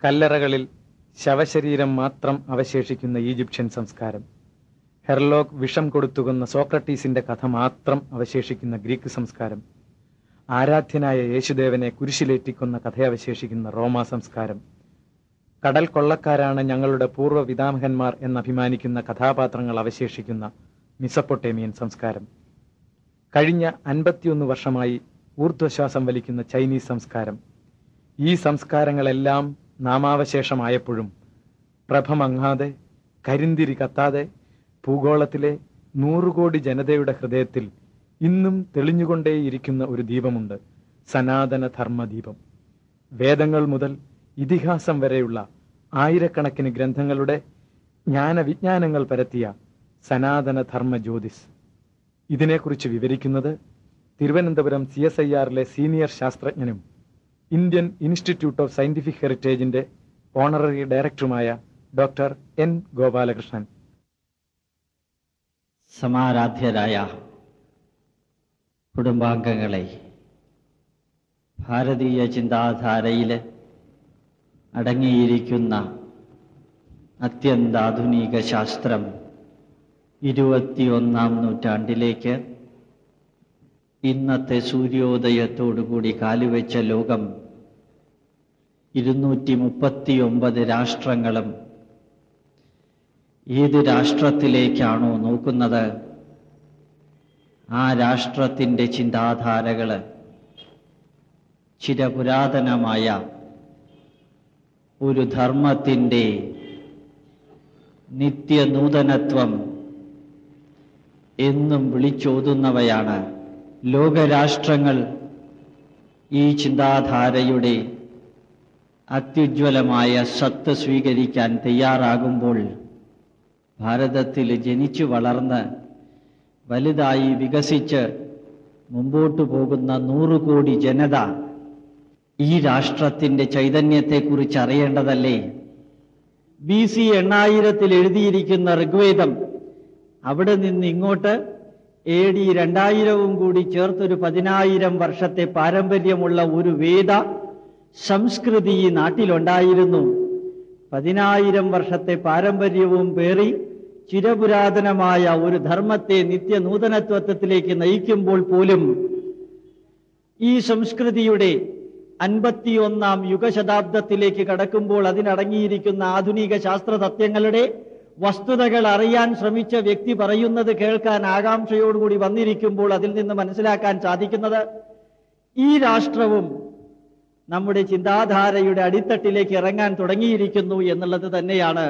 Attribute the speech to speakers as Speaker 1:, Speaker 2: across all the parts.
Speaker 1: കല്ലറകളിൽ ശവശരീരം മാത്രം അവശേഷിക്കുന്ന ഈജിപ്ഷ്യൻ സംസ്കാരം ഹെർലോക്ക് വിഷം കൊടുത്തുകൊന്ന സോക്രട്ടീസിന്റെ കഥ മാത്രം അവശേഷിക്കുന്ന ഗ്രീക്ക് സംസ്കാരം ആരാധ്യനായ യേശുദേവനെ കുരിശിലേറ്റിക്കൊന്ന കഥയവശേഷിക്കുന്ന റോമാ സംസ്കാരം കടൽ കൊള്ളക്കാരാണ് ഞങ്ങളുടെ പൂർവ്വ പിതാമഹന്മാർ എന്നഭിമാനിക്കുന്ന കഥാപാത്രങ്ങൾ അവശേഷിക്കുന്ന മിസപ്പൊട്ടേമിയൻ സംസ്കാരം കഴിഞ്ഞ അൻപത്തിയൊന്ന് വർഷമായി ഊർധ്വശ്വാസം വലിക്കുന്ന ചൈനീസ് സംസ്കാരം ഈ സംസ്കാരങ്ങളെല്ലാം നാമാവശേഷമായപ്പോഴും പ്രഭമങ്ങാതെ കരിന്തിരി കത്താതെ ഭൂഗോളത്തിലെ നൂറുകോടി ജനതയുടെ ഹൃദയത്തിൽ ഇന്നും തെളിഞ്ഞുകൊണ്ടേയിരിക്കുന്ന ഒരു ദീപമുണ്ട് സനാതന ധർമ്മദീപം വേദങ്ങൾ മുതൽ ഇതിഹാസം വരെയുള്ള ആയിരക്കണക്കിന് ഗ്രന്ഥങ്ങളുടെ ജ്ഞാനവിജ്ഞാനങ്ങൾ പരത്തിയ സനാതന ധർമ്മ ജ്യോതിസ് ഇതിനെക്കുറിച്ച് വിവരിക്കുന്നത് തിരുവനന്തപുരം സി എസ് ഐ ആറിലെ സീനിയർ ശാസ്ത്രജ്ഞനും ഇന്ത്യൻ ഇൻസ്റ്റിറ്റ്യൂട്ട് ഓഫ് സയന്റിഫിക് ഹെറിറ്റേജിന്റെ ഓണററി ഡയറക്ടറുമായ ഡോക്ടർ എൻ ഗോപാലകൃഷ്ണൻ
Speaker 2: സമാരാധ്യരായ കുടുംബാംഗങ്ങളെ ഭാരതീയ ചിന്താധാരയിൽ അടങ്ങിയിരിക്കുന്ന അത്യന്താധുനിക ശാസ്ത്രം ഇരുപത്തിയൊന്നാം നൂറ്റാണ്ടിലേക്ക് ഇന്നത്തെ സൂര്യോദയത്തോടുകൂടി കാലുവെച്ച ലോകം ഇരുന്നൂറ്റി മുപ്പത്തിയൊമ്പത് രാഷ്ട്രങ്ങളും ഏത് രാഷ്ട്രത്തിലേക്കാണോ നോക്കുന്നത് ആ രാഷ്ട്രത്തിൻ്റെ ചിന്താധാരകൾ ചിരപുരാതനമായ ഒരു ധർമ്മത്തിൻ്റെ നിത്യനൂതനത്വം എന്നും വിളിച്ചോതുന്നവയാണ് ലോകരാഷ്ട്രങ്ങൾ ഈ ചിന്താധാരയുടെ അത്യുജ്വലമായ സത്ത് സ്വീകരിക്കാൻ തയ്യാറാകുമ്പോൾ ഭാരതത്തിൽ ജനിച്ചു വളർന്ന് വലുതായി വികസിച്ച് മുമ്പോട്ടു പോകുന്ന നൂറു കോടി ജനത ഈ രാഷ്ട്രത്തിന്റെ ചൈതന്യത്തെക്കുറിച്ച് അറിയേണ്ടതല്ലേ ബി സി എണ്ണായിരത്തിൽ എഴുതിയിരിക്കുന്ന ഋഗ്വേദം അവിടെ നിന്ന് ഇങ്ങോട്ട് എ ഡി രണ്ടായിരവും കൂടി ചേർത്തൊരു പതിനായിരം വർഷത്തെ പാരമ്പര്യമുള്ള ഒരു വേദ സംസ്കൃതി ഈ നാട്ടിലുണ്ടായിരുന്നു പതിനായിരം വർഷത്തെ പാരമ്പര്യവും പേറി ചിരപുരാതനമായ ഒരു ധർമ്മത്തെ നിത്യനൂതനത്വത്തിലേക്ക് നയിക്കുമ്പോൾ പോലും ഈ സംസ്കൃതിയുടെ അൻപത്തിയൊന്നാം യുഗശതാബ്ദത്തിലേക്ക് കടക്കുമ്പോൾ അതിനടങ്ങിയിരിക്കുന്ന ആധുനിക ശാസ്ത്ര തത്വങ്ങളുടെ വസ്തുതകൾ അറിയാൻ ശ്രമിച്ച വ്യക്തി പറയുന്നത് കേൾക്കാൻ ആകാംക്ഷയോടുകൂടി വന്നിരിക്കുമ്പോൾ അതിൽ നിന്ന് മനസ്സിലാക്കാൻ സാധിക്കുന്നത് ഈ രാഷ്ട്രവും നമ്മുടെ ചിന്താധാരയുടെ അടിത്തട്ടിലേക്ക് ഇറങ്ങാൻ തുടങ്ങിയിരിക്കുന്നു എന്നുള്ളത് തന്നെയാണ്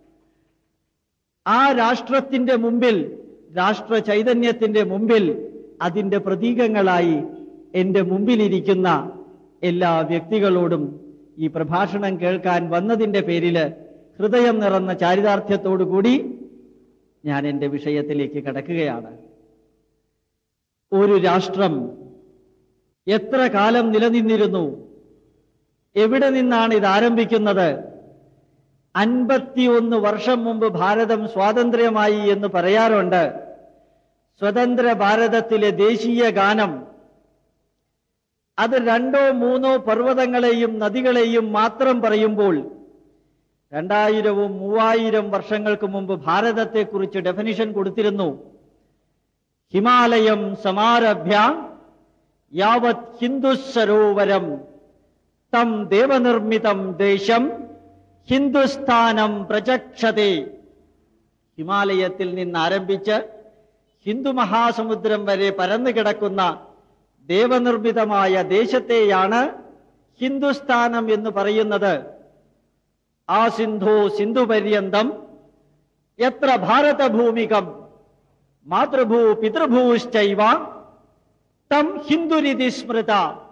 Speaker 2: ആ രാഷ്ട്രത്തിന്റെ മുമ്പിൽ രാഷ്ട്ര ചൈതന്യത്തിന്റെ മുമ്പിൽ അതിന്റെ പ്രതീകങ്ങളായി എന്റെ മുമ്പിലിരിക്കുന്ന എല്ലാ വ്യക്തികളോടും ഈ പ്രഭാഷണം കേൾക്കാൻ വന്നതിന്റെ പേരില് ഹൃദയം നിറഞ്ഞ ചാരിതാർത്ഥ്യത്തോടുകൂടി ഞാൻ എന്റെ വിഷയത്തിലേക്ക് കടക്കുകയാണ് ഒരു രാഷ്ട്രം എത്ര കാലം നിലനിന്നിരുന്നു എവിടെ നിന്നാണ് ഇത് ആരംഭിക്കുന്നത് അൻപത്തിയൊന്ന് വർഷം മുമ്പ് ഭാരതം സ്വാതന്ത്ര്യമായി എന്ന് പറയാറുണ്ട് സ്വതന്ത്ര ഭാരതത്തിലെ ദേശീയ ഗാനം അത് രണ്ടോ മൂന്നോ പർവ്വതങ്ങളെയും നദികളെയും മാത്രം പറയുമ്പോൾ രണ്ടായിരവും മൂവായിരം വർഷങ്ങൾക്ക് മുമ്പ് ഭാരതത്തെക്കുറിച്ച് ഡെഫിനിഷൻ കൊടുത്തിരുന്നു ഹിമാലയം സമാരഭ്യ യാവത് ഹിന്ദുസരോവരം തം ദേവനിർമ്മിതം ദേശം ഹിന്ദുസ്ഥാനം പ്രചക്ഷതേ ഹിമാലയത്തിൽ നിന്ന് ആരംഭിച്ച് ഹിന്ദു മഹാസമുദ്രം വരെ പരന്നു കിടക്കുന്ന ദേവനിർമ്മിതമായ ദേശത്തെയാണ് ഹിന്ദുസ്ഥാനം എന്ന് പറയുന്നത് ആ സിന്ധു സിന്ധുപര്യന്തം എത്ര ഭാരതഭൂമികം മാതൃഭൂ പിതൃഭൂശ്ചൈവ തം ഹിന്ദുരിതി സ്മൃത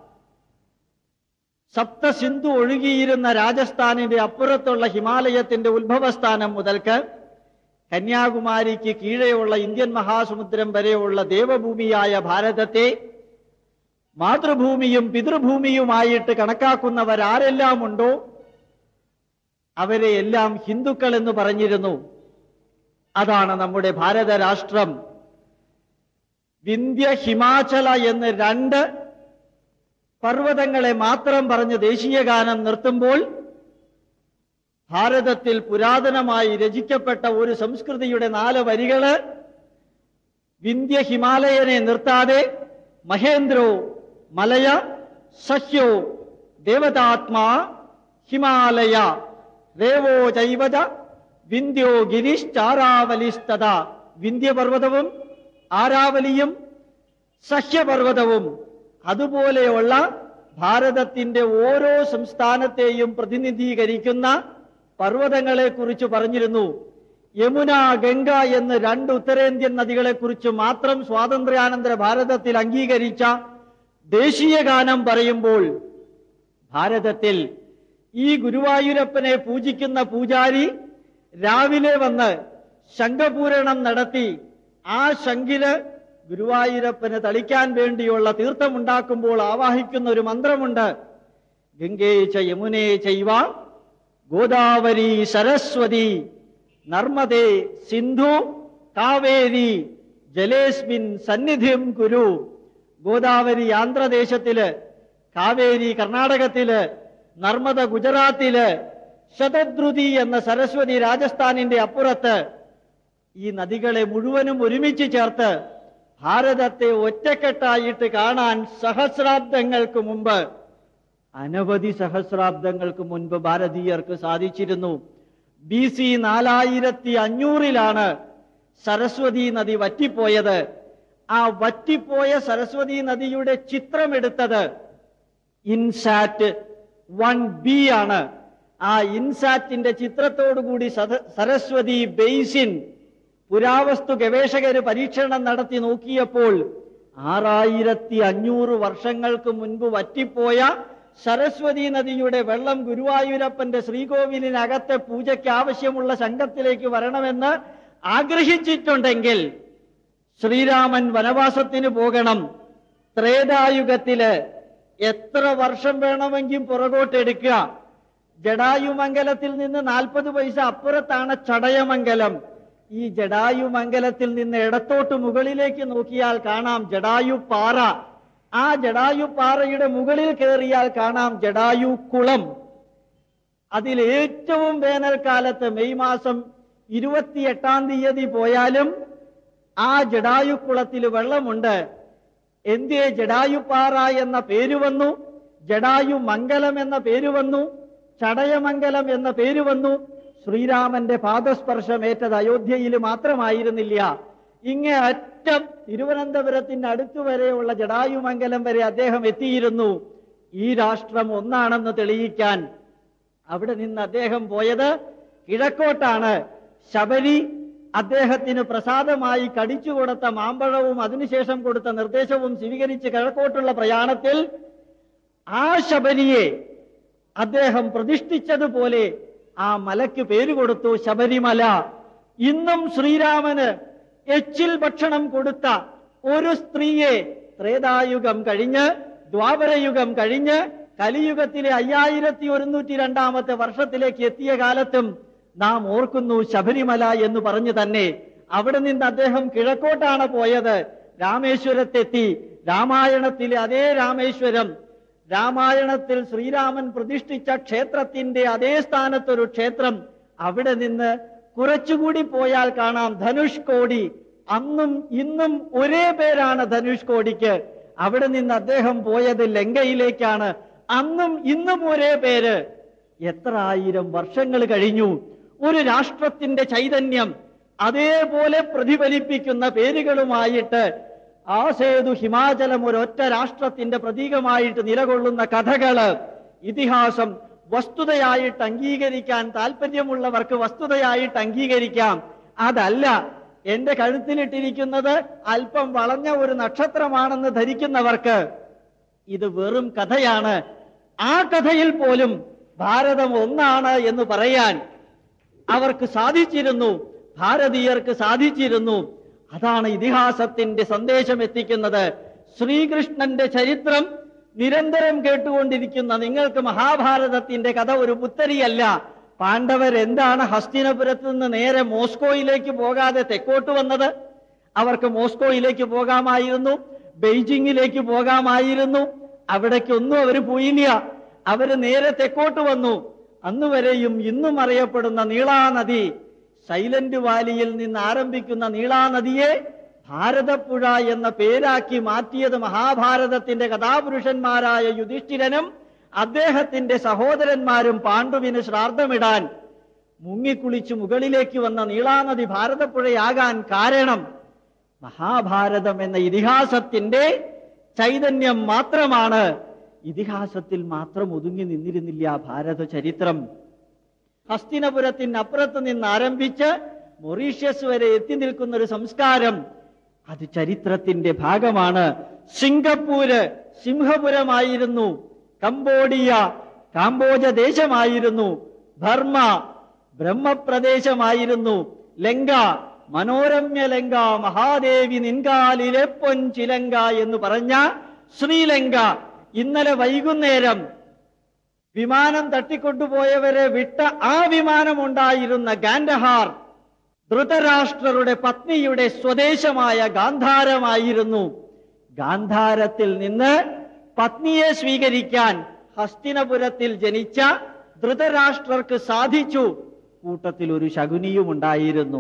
Speaker 2: സപ്തസിന്ധു ഒഴുകിയിരുന്ന രാജസ്ഥാനിന്റെ അപ്പുറത്തുള്ള ഹിമാലയത്തിന്റെ ഉത്ഭവസ്ഥാനം മുതൽക്ക് കന്യാകുമാരിക്ക് കീഴെയുള്ള ഇന്ത്യൻ മഹാസമുദ്രം വരെയുള്ള ദേവഭൂമിയായ ഭാരതത്തെ മാതൃഭൂമിയും പിതൃഭൂമിയുമായിട്ട് കണക്കാക്കുന്നവരാരെല്ലാം ഉണ്ടോ അവരെ എല്ലാം ഹിന്ദുക്കൾ എന്ന് പറഞ്ഞിരുന്നു അതാണ് നമ്മുടെ ഭാരത രാഷ്ട്രം വിന്ധ്യ ഹിമാചല എന്ന് രണ്ട് പർവ്വതങ്ങളെ മാത്രം പറഞ്ഞ് ദേശീയ ഗാനം നിർത്തുമ്പോൾ ഭാരതത്തിൽ പുരാതനമായി രചിക്കപ്പെട്ട ഒരു സംസ്കൃതിയുടെ നാല് വരികള് വിന്ധ്യ ഹിമാലയനെ നിർത്താതെ മഹേന്ദ്രോ മലയ സഹ്യോ ദേവതാത്മാ ഹിമാലയ ദേവോ ചൈവത വിന്ധ്യോ ഗിരിശ്ചാരാവലിസ്തത വിന്ധ്യപർവ്വതവും ആരാവലിയും സഹ്യപർവ്വതവും അതുപോലെയുള്ള ഭാരതത്തിന്റെ ഓരോ സംസ്ഥാനത്തെയും പ്രതിനിധീകരിക്കുന്ന പർവ്വതങ്ങളെ കുറിച്ച് പറഞ്ഞിരുന്നു യമുന ഗംഗ എന്ന് രണ്ട് ഉത്തരേന്ത്യൻ നദികളെ കുറിച്ച് മാത്രം സ്വാതന്ത്ര്യാനന്തര ഭാരതത്തിൽ അംഗീകരിച്ച ദേശീയ ഗാനം പറയുമ്പോൾ ഭാരതത്തിൽ ഈ ഗുരുവായൂരപ്പനെ പൂജിക്കുന്ന പൂജാരി രാവിലെ വന്ന് ശംഖപൂരണം നടത്തി ആ ശംഖില് ഗുരുവായൂരപ്പന് തളിക്കാൻ വേണ്ടിയുള്ള തീർത്ഥമുണ്ടാക്കുമ്പോൾ ആവാഹിക്കുന്ന ഒരു മന്ത്രമുണ്ട് ഗംഗേ ച യമുനേ ചൈവ ഗോദാവരി സരസ്വതി നർമ്മദേ സിന്ധു കാവേരി ജലേസ്മിൻ സന്നിധിം കുരു ഗോദാവരി ആന്ധ്രദേശത്തില് കാവേരി കർണാടകത്തില് നർമ്മദ ഗുജറാത്തില് ശതദ്രുതി എന്ന സരസ്വതി രാജസ്ഥാനിന്റെ അപ്പുറത്ത് ഈ നദികളെ മുഴുവനും ഒരുമിച്ച് ചേർത്ത് ഭാരതത്തെ ഒറ്റക്കെട്ടായിട്ട് കാണാൻ സഹസ്രാബ്ദങ്ങൾക്ക് മുമ്പ് അനവധി സഹസ്രാബ്ദങ്ങൾക്ക് മുൻപ് ഭാരതീയർക്ക് സാധിച്ചിരുന്നു ബി സി നാലായിരത്തി അഞ്ഞൂറിലാണ് സരസ്വതി നദി വറ്റിപ്പോയത് ആ വറ്റിപ്പോയ സരസ്വതി നദിയുടെ ചിത്രമെടുത്തത് ഇൻസാറ്റ് വൺ ബി ആണ് ആ ഇൻസാറ്റിന്റെ ചിത്രത്തോടുകൂടി സദ- സരസ്വതി ബെയ്സിൻ പുരാവസ്തു ഗവേഷകര് പരീക്ഷണം നടത്തി നോക്കിയപ്പോൾ ആറായിരത്തി അഞ്ഞൂറ് വർഷങ്ങൾക്ക് മുൻപ് വറ്റിപ്പോയ സരസ്വതി നദിയുടെ വെള്ളം ഗുരുവായൂരപ്പന്റെ ശ്രീകോവിലിനകത്തെ പൂജയ്ക്ക് ആവശ്യമുള്ള സംഘത്തിലേക്ക് വരണമെന്ന് ആഗ്രഹിച്ചിട്ടുണ്ടെങ്കിൽ ശ്രീരാമൻ വനവാസത്തിന് പോകണം ത്രേതായുഗത്തില് എത്ര വർഷം വേണമെങ്കിൽ പുറകോട്ടെടുക്കുക ജഡായുമംഗലത്തിൽ നിന്ന് നാൽപ്പത് പൈസ അപ്പുറത്താണ് ചടയമംഗലം ഈ ജഡായുമംഗലത്തിൽ നിന്ന് ഇടത്തോട്ട് മുകളിലേക്ക് നോക്കിയാൽ കാണാം ജഡായു പാറ ആ ജഡായു പാറയുടെ മുകളിൽ കയറിയാൽ കാണാം ജഡായു കുളം അതിൽ ഏറ്റവും വേനൽക്കാലത്ത് മെയ് മാസം ഇരുപത്തിയെട്ടാം തീയതി പോയാലും ആ ജഡായുക്കുളത്തിൽ വെള്ളമുണ്ട് എന്തേ ജഡായുപ്പാറ എന്ന പേര് വന്നു ജഡായു മംഗലം എന്ന പേര് വന്നു ചടയമംഗലം എന്ന പേര് വന്നു ശ്രീരാമന്റെ പാദസ്പർശമേറ്റത് അയോധ്യയിൽ മാത്രമായിരുന്നില്ല ഇങ്ങേ അറ്റം തിരുവനന്തപുരത്തിന്റെ അടുത്തു വരെയുള്ള ജഡായുമംഗലം വരെ അദ്ദേഹം എത്തിയിരുന്നു ഈ രാഷ്ട്രം ഒന്നാണെന്ന് തെളിയിക്കാൻ അവിടെ നിന്ന് അദ്ദേഹം പോയത് കിഴക്കോട്ടാണ് ശബരി അദ്ദേഹത്തിന് പ്രസാദമായി കടിച്ചു കൊടുത്ത മാമ്പഴവും അതിനുശേഷം കൊടുത്ത നിർദ്ദേശവും സ്വീകരിച്ച് കിഴക്കോട്ടുള്ള പ്രയാണത്തിൽ ആ ശബരിയെ അദ്ദേഹം പ്രതിഷ്ഠിച്ചതുപോലെ ആ മലയ്ക്ക് പേര് കൊടുത്തു ശബരിമല ഇന്നും ശ്രീരാമന് എച്ചിൽ ഭക്ഷണം കൊടുത്ത ഒരു സ്ത്രീയെ ത്രേതായുഗം കഴിഞ്ഞ് ദ്വാപരയുഗം കഴിഞ്ഞ് കലിയുഗത്തിലെ അയ്യായിരത്തി ഒരുന്നൂറ്റി രണ്ടാമത്തെ വർഷത്തിലേക്ക് എത്തിയ കാലത്തും നാം ഓർക്കുന്നു ശബരിമല എന്ന് പറഞ്ഞു തന്നെ അവിടെ നിന്ന് അദ്ദേഹം കിഴക്കോട്ടാണ് പോയത് രാമേശ്വരത്തെത്തി രാമായണത്തിലെ അതേ രാമേശ്വരം രാമായണത്തിൽ ശ്രീരാമൻ പ്രതിഷ്ഠിച്ച ക്ഷേത്രത്തിന്റെ അതേ സ്ഥാനത്തൊരു ക്ഷേത്രം അവിടെ നിന്ന് കുറച്ചുകൂടി പോയാൽ കാണാം ധനുഷ്കോടി അന്നും ഇന്നും ഒരേ പേരാണ് ധനുഷ്കോടിക്ക് അവിടെ നിന്ന് അദ്ദേഹം പോയത് ലങ്കയിലേക്കാണ് അന്നും ഇന്നും ഒരേ പേര് എത്ര ആയിരം വർഷങ്ങൾ കഴിഞ്ഞു ഒരു രാഷ്ട്രത്തിന്റെ ചൈതന്യം അതേപോലെ പ്രതിഫലിപ്പിക്കുന്ന പേരുകളുമായിട്ട് ആ സേതു ഹിമാചലം ഒരൊറ്റ രാഷ്ട്രത്തിന്റെ പ്രതീകമായിട്ട് നിലകൊള്ളുന്ന കഥകള് ഇതിഹാസം വസ്തുതയായിട്ട് അംഗീകരിക്കാൻ താല്പര്യമുള്ളവർക്ക് വസ്തുതയായിട്ട് അംഗീകരിക്കാം അതല്ല എന്റെ കഴുത്തിലിട്ടിരിക്കുന്നത് അല്പം വളഞ്ഞ ഒരു നക്ഷത്രമാണെന്ന് ധരിക്കുന്നവർക്ക് ഇത് വെറും കഥയാണ് ആ കഥയിൽ പോലും ഭാരതം ഒന്നാണ് എന്ന് പറയാൻ അവർക്ക് സാധിച്ചിരുന്നു ഭാരതീയർക്ക് സാധിച്ചിരുന്നു അതാണ് ഇതിഹാസത്തിന്റെ സന്ദേശം എത്തിക്കുന്നത് ശ്രീകൃഷ്ണന്റെ ചരിത്രം നിരന്തരം കേട്ടുകൊണ്ടിരിക്കുന്ന നിങ്ങൾക്ക് മഹാഭാരതത്തിന്റെ കഥ ഒരു പുത്തരിയല്ല പാണ്ഡവരെന്താണ് ഹസ്തിനപുരത്ത് നിന്ന് നേരെ മോസ്കോയിലേക്ക് പോകാതെ തെക്കോട്ട് വന്നത് അവർക്ക് മോസ്കോയിലേക്ക് പോകാമായിരുന്നു ബെയ്ജിങ്ങിലേക്ക് പോകാമായിരുന്നു അവിടേക്കൊന്നും അവർ പോയില്ല അവര് നേരെ തെക്കോട്ട് വന്നു അന്നുവരെയും ഇന്നും അറിയപ്പെടുന്ന നീളാനദി സൈലന്റ് വാലിയിൽ നിന്ന് ആരംഭിക്കുന്ന നീളാനദിയെ ഭാരതപ്പുഴ എന്ന പേരാക്കി മാറ്റിയത് മഹാഭാരതത്തിന്റെ കഥാപുരുഷന്മാരായ യുധിഷ്ഠിരനും അദ്ദേഹത്തിന്റെ സഹോദരന്മാരും പാണ്ഡുവിന് ശ്രാദ്ധമിടാൻ മുങ്ങിക്കുളിച്ച് മുകളിലേക്ക് വന്ന നീളാനദി ഭാരതപ്പുഴയാകാൻ കാരണം മഹാഭാരതം എന്ന ഇതിഹാസത്തിന്റെ ചൈതന്യം മാത്രമാണ് ഇതിഹാസത്തിൽ മാത്രം ഒതുങ്ങി നിന്നിരുന്നില്ല ഭാരത ചരിത്രം ഹസ്തിനപുരത്തിനപ്പുറത്ത് നിന്ന് ആരംഭിച്ച് മൊറീഷ്യസ് വരെ എത്തി നിൽക്കുന്ന ഒരു സംസ്കാരം അത് ചരിത്രത്തിന്റെ ഭാഗമാണ് സിംഗപ്പൂര് സിംഹപുരമായിരുന്നു കംബോഡിയ കാംബോജ ദേശമായിരുന്നു ബർമ്മ ബ്രഹ്മപ്രദേശമായിരുന്നു ലങ്ക മനോരമ്യ ലങ്ക മഹാദേവി നിൻകാലിലെ പൊൻചിലങ്ക എന്ന് പറഞ്ഞ ശ്രീലങ്ക ഇന്നലെ വൈകുന്നേരം വിമാനം തട്ടിക്കൊണ്ടുപോയവരെ വിട്ട ആ വിമാനമുണ്ടായിരുന്ന ഗാൻഡഹാർ ധൃതരാഷ്ട്രരുടെ പത്നിയുടെ സ്വദേശമായ ഗാന്ധാരമായിരുന്നു ഗാന്ധാരത്തിൽ നിന്ന് പത്നിയെ സ്വീകരിക്കാൻ ഹസ്തിനപുരത്തിൽ ജനിച്ച ധൃതരാഷ്ട്രർക്ക് സാധിച്ചു കൂട്ടത്തിൽ ഒരു ശകുനിയും ഉണ്ടായിരുന്നു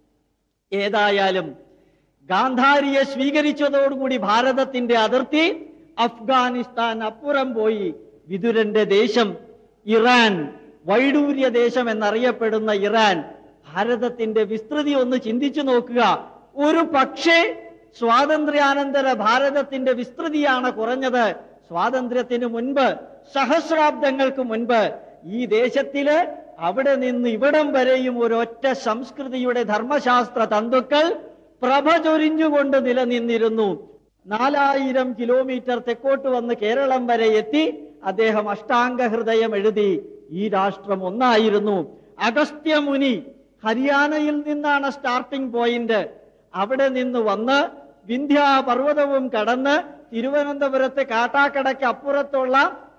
Speaker 2: ഏതായാലും ഗാന്ധാരിയെ സ്വീകരിച്ചതോടുകൂടി ഭാരതത്തിന്റെ അതിർത്തി അഫ്ഗാനിസ്ഥാൻ അപ്പുറം പോയി വിതുരന്റെ ദേശം ഇറാൻ വൈഡൂര്യ ദേശം എന്നറിയപ്പെടുന്ന ഇറാൻ ഭാരതത്തിന്റെ വിസ്തൃതി ഒന്ന് ചിന്തിച്ചു നോക്കുക ഒരു പക്ഷേ സ്വാതന്ത്ര്യാനന്തര ഭാരതത്തിന്റെ വിസ്തൃതിയാണ് കുറഞ്ഞത് സ്വാതന്ത്ര്യത്തിന് മുൻപ് സഹസ്രാബ്ദങ്ങൾക്ക് മുൻപ് ഈ ദേശത്തില് അവിടെ നിന്ന് ഇവിടം വരെയും ഒരൊറ്റ സംസ്കൃതിയുടെ ധർമ്മശാസ്ത്ര തന്തുക്കൾ പ്രഭ ചൊരിഞ്ഞുകൊണ്ട് നിലനിന്നിരുന്നു നാലായിരം കിലോമീറ്റർ തെക്കോട്ട് വന്ന് കേരളം വരെ എത്തി അദ്ദേഹം അഷ്ടാംഗ ഹൃദയം എഴുതി ഈ രാഷ്ട്രം ഒന്നായിരുന്നു അഗസ്ത്യമുനി ഹരിയാനയിൽ നിന്നാണ് സ്റ്റാർട്ടിംഗ് പോയിന്റ് അവിടെ നിന്ന് വന്ന് വിന്ധ്യാപർവ്വതവും കടന്ന് തിരുവനന്തപുരത്തെ കാട്ടാക്കടയ്ക്ക് അപ്പുറത്തുള്ള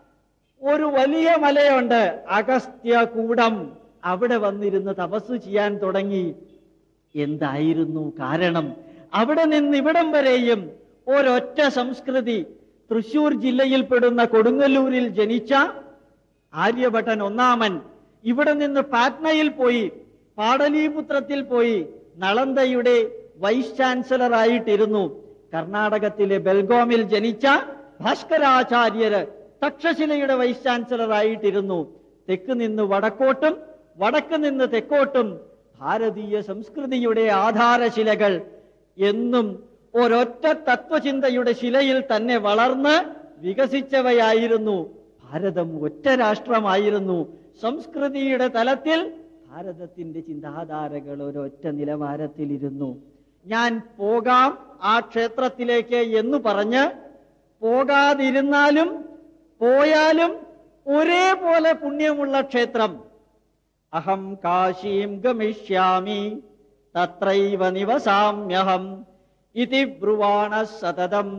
Speaker 2: ഒരു വലിയ മലയുണ്ട് അഗസ്ത്യകൂടം അവിടെ വന്നിരുന്ന് തപസ് ചെയ്യാൻ തുടങ്ങി എന്തായിരുന്നു കാരണം അവിടെ നിന്ന് ഇവിടം വരെയും ഒരൊറ്റ സംസ്കൃതി തൃശൂർ ജില്ലയിൽപ്പെടുന്ന കൊടുങ്ങല്ലൂരിൽ ജനിച്ച ആര്യഭട്ടൻ ഒന്നാമൻ ഇവിടെ നിന്ന് പാറ്റ്നയിൽ പോയി പാടലീപുത്രത്തിൽ പോയി നളന്തയുടെ വൈസ് ചാൻസലർ ആയിട്ടിരുന്നു കർണാടകത്തിലെ ബെൽഗോമിൽ ജനിച്ച ഭാസ്കരാചാര്യര് തക്ഷശിലയുടെ വൈസ് ചാൻസലർ ആയിട്ടിരുന്നു തെക്ക് നിന്ന് വടക്കോട്ടും വടക്ക് നിന്ന് തെക്കോട്ടും ഭാരതീയ സംസ്കൃതിയുടെ ആധാരശിലകൾ എന്നും ഒരൊറ്റ തത്വചിന്തയുടെ ശിലയിൽ തന്നെ വളർന്ന് വികസിച്ചവയായിരുന്നു ഭാരതം ഒറ്റ രാഷ്ട്രമായിരുന്നു സംസ്കൃതിയുടെ തലത്തിൽ ഭാരതത്തിന്റെ ചിന്താധാരകൾ ഒരൊറ്റ നിലവാരത്തിലിരുന്നു ഞാൻ പോകാം ആ ക്ഷേത്രത്തിലേക്ക് എന്ന് പറഞ്ഞ് പോകാതിരുന്നാലും പോയാലും ഒരേപോലെ പുണ്യമുള്ള ക്ഷേത്രം അഹം കാശീം ഗമിഷ്യാമി തത്രൈവ നിവസാമ്യഹം ഇതി ബ്രുവാണ സതതം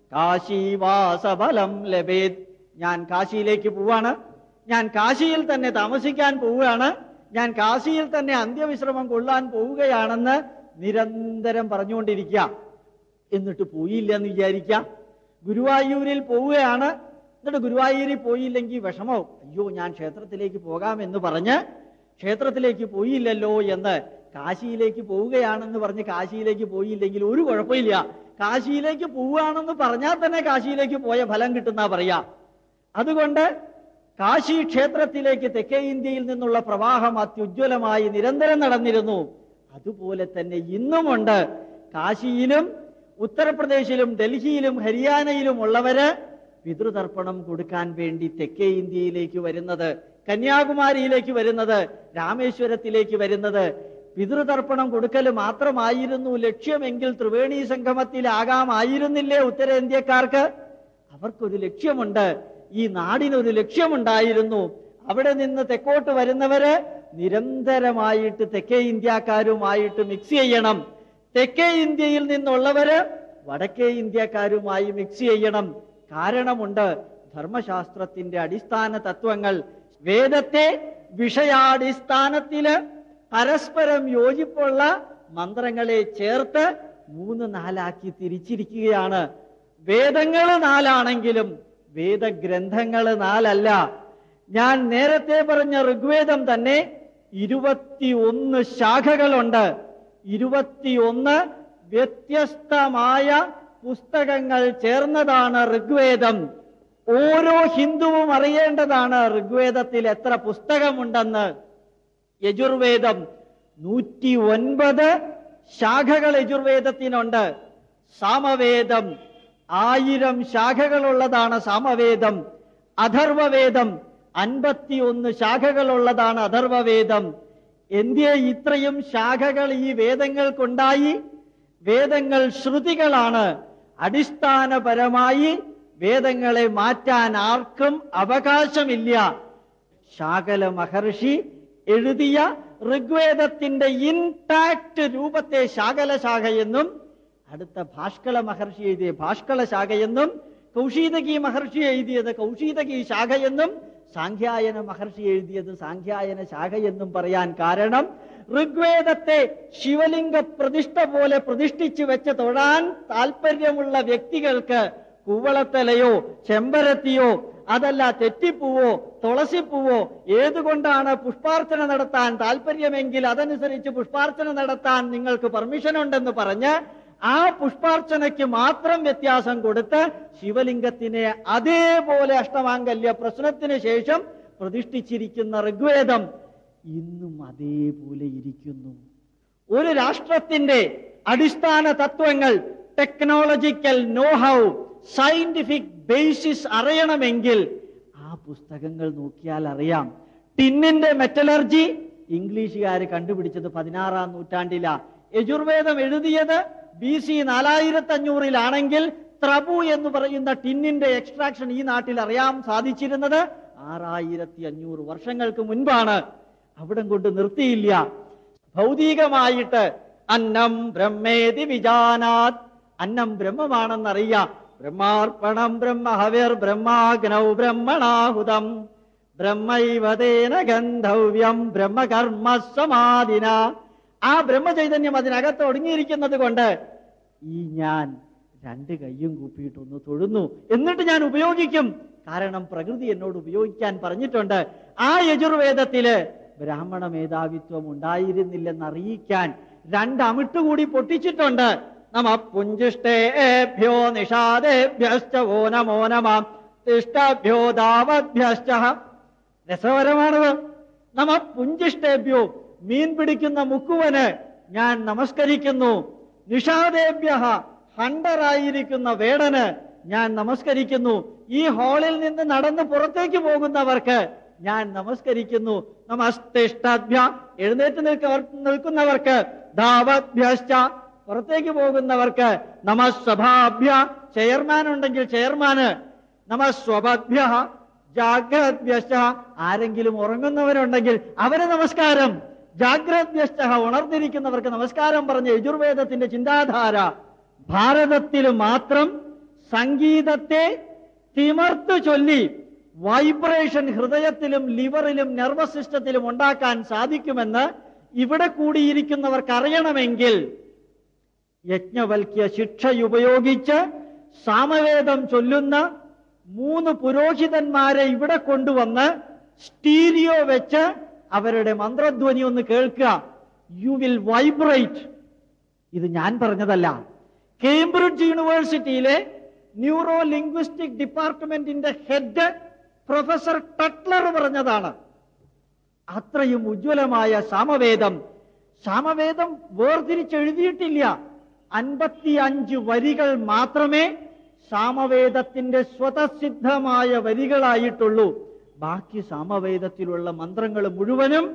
Speaker 2: കാശീവാസഫലം ലഭേത് ഞാൻ കാശിയിലേക്ക് പോവാണ് ഞാൻ കാശിയിൽ തന്നെ താമസിക്കാൻ പോവുകയാണ് ഞാൻ കാശിയിൽ തന്നെ അന്ത്യവിശ്രമം കൊള്ളാൻ പോവുകയാണെന്ന് നിരന്തരം പറഞ്ഞുകൊണ്ടിരിക്കുക എന്നിട്ട് പോയില്ല എന്ന് വിചാരിക്കാം ഗുരുവായൂരിൽ പോവുകയാണ് എന്നിട്ട് ഗുരുവായൂരിൽ പോയില്ലെങ്കിൽ വിഷമോ അയ്യോ ഞാൻ ക്ഷേത്രത്തിലേക്ക് പോകാം എന്ന് പറഞ്ഞ് ക്ഷേത്രത്തിലേക്ക് പോയില്ലല്ലോ എന്ന് കാശിയിലേക്ക് പോവുകയാണെന്ന് പറഞ്ഞ് കാശിയിലേക്ക് പോയില്ലെങ്കിൽ ഒരു കുഴപ്പമില്ല കാശിയിലേക്ക് പോവുകയാണെന്ന് പറഞ്ഞാൽ തന്നെ കാശിയിലേക്ക് പോയ ഫലം കിട്ടുന്ന പറയാ അതുകൊണ്ട് കാശി ക്ഷേത്രത്തിലേക്ക് തെക്കേ ഇന്ത്യയിൽ നിന്നുള്ള പ്രവാഹം അത്യുജ്വലമായി നിരന്തരം നടന്നിരുന്നു അതുപോലെ തന്നെ ഇന്നുമുണ്ട് കാശിയിലും ഉത്തർപ്രദേശിലും ഡൽഹിയിലും ഹരിയാനയിലും ഉള്ളവര് പിതൃതർപ്പണം കൊടുക്കാൻ വേണ്ടി തെക്കേ ഇന്ത്യയിലേക്ക് വരുന്നത് കന്യാകുമാരിയിലേക്ക് വരുന്നത് രാമേശ്വരത്തിലേക്ക് വരുന്നത് പിതൃതർപ്പണം കൊടുക്കൽ മാത്രമായിരുന്നു ലക്ഷ്യമെങ്കിൽ ത്രിവേണി സംഗമത്തിലാകാമായിരുന്നില്ലേ ഉത്തരേന്ത്യക്കാർക്ക് അവർക്കൊരു ലക്ഷ്യമുണ്ട് ഈ നാടിനൊരു ലക്ഷ്യമുണ്ടായിരുന്നു അവിടെ നിന്ന് തെക്കോട്ട് വരുന്നവര് നിരന്തരമായിട്ട് തെക്കേ ഇന്ത്യക്കാരുമായിട്ട് മിക്സ് ചെയ്യണം തെക്കേ ഇന്ത്യയിൽ നിന്നുള്ളവര് വടക്കേ ഇന്ത്യക്കാരുമായി മിക്സ് ചെയ്യണം കാരണമുണ്ട് ധർമ്മശാസ്ത്രത്തിന്റെ അടിസ്ഥാന തത്വങ്ങൾ വേദത്തെ വിഷയാടിസ്ഥാനത്തില് പരസ്പരം യോജിപ്പുള്ള മന്ത്രങ്ങളെ ചേർത്ത് മൂന്ന് നാലാക്കി തിരിച്ചിരിക്കുകയാണ് വേദങ്ങൾ നാലാണെങ്കിലും വേദഗ്രന്ഥങ്ങൾ നാലല്ല ഞാൻ നേരത്തെ പറഞ്ഞ ഋഗ്വേദം തന്നെ ഇരുപത്തിയൊന്ന് ശാഖകളുണ്ട് ഇരുപത്തിയൊന്ന് വ്യത്യസ്തമായ പുസ്തകങ്ങൾ ചേർന്നതാണ് ഋഗ്വേദം ഓരോ ഹിന്ദുവും അറിയേണ്ടതാണ് ഋഗ്വേദത്തിൽ എത്ര പുസ്തകമുണ്ടെന്ന് യജുർവേദം നൂറ്റി ഒൻപത് ശാഖകൾ യജുർവേദത്തിനുണ്ട് സാമവേദം ആയിരം ശാഖകളുള്ളതാണ് സാമവേദം അഥർവവേദം അൻപത്തിയൊന്ന് ശാഖകളുള്ളതാണ് അഥർവവേദം എന്തിയെ ഇത്രയും ശാഖകൾ ഈ വേദങ്ങൾക്കുണ്ടായി വേദങ്ങൾ ശ്രുതികളാണ് അടിസ്ഥാനപരമായി വേദങ്ങളെ മാറ്റാൻ ആർക്കും അവകാശമില്ല ശാകല മഹർഷി എഴുതിയ ഋഗ്വേദത്തിന്റെ ഇൻടാക്ട് രൂപത്തെ ശാകല ശാഖയെന്നും അടുത്ത ഭാഷ്കള മഹർഷി എഴുതിയ ഭാഷ്കള ശാഖയെന്നും കൗശീതകി മഹർഷി എഴുതിയത് കൗശീതകി ശാഖയെന്നും സാഖ്യായന മഹർഷി എഴുതിയത് സാഖ്യായന ശാഖയെന്നും പറയാൻ കാരണം ഋഗ്വേദത്തെ ശിവലിംഗ പ്രതിഷ്ഠ പോലെ പ്രതിഷ്ഠിച്ചു വെച്ച് തൊഴാൻ താല്പര്യമുള്ള വ്യക്തികൾക്ക് കൂവളത്തലയോ ചെമ്പരത്തിയോ അതല്ല തെറ്റിപ്പൂവോ തുളസിപ്പൂവോ ഏതുകൊണ്ടാണ് പുഷ്പാർച്ചന നടത്താൻ താല്പര്യമെങ്കിൽ അതനുസരിച്ച് പുഷ്പാർച്ചന നടത്താൻ നിങ്ങൾക്ക് പെർമിഷൻ ഉണ്ടെന്ന് പറഞ്ഞ് ആ പുഷ്പാർച്ചനയ്ക്ക് മാത്രം വ്യത്യാസം കൊടുത്ത് ശിവലിംഗത്തിനെ അതേപോലെ അഷ്ടമാംഗല്യ പ്രശ്നത്തിന് ശേഷം പ്രതിഷ്ഠിച്ചിരിക്കുന്ന ഋഗ്വേദം ഇന്നും അതേപോലെ ഇരിക്കുന്നു ഒരു രാഷ്ട്രത്തിന്റെ അടിസ്ഥാന തത്വങ്ങൾ ടെക്നോളജിക്കൽ നോഹൗ സയന്റിഫിക് ബേസിസ് അറിയണമെങ്കിൽ ആ പുസ്തകങ്ങൾ നോക്കിയാൽ അറിയാം ടിന്നിന്റെ മെറ്റലർജി ഇംഗ്ലീഷുകാർ കണ്ടുപിടിച്ചത് പതിനാറാം നൂറ്റാണ്ടിലാ യജുർവേദം എഴുതിയത് ബി സി നാലായിരത്തി അഞ്ഞൂറിലാണെങ്കിൽ ത്രബു എന്ന് പറയുന്ന ടിന്നിന്റെ എക്സ്ട്രാക്ഷൻ ഈ നാട്ടിൽ അറിയാൻ സാധിച്ചിരുന്നത് ആറായിരത്തി അഞ്ഞൂറ് വർഷങ്ങൾക്ക് മുൻപാണ് അവിടം കൊണ്ട് നിർത്തിയില്ല ഭൗതികമായിട്ട് അന്നം ബ്രഹ്മേതി വിജാനാത് അന്നം ബ്രഹ്മമാണെന്നറിയാം ബ്രഹ്മാർപ്പണം ബ്രഹ്മഹവിർ ബ്രഹ്മാഗ്നൗ ബ്രഹ്മണാഹുതം ബ്രഹ്മൈവതേന ഗന്ധവ്യം ബ്രഹ്മകർമ്മ സമാധിന ആ ബ്രഹ്മചൈതന്യം അതിനകത്ത് ഒടുങ്ങിയിരിക്കുന്നത് കൊണ്ട് ഈ ഞാൻ രണ്ട് കൈയും കൂപ്പിയിട്ടൊന്ന് തൊഴുന്നു എന്നിട്ട് ഞാൻ ഉപയോഗിക്കും കാരണം പ്രകൃതി എന്നോട് ഉപയോഗിക്കാൻ പറഞ്ഞിട്ടുണ്ട് ആ യജുർവേദത്തില് ബ്രാഹ്മണ മേധാവിത്വം ഉണ്ടായിരുന്നില്ലെന്ന് അറിയിക്കാൻ രണ്ട് അമിട്ട് കൂടി പൊട്ടിച്ചിട്ടുണ്ട് നമ പുഞ്ചിഷ്ടേഭ്യോ നിഷാദേഭ്യശ്ച ഓ നമോ നമ തിഷ്ടഭ്യോ ദാവഭ്യശ്ച രസകരമാണത് നമ പുഞ്ചിഷ്ടേഭ്യോ മീൻ പിടിക്കുന്ന മുക്കുവന് ഞാൻ നമസ്കരിക്കുന്നു നിഷാദേഭ്യ ഹണ്ടറായിരിക്കുന്ന വേടന് ഞാൻ നമസ്കരിക്കുന്നു ഈ ഹാളിൽ നിന്ന് നടന്ന് പുറത്തേക്ക് പോകുന്നവർക്ക് ഞാൻ നമസ്കരിക്കുന്നു നമസ്തിഷ്ടാഭ്യ എഴുന്നേറ്റ് നിൽക്കവർ നിൽക്കുന്നവർക്ക് ധാവഭ്യശ്ച പുറത്തേക്ക് പോകുന്നവർക്ക് നമസ്വഭാഭ്യ ചെയർമാൻ ഉണ്ടെങ്കിൽ ചെയർമാന് നമസ്വഭഭ്യ ജാഗ്രദ്ഭ്യശ്ച ആരെങ്കിലും ഉറങ്ങുന്നവരുണ്ടെങ്കിൽ അവര് നമസ്കാരം ജാഗ്രദ്ഭ്യശ്ച ഉണർന്നിരിക്കുന്നവർക്ക് നമസ്കാരം പറഞ്ഞ യജുർവേദത്തിന്റെ ചിന്താധാര ഭാരതത്തിൽ മാത്രം സംഗീതത്തെ തിമർത്തു ചൊല്ലി വൈബ്രേഷൻ ഹൃദയത്തിലും ലിവറിലും നെർവസ് സിസ്റ്റത്തിലും ഉണ്ടാക്കാൻ സാധിക്കുമെന്ന് ഇവിടെ കൂടിയിരിക്കുന്നവർക്ക് അറിയണമെങ്കിൽ യജ്ഞവൽക്യ ശിക്ഷയുപയോഗിച്ച് സാമവേദം ചൊല്ലുന്ന മൂന്ന് പുരോഹിതന്മാരെ ഇവിടെ കൊണ്ടുവന്ന് സ്റ്റീരിയോ വെച്ച് അവരുടെ മന്ത്രധ്വനി ഒന്ന് കേൾക്കുക യു വിൽ വൈബ്രേറ്റ് ഇത് ഞാൻ പറഞ്ഞതല്ല കേംബ്രിഡ്ജ് യൂണിവേഴ്സിറ്റിയിലെ ന്യൂറോ ലിംഗ്വിസ്റ്റിക് ഡിപ്പാർട്ട്മെന്റിന്റെ ഹെഡ് പ്രൊഫസർ ടട്ലർ പറഞ്ഞതാണ് അത്രയും ഉജ്ജ്വലമായ സാമവേദം സാമവേദം വേർതിരിച്ചെഴുതിയിട്ടില്ല അൻപത്തി അഞ്ച് വരികൾ മാത്രമേ സാമവേദത്തിന്റെ സ്വതസിദ്ധമായ വരികളായിട്ടുള്ളൂ ബാക്കി സാമവേദത്തിലുള്ള മന്ത്രങ്ങൾ മുഴുവനും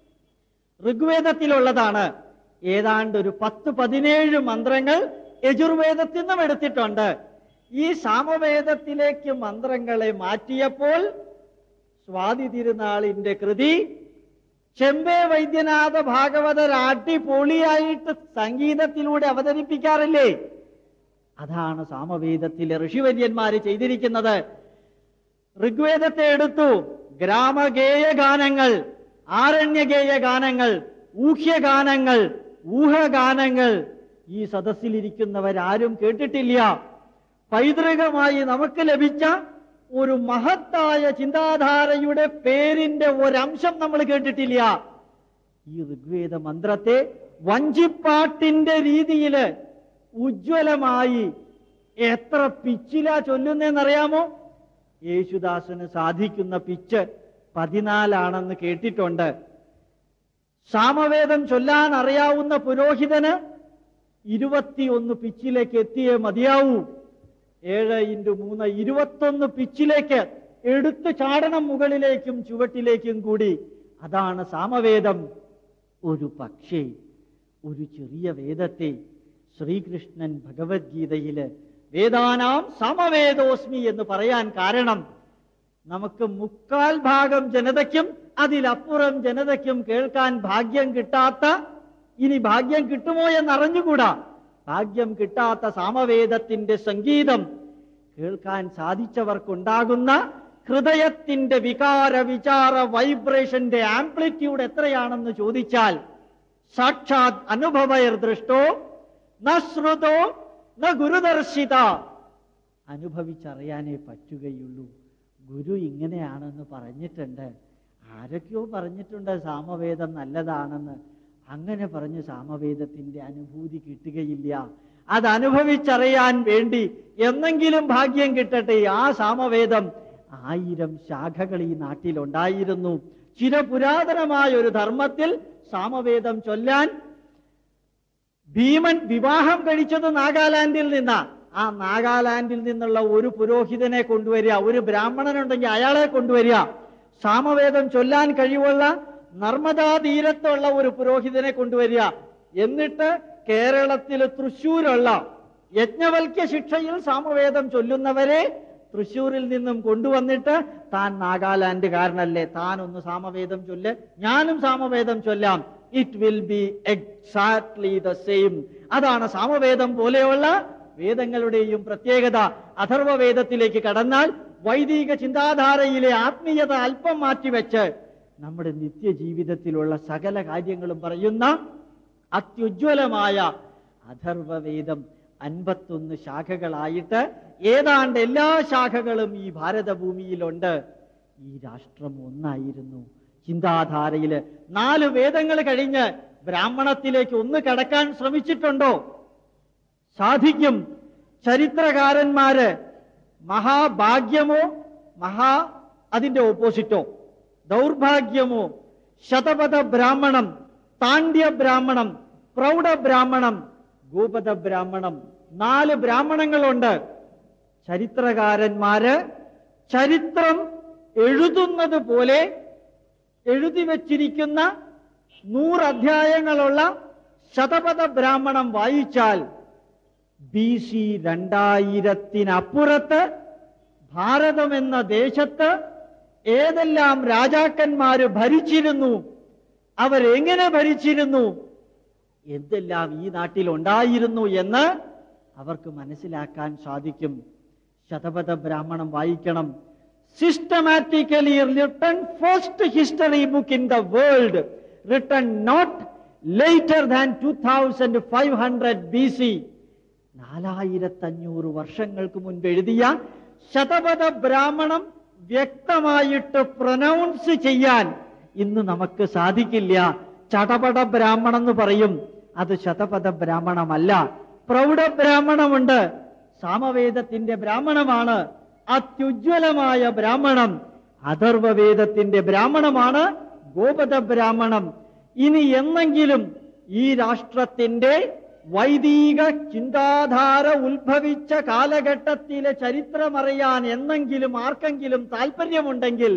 Speaker 2: ഋഗ്വേദത്തിലുള്ളതാണ് ഏതാണ്ട് ഒരു പത്ത് പതിനേഴ് മന്ത്രങ്ങൾ യജുർവേദത്തിൽ നിന്നും എടുത്തിട്ടുണ്ട് ഈ സാമവേദത്തിലേക്ക് മന്ത്രങ്ങളെ മാറ്റിയപ്പോൾ സ്വാതി തിരുനാളിന്റെ കൃതി ചെമ്പേ വൈദ്യനാഥ ഭാഗവതർ അടിപൊളിയായിട്ട് സംഗീതത്തിലൂടെ അവതരിപ്പിക്കാറില്ലേ അതാണ് സാമവേദത്തിലെ ഋഷിവര്യന്മാര് ചെയ്തിരിക്കുന്നത് ഋഗ്വേദത്തെ എടുത്തു ഗ്രാമഗേയ ഗാനങ്ങൾ ആരണ്യഗേയ ഗാനങ്ങൾ ഊഹ്യഗാനങ്ങൾ ഊഹഗാനങ്ങൾ ഈ സദസ്സിലിരിക്കുന്നവരാരും കേട്ടിട്ടില്ല പൈതൃകമായി നമുക്ക് ലഭിച്ച ഒരു മഹത്തായ ചിന്താധാരയുടെ പേരിന്റെ ഒരംശം നമ്മൾ കേട്ടിട്ടില്ല ഈ ഋഗ്വേദ മന്ത്രത്തെ വഞ്ചിപ്പാട്ടിന്റെ രീതിയില് ഉജ്ജ്വലമായി എത്ര പിച്ചിലാ ചൊല്ലുന്നതെന്നറിയാമോ യേശുദാസന് സാധിക്കുന്ന പിച്ച് പതിനാലാണെന്ന് കേട്ടിട്ടുണ്ട് സാമവേദം ചൊല്ലാൻ അറിയാവുന്ന പുരോഹിതന് ഇരുപത്തിയൊന്ന് പിച്ചിലേക്ക് എത്തിയേ മതിയാവൂ ഏഴ് ഇൻറ്റു മൂന്ന് ഇരുപത്തൊന്ന് പിച്ചിലേക്ക് എടുത്തു ചാടണം മുകളിലേക്കും ചുവട്ടിലേക്കും കൂടി അതാണ് സാമവേദം ഒരു പക്ഷേ ഒരു ചെറിയ വേദത്തെ ശ്രീകൃഷ്ണൻ ഭഗവത്ഗീതയില് വേദാനാം സമവേദോസ്മി എന്ന് പറയാൻ കാരണം നമുക്ക് മുക്കാൽ ഭാഗം ജനതയ്ക്കും അതിലപ്പുറം ജനതയ്ക്കും കേൾക്കാൻ ഭാഗ്യം കിട്ടാത്ത ഇനി ഭാഗ്യം കിട്ടുമോ എന്നറിഞ്ഞുകൂടാ ഭാഗ്യം കിട്ടാത്ത സാമവേദത്തിന്റെ സംഗീതം കേൾക്കാൻ സാധിച്ചവർക്കുണ്ടാകുന്ന ഹൃദയത്തിന്റെ വികാര വിചാര വൈബ്രേഷന്റെ ആംപ്ലിറ്റ്യൂഡ് എത്രയാണെന്ന് ചോദിച്ചാൽ സാക്ഷാത് അനുഭവയർ ദൃഷ്ടോ ന ശ്രുതോ ന ഗുരുദർശിത അനുഭവിച്ചറിയാനേ പറ്റുകയുള്ളൂ ഗുരു ഇങ്ങനെയാണെന്ന് പറഞ്ഞിട്ടുണ്ട് ആരൊക്കെയോ പറഞ്ഞിട്ടുണ്ട് സാമവേദം നല്ലതാണെന്ന് അങ്ങനെ പറഞ്ഞ് സാമവേദത്തിന്റെ അനുഭൂതി കിട്ടുകയില്ല അത് അനുഭവിച്ചറിയാൻ വേണ്ടി എന്നെങ്കിലും ഭാഗ്യം കിട്ടട്ടെ ആ സാമവേദം ആയിരം ശാഖകൾ ഈ നാട്ടിലുണ്ടായിരുന്നു ചിരപുരാതനമായ ഒരു ധർമ്മത്തിൽ സാമവേദം ചൊല്ലാൻ ഭീമൻ വിവാഹം കഴിച്ചത് നാഗാലാൻഡിൽ നിന്നാ ആ നാഗാലാൻഡിൽ നിന്നുള്ള ഒരു പുരോഹിതനെ കൊണ്ടുവരിക ഒരു ബ്രാഹ്മണനുണ്ടെങ്കിൽ അയാളെ കൊണ്ടുവരിക സാമവേദം ചൊല്ലാൻ കഴിവുള്ള നർമ്മദാ തീരത്തുള്ള ഒരു പുരോഹിതനെ കൊണ്ടുവരിക എന്നിട്ട് കേരളത്തിൽ തൃശ്ശൂരുള്ള യജ്ഞവൽക്യ ശിക്ഷയിൽ സാമവേദം ചൊല്ലുന്നവരെ തൃശ്ശൂരിൽ നിന്നും കൊണ്ടുവന്നിട്ട് താൻ നാഗാലാൻഡുകാരനല്ലേ താൻ ഒന്ന് സാമവേദം ചൊല്ല് ഞാനും സാമവേദം ചൊല്ലാം it will be exactly the same അതാണ് സാമവേദം പോലെയുള്ള വേദങ്ങളുടെയും പ്രത്യേകത അഥർവവേദത്തിലേക്ക് കടന്നാൽ വൈദിക ചിന്താധാരയിലെ ആത്മീയത അല്പം മാറ്റിവെച്ച് നമ്മുടെ നിത്യജീവിതത്തിലുള്ള സകല കാര്യങ്ങളും പറയുന്ന അത്യുജ്വലമായ അഥർവവേദം അൻപത്തൊന്ന് ശാഖകളായിട്ട് ഏതാണ്ട് എല്ലാ ശാഖകളും ഈ ഭാരതഭൂമിയിലുണ്ട് ഈ രാഷ്ട്രം ഒന്നായിരുന്നു ചിന്താധാരയില് നാല് വേദങ്ങൾ കഴിഞ്ഞ് ബ്രാഹ്മണത്തിലേക്ക് ഒന്ന് കടക്കാൻ ശ്രമിച്ചിട്ടുണ്ടോ സാധിക്കും ചരിത്രകാരന്മാര് മഹാഭാഗ്യമോ മഹാ അതിന്റെ ഓപ്പോസിറ്റോ ദൗർഭാഗ്യമോ ശതപഥ ബ്രാഹ്മണം താണ്ഡ്യ ബ്രാഹ്മണം പ്രൗഢ ബ്രാഹ്മണം ഗോപത ബ്രാഹ്മണം നാല് ബ്രാഹ്മണങ്ങളുണ്ട് ചരിത്രകാരന്മാര് ചരിത്രം എഴുതുന്നത് പോലെ എഴുതി വച്ചിരിക്കുന്ന നൂറ് അധ്യായങ്ങളുള്ള ശതപഥ ബ്രാഹ്മണം വായിച്ചാൽ ബി സി രണ്ടായിരത്തിനപ്പുറത്ത് ഭാരതം എന്ന ദേശത്ത് ഏതെല്ലാം രാജാക്കന്മാര് ഭരിച്ചിരുന്നു അവരെങ്ങനെ ഭരിച്ചിരുന്നു എന്തെല്ലാം ഈ നാട്ടിൽ ഉണ്ടായിരുന്നു എന്ന് അവർക്ക് മനസ്സിലാക്കാൻ സാധിക്കും ശതപഥ ബ്രാഹ്മണം വായിക്കണം systematically written first history book in the world written not later than two thousand five hundred B C നാലായിരത്തഞ്ഞൂറ് വർഷങ്ങൾക്ക് മുൻപ് എഴുതിയ ശതപഥ ബ്രാഹ്മണം വ്യക്തമായിട്ട് പ്രൊനൗൺസ് ചെയ്യാൻ ഇന്ന് നമുക്ക് സാധിക്കില്ല ചടപട ബ്രാഹ്മണം എന്ന് പറയും അത് ശതപഥ ബ്രാഹ്മണമല്ല പ്രൗഢ ബ്രാഹ്മണമുണ്ട് സാമവേദത്തിന്റെ ബ്രാഹ്മണമാണ് അത്യുജ്വലമായ ബ്രാഹ്മണം അഥർവവേദത്തിന്റെ ബ്രാഹ്മണമാണ് ഗോപത ബ്രാഹ്മണം ഇനി എന്നെങ്കിലും ഈ രാഷ്ട്രത്തിന്റെ വൈദിക ചിന്താധാര ഉത്ഭവിച്ച കാലഘട്ടത്തിലെ ചരിത്രമറിയാൻ എന്നെങ്കിലും ആർക്കെങ്കിലും താല്പര്യമുണ്ടെങ്കിൽ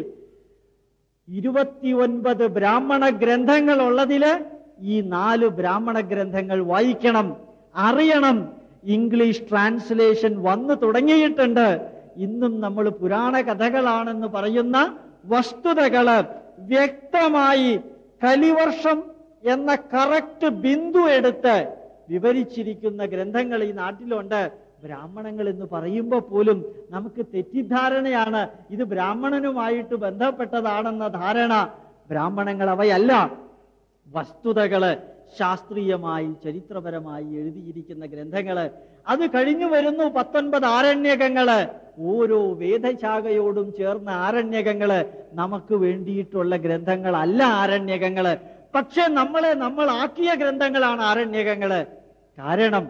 Speaker 2: ഇരുപത്തിയൊൻപത് ബ്രാഹ്മണ ഗ്രന്ഥങ്ങൾ ഉള്ളതില് ഈ നാല് ബ്രാഹ്മണ ഗ്രന്ഥങ്ങൾ വായിക്കണം അറിയണം ഇംഗ്ലീഷ് ട്രാൻസ്ലേഷൻ വന്നു തുടങ്ങിയിട്ടുണ്ട് ഇന്നും നമ്മൾ പുരാണ കഥകളാണെന്ന് പറയുന്ന വസ്തുതകള് വ്യക്തമായി കലിവർഷം എന്ന കറക്റ്റ് ബിന്ദു എടുത്ത് വിവരിച്ചിരിക്കുന്ന ഗ്രന്ഥങ്ങൾ ഈ നാട്ടിലുണ്ട് ബ്രാഹ്മണങ്ങൾ എന്ന് പറയുമ്പോൾ പോലും നമുക്ക് തെറ്റിദ്ധാരണയാണ് ഇത് ബ്രാഹ്മണനുമായിട്ട് ബന്ധപ്പെട്ടതാണെന്ന ധാരണ ബ്രാഹ്മണങ്ങൾ അവയല്ല വസ്തുതകള് ശാസ്ത്രീയമായി ചരിത്രപരമായി എഴുതിയിരിക്കുന്ന ഗ്രന്ഥങ്ങള് അത് കഴിഞ്ഞു വരുന്നു പത്തൊൻപത് ആരണ്യകങ്ങള് ഓരോ വേദശാഖയോടും ചേർന്ന ആരണ്യകങ്ങള് നമുക്ക് വേണ്ടിയിട്ടുള്ള ഗ്രന്ഥങ്ങളല്ല ആരണ്യകങ്ങള് പക്ഷെ നമ്മളെ നമ്മളാക്കിയ ഗ്രന്ഥങ്ങളാണ് ആരണ്യകങ്ങള് കാരണം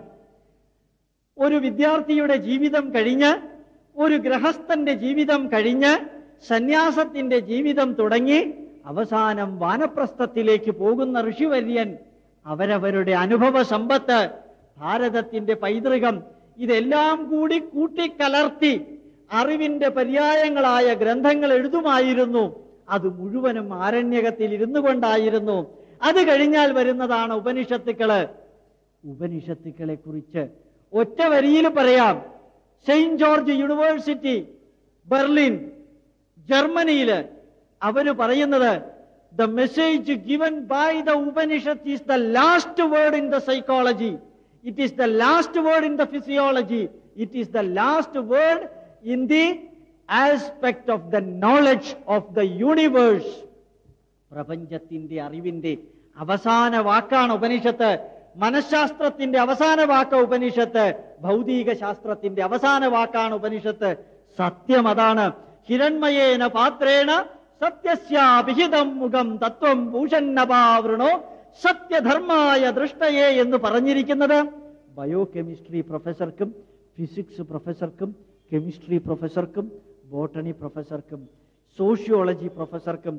Speaker 2: ഒരു വിദ്യാർത്ഥിയുടെ ജീവിതം കഴിഞ്ഞ് ഒരു ഗൃഹസ്ഥന്റെ ജീവിതം കഴിഞ്ഞ് സന്യാസത്തിന്റെ ജീവിതം തുടങ്ങി അവസാനം വാനപ്രസ്ഥത്തിലേക്ക് പോകുന്ന ഋഷിവര്യൻ അവരവരുടെ അനുഭവ സമ്പത്ത് ഭാരതത്തിന്റെ പൈതൃകം ഇതെല്ലാം കൂടി കൂട്ടിക്കലർത്തി അറിവിന്റെ പര്യായങ്ങളായ ഗ്രന്ഥങ്ങൾ എഴുതുമായിരുന്നു അത് മുഴുവനും ആരണ്യകത്തിൽ ഇരുന്നു കൊണ്ടായിരുന്നു അത് കഴിഞ്ഞാൽ വരുന്നതാണ് ഉപനിഷത്തുക്കള് ഉപനിഷത്തുക്കളെ കുറിച്ച് ഒറ്റ വരിയിൽ പറയാം സെയിന്റ് ജോർജ് യൂണിവേഴ്സിറ്റി ബെർലിൻ ജർമ്മനിയില് അവര് പറയുന്നത് the message given by the Upanishad is the last word in the psychology it is the last word in the physiology it is the last word in the aspect of the knowledge of the universe പ്രപഞ്ചത്തിന്റെ അറിവിന്റെ അവസാന വാക്കാണ് ഉപനിഷത്ത് മനഃശാസ്ത്രത്തിന്റെ അവസാന വാക്ക് ഉപനിഷത്ത് ഭൗതിക ശാസ്ത്രത്തിന്റെ അവസാന വാക്കാണ് ഉപനിഷത്ത് സത്യം അതാണ് ഹിരൺമയേന പാത്രേണ സത്യസ്യാഭിഹിതം മുഖം തത്വം ഭൂഷന്നപാവൃണോ സത്യധർമായ ദൃഷ്ടയെ എന്ന് പറഞ്ഞിരിക്കുന്നത് ബയോ കെമിസ്ട്രി പ്രൊഫസർക്കും ഫിസിക്സ് പ്രൊഫസർക്കും കെമിസ്ട്രി പ്രൊഫസർക്കും ബോട്ടണി പ്രൊഫസർക്കും സോഷ്യോളജി പ്രൊഫസർക്കും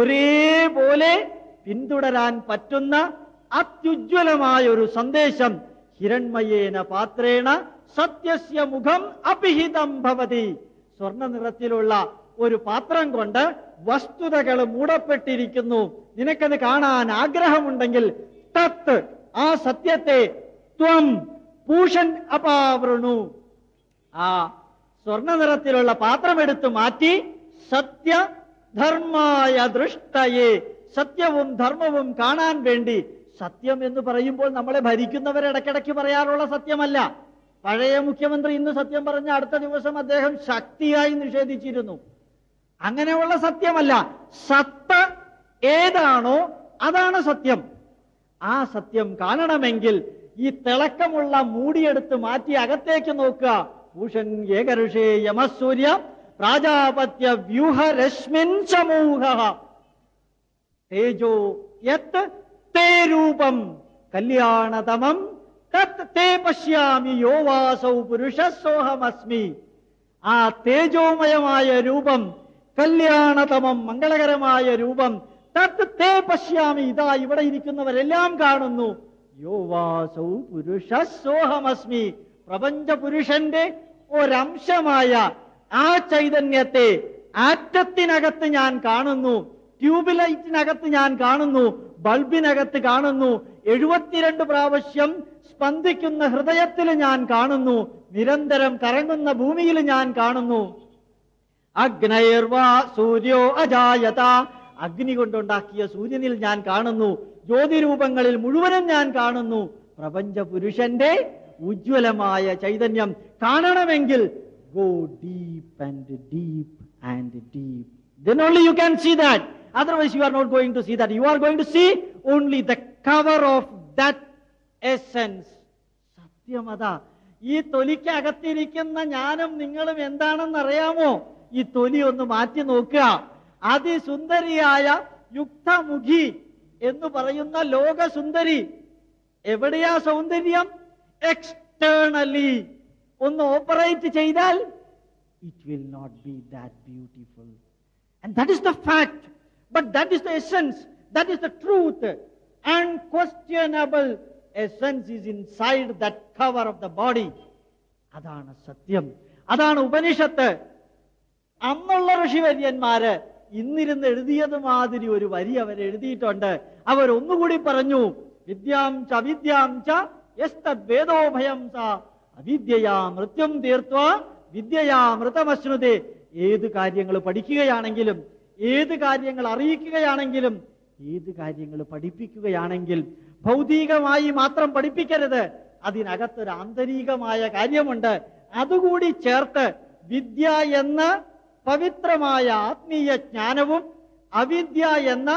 Speaker 2: ഒരേപോലെ പിന്തുടരാൻ പറ്റുന്ന അത്യുജ്വലമായ ഒരു സന്ദേശം ഹിരൺമയേന പാത്രേണ സത്യസ്യ മുഖം അപിഹിതം ഭവതി സ്വർണ്ണ നിറത്തിലുള്ള ഒരു പാത്രം കൊണ്ട് വസ്തുതകൾ മൂടപ്പെട്ടിരിക്കുന്നു നിനക്കത് കാണാൻ ആഗ്രഹമുണ്ടെങ്കിൽ തത്ത് ആ സത്യത്തെ ത്വം പൂഷൻ അപാവൃണു ആ സ്വർണ്ണ നിറത്തിലുള്ള പാത്രം എടുത്തു മാറ്റി സത്യ ധർമായ ദൃഷ്ടയെ സത്യവും ധർമ്മവും കാണാൻ വേണ്ടി സത്യം എന്ന് പറയുമ്പോൾ നമ്മളെ ഭരിക്കുന്നവർ ഇടയ്ക്കിടയ്ക്ക് പറയാറുള്ള സത്യമല്ല പഴയ മുഖ്യമന്ത്രി ഇന്ന് സത്യം പറഞ്ഞ അടുത്ത ദിവസം അദ്ദേഹം ശക്തിയായി നിഷേധിച്ചിരുന്നു അങ്ങനെയുള്ള സത്യമല്ല സത്ത് ഏതാണോ അതാണ് സത്യം ആ സത്യം കാണണമെങ്കിൽ ഈ തിളക്കമുള്ള മൂടിയെടുത്ത് മാറ്റി അകത്തേക്ക് നോക്കുക ഭൂഷൺ ഏകഋഷേ യമസൂര്യ പ്രാജാപത്യ വ്യൂഹരശ്മിൻ സമൂഹ തേജോ യത് തേ രൂപം കല്യാണതമം തത് തേ പശ്യാമി യോവാസൗ പുരുഷ സോഹമസ്മി ആ തേജോമയമായ രൂപം കല്യാണതമം മംഗളകരമായ രൂപം തത് തേ പശ്യാമി ഇതാ ഇവിടെ ഇരിക്കുന്നവരെല്ലാം കാണുന്നു യോവാസൗ പുരുഷ സോഹമസ്മി പ്രപഞ്ച പുരുഷന്റെ ഒരംശമായ ആ ചൈതന്യത്തെ ആറ്റത്തിനകത്ത് ഞാൻ കാണുന്നു ട്യൂബ് ലൈറ്റിനകത്ത് ഞാൻ കാണുന്നു ബൾബിനകത്ത് കാണുന്നു എഴുപത്തിരണ്ട് പ്രാവശ്യം സ്പന്ദിക്കുന്ന ഹൃദയത്തിൽ ഞാൻ കാണുന്നു നിരന്തരം കറങ്ങുന്ന ഭൂമിയിൽ ഞാൻ കാണുന്നു അഗ്നയർവാ സൂര്യോ അജായത അഗ്നി കൊണ്ടുണ്ടാക്കിയ സൂര്യനിൽ ഞാൻ കാണുന്നു ജ്യോതിരൂപങ്ങളിൽ മുഴുവനും ഞാൻ കാണുന്നു പ്രപഞ്ച പുരുഷന്റെ ഉജ്ജ്വലമായ ചൈതന്യം കാണണമെങ്കിൽ go deep and deep and deep then only you can see that otherwise you are not going to see that you are going to see only the cover of that essence സത്യമതാ ഈ തൊലിക്കകത്തിരിക്കുന്ന ഞാനും നിങ്ങളും എന്താണെന്ന് അറിയാമോ ഈ തൊലി ഒന്ന് മാറ്റി നോക്കുക അതിസുന്ദരിയായ യുക്തമുഖി എന്ന് പറയുന്ന ലോകസുന്ദരി എവിടെയാ സൗന്ദര്യം എക്സ്റ്റേണലി ഒന്ന് ഓപ്പറേറ്റ് ചെയ്താൽ it will not be that beautiful. And that is the fact. But that is the essence. That is the truth. Unquestionable essence is inside that cover of the body. അതാണ് സത്യം അതാണ് ഉപനിഷത്ത് അന്നുള്ള ഋഷിവര്യന്മാര് ഇന്നിരുന്ന് എഴുതിയത് മാതിരി ഒരു വരി അവർ എഴുതിയിട്ടുണ്ട് അവർ ഒന്നുകൂടി പറഞ്ഞു വിദ്യാം ച അവിദ്യാം ച യസ്തദ്വേദോഭയം സ അവിദ്യയാ മൃത്യം തീർത്ത വിദ്യയാ മൃതമശ്നുതേ ഏത് കാര്യങ്ങൾ പഠിക്കുകയാണെങ്കിലും ഏത് കാര്യങ്ങൾ അറിയിക്കുകയാണെങ്കിലും ഏത് കാര്യങ്ങൾ പഠിപ്പിക്കുകയാണെങ്കിൽ ഭൗതികമായി മാത്രം പഠിപ്പിക്കരുത് അതിനകത്തൊരു ആന്തരികമായ കാര്യമുണ്ട് അതുകൂടി ചേർത്ത് വിദ്യ എന്ന പവിത്രമായ ആത്മീയ ജ്ഞാനവും അവിദ്യ എന്ന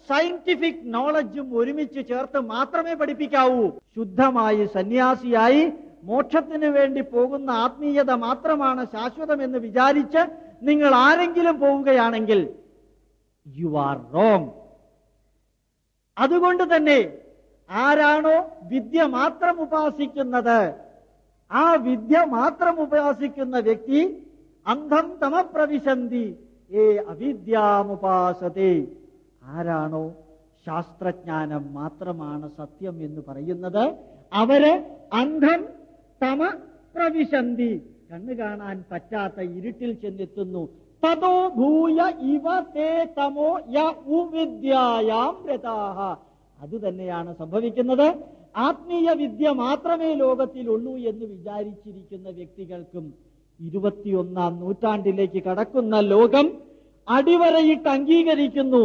Speaker 2: സയന്റിഫിക് നോളജും ഒരുമിച്ച് ചേർത്ത് മാത്രമേ പഠിപ്പിക്കാവൂ ശുദ്ധമായി സന്യാസിയായി മോക്ഷത്തിന് വേണ്ടി പോകുന്ന ആത്മീയത മാത്രമാണ് ശാശ്വതമെന്ന് വിചാരിച്ച് നിങ്ങൾ ആരെങ്കിലും പോവുകയാണെങ്കിൽ യു ആർ റോങ് അതുകൊണ്ട് തന്നെ ആരാണോ വിദ്യ മാത്രം ഉപാസിക്കുന്നത് ആ വിദ്യ മാത്രം ഉപാസിക്കുന്ന വ്യക്തി അന്ധം തമപ്രവിശന്തി ഏ അവിദ്യാമുപാസത്തെ ആരാണോ ശാസ്ത്രജ്ഞാനം മാത്രമാണ് സത്യം എന്ന് പറയുന്നത് അവര് അന്ധം തമ പ്രവിശന്തി കണ്ണു കാണാൻ പറ്റാത്ത ഇരുട്ടിൽ ചെന്നെത്തുന്നു തതോ ഭൂയ ഇവ തേ തമോ യ ഉവിദ്യായാം രതാഹ അത് തന്നെയാണ് സംഭവിക്കുന്നത് ആത്മീയ വിദ്യ മാത്രമേ ലോകത്തിലുള്ളൂ എന്ന് വിചാരിച്ചിരിക്കുന്ന വ്യക്തികൾക്കും ഇരുപത്തിയൊന്നാം നൂറ്റാണ്ടിലേക്ക് കടക്കുന്ന ലോകം അടിവരയിട്ട് അംഗീകരിക്കുന്നു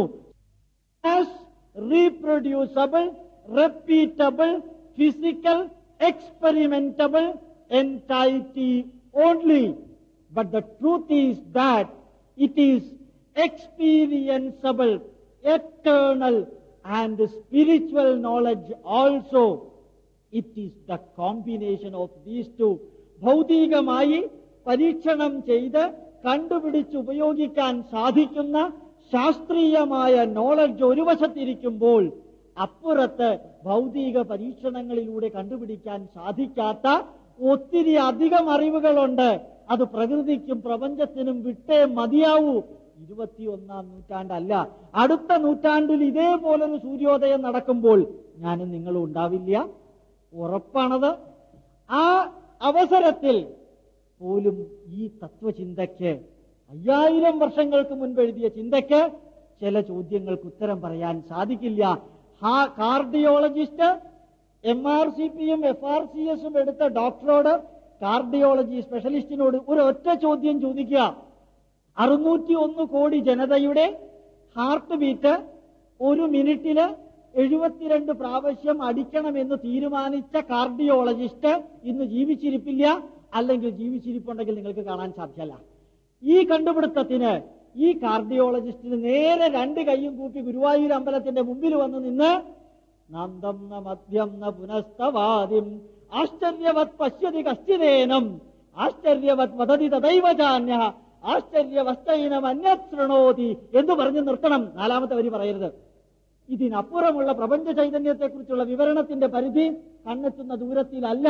Speaker 2: reproducible repeatable physical experimentable entity only. But the truth is that it is experienceable, eternal, and spiritual knowledge also. It is the combination of these two. ഭൗതികമായി പരീക്ഷണം ചെയ്ത് കണ്ടുപിടിച്ച് ഉപയോഗിക്കാൻ സാധിക്കുന്ന ശാസ്ത്രീയമായ നോളജ് ഒരു വശത്തിരിക്കുമ്പോൾ അപ്പുറത്ത് ഭൗതിക പരീക്ഷണങ്ങളിലൂടെ കണ്ടുപിടിക്കാൻ സാധിക്കാത്ത ഒത്തിരി അധികം അറിവുകളുണ്ട് അത് പ്രകൃതിക്കും പ്രപഞ്ചത്തിനും വിട്ടേ മതിയാവൂ ഇരുപത്തിയൊന്നാം നൂറ്റാണ്ടല്ല അടുത്ത നൂറ്റാണ്ടിൽ ഇതേപോലൊരു സൂര്യോദയം നടക്കുമ്പോൾ ഞാനും നിങ്ങളും ഉണ്ടാവില്ല ഉറപ്പാണത് ആ അവസരത്തിൽ പോലും ഈ തത്വചിന്തയ്ക്ക് അയ്യായിരം വർഷങ്ങൾക്ക് മുൻപ് എഴുതിയ ചിന്തയ്ക്ക് ചില ചോദ്യങ്ങൾക്ക് ഉത്തരം പറയാൻ സാധിക്കില്ല ഹാ കാർഡിയോളജിസ്റ്റ് എം ആർ സി പിയും എഫ് ആർ സി എസും എടുത്ത ഡോക്ടറോട് കാർഡിയോളജി സ്പെഷ്യലിസ്റ്റിനോട് ഒരു ഒറ്റ ചോദ്യം ചോദിക്കുക അറുന്നൂറ്റി ഒന്ന് കോടി ജനതയുടെ ഹാർട്ട് ബീറ്റ് ഒരു മിനിറ്റില് എഴുപത്തിരണ്ട് പ്രാവശ്യം അടിക്കണമെന്ന് തീരുമാനിച്ച കാർഡിയോളജിസ്റ്റ് ഇന്ന് ജീവിച്ചിരിപ്പില്ല അല്ലെങ്കിൽ ജീവിച്ചിരിപ്പുണ്ടെങ്കിൽ നിങ്ങൾക്ക് കാണാൻ സാധ്യമല്ല ഈ കണ്ടുപിടുത്തത്തിന് ഈ കാർഡിയോളജിസ്റ്റിന് നേരെ രണ്ട് കൈയും കൂപ്പി ഗുരുവായൂർ അമ്പലത്തിന്റെ മുമ്പിൽ വന്ന് നിന്ന് നന്ദം ന മദ്യം ന പുനസ്തവാദിം ആശ്ചര്യവത് പശ്യതി കശ്ചിതേനം ആശ്ചര്യവത് വദതി തദൈവജാന്യ ആശ്ചര്യവസ്തൈനം അന്യത് ശൃണോതി എന്ന് പറഞ്ഞു നിർത്തണം നാലാമത്തെ വരി പറയരുത് ഇതിനപ്പുറമുള്ള പ്രപഞ്ച ചൈതന്യത്തെക്കുറിച്ചുള്ള വിവരണത്തിന്റെ പരിധി കണ്ണെത്തുന്ന ദൂരത്തിലല്ല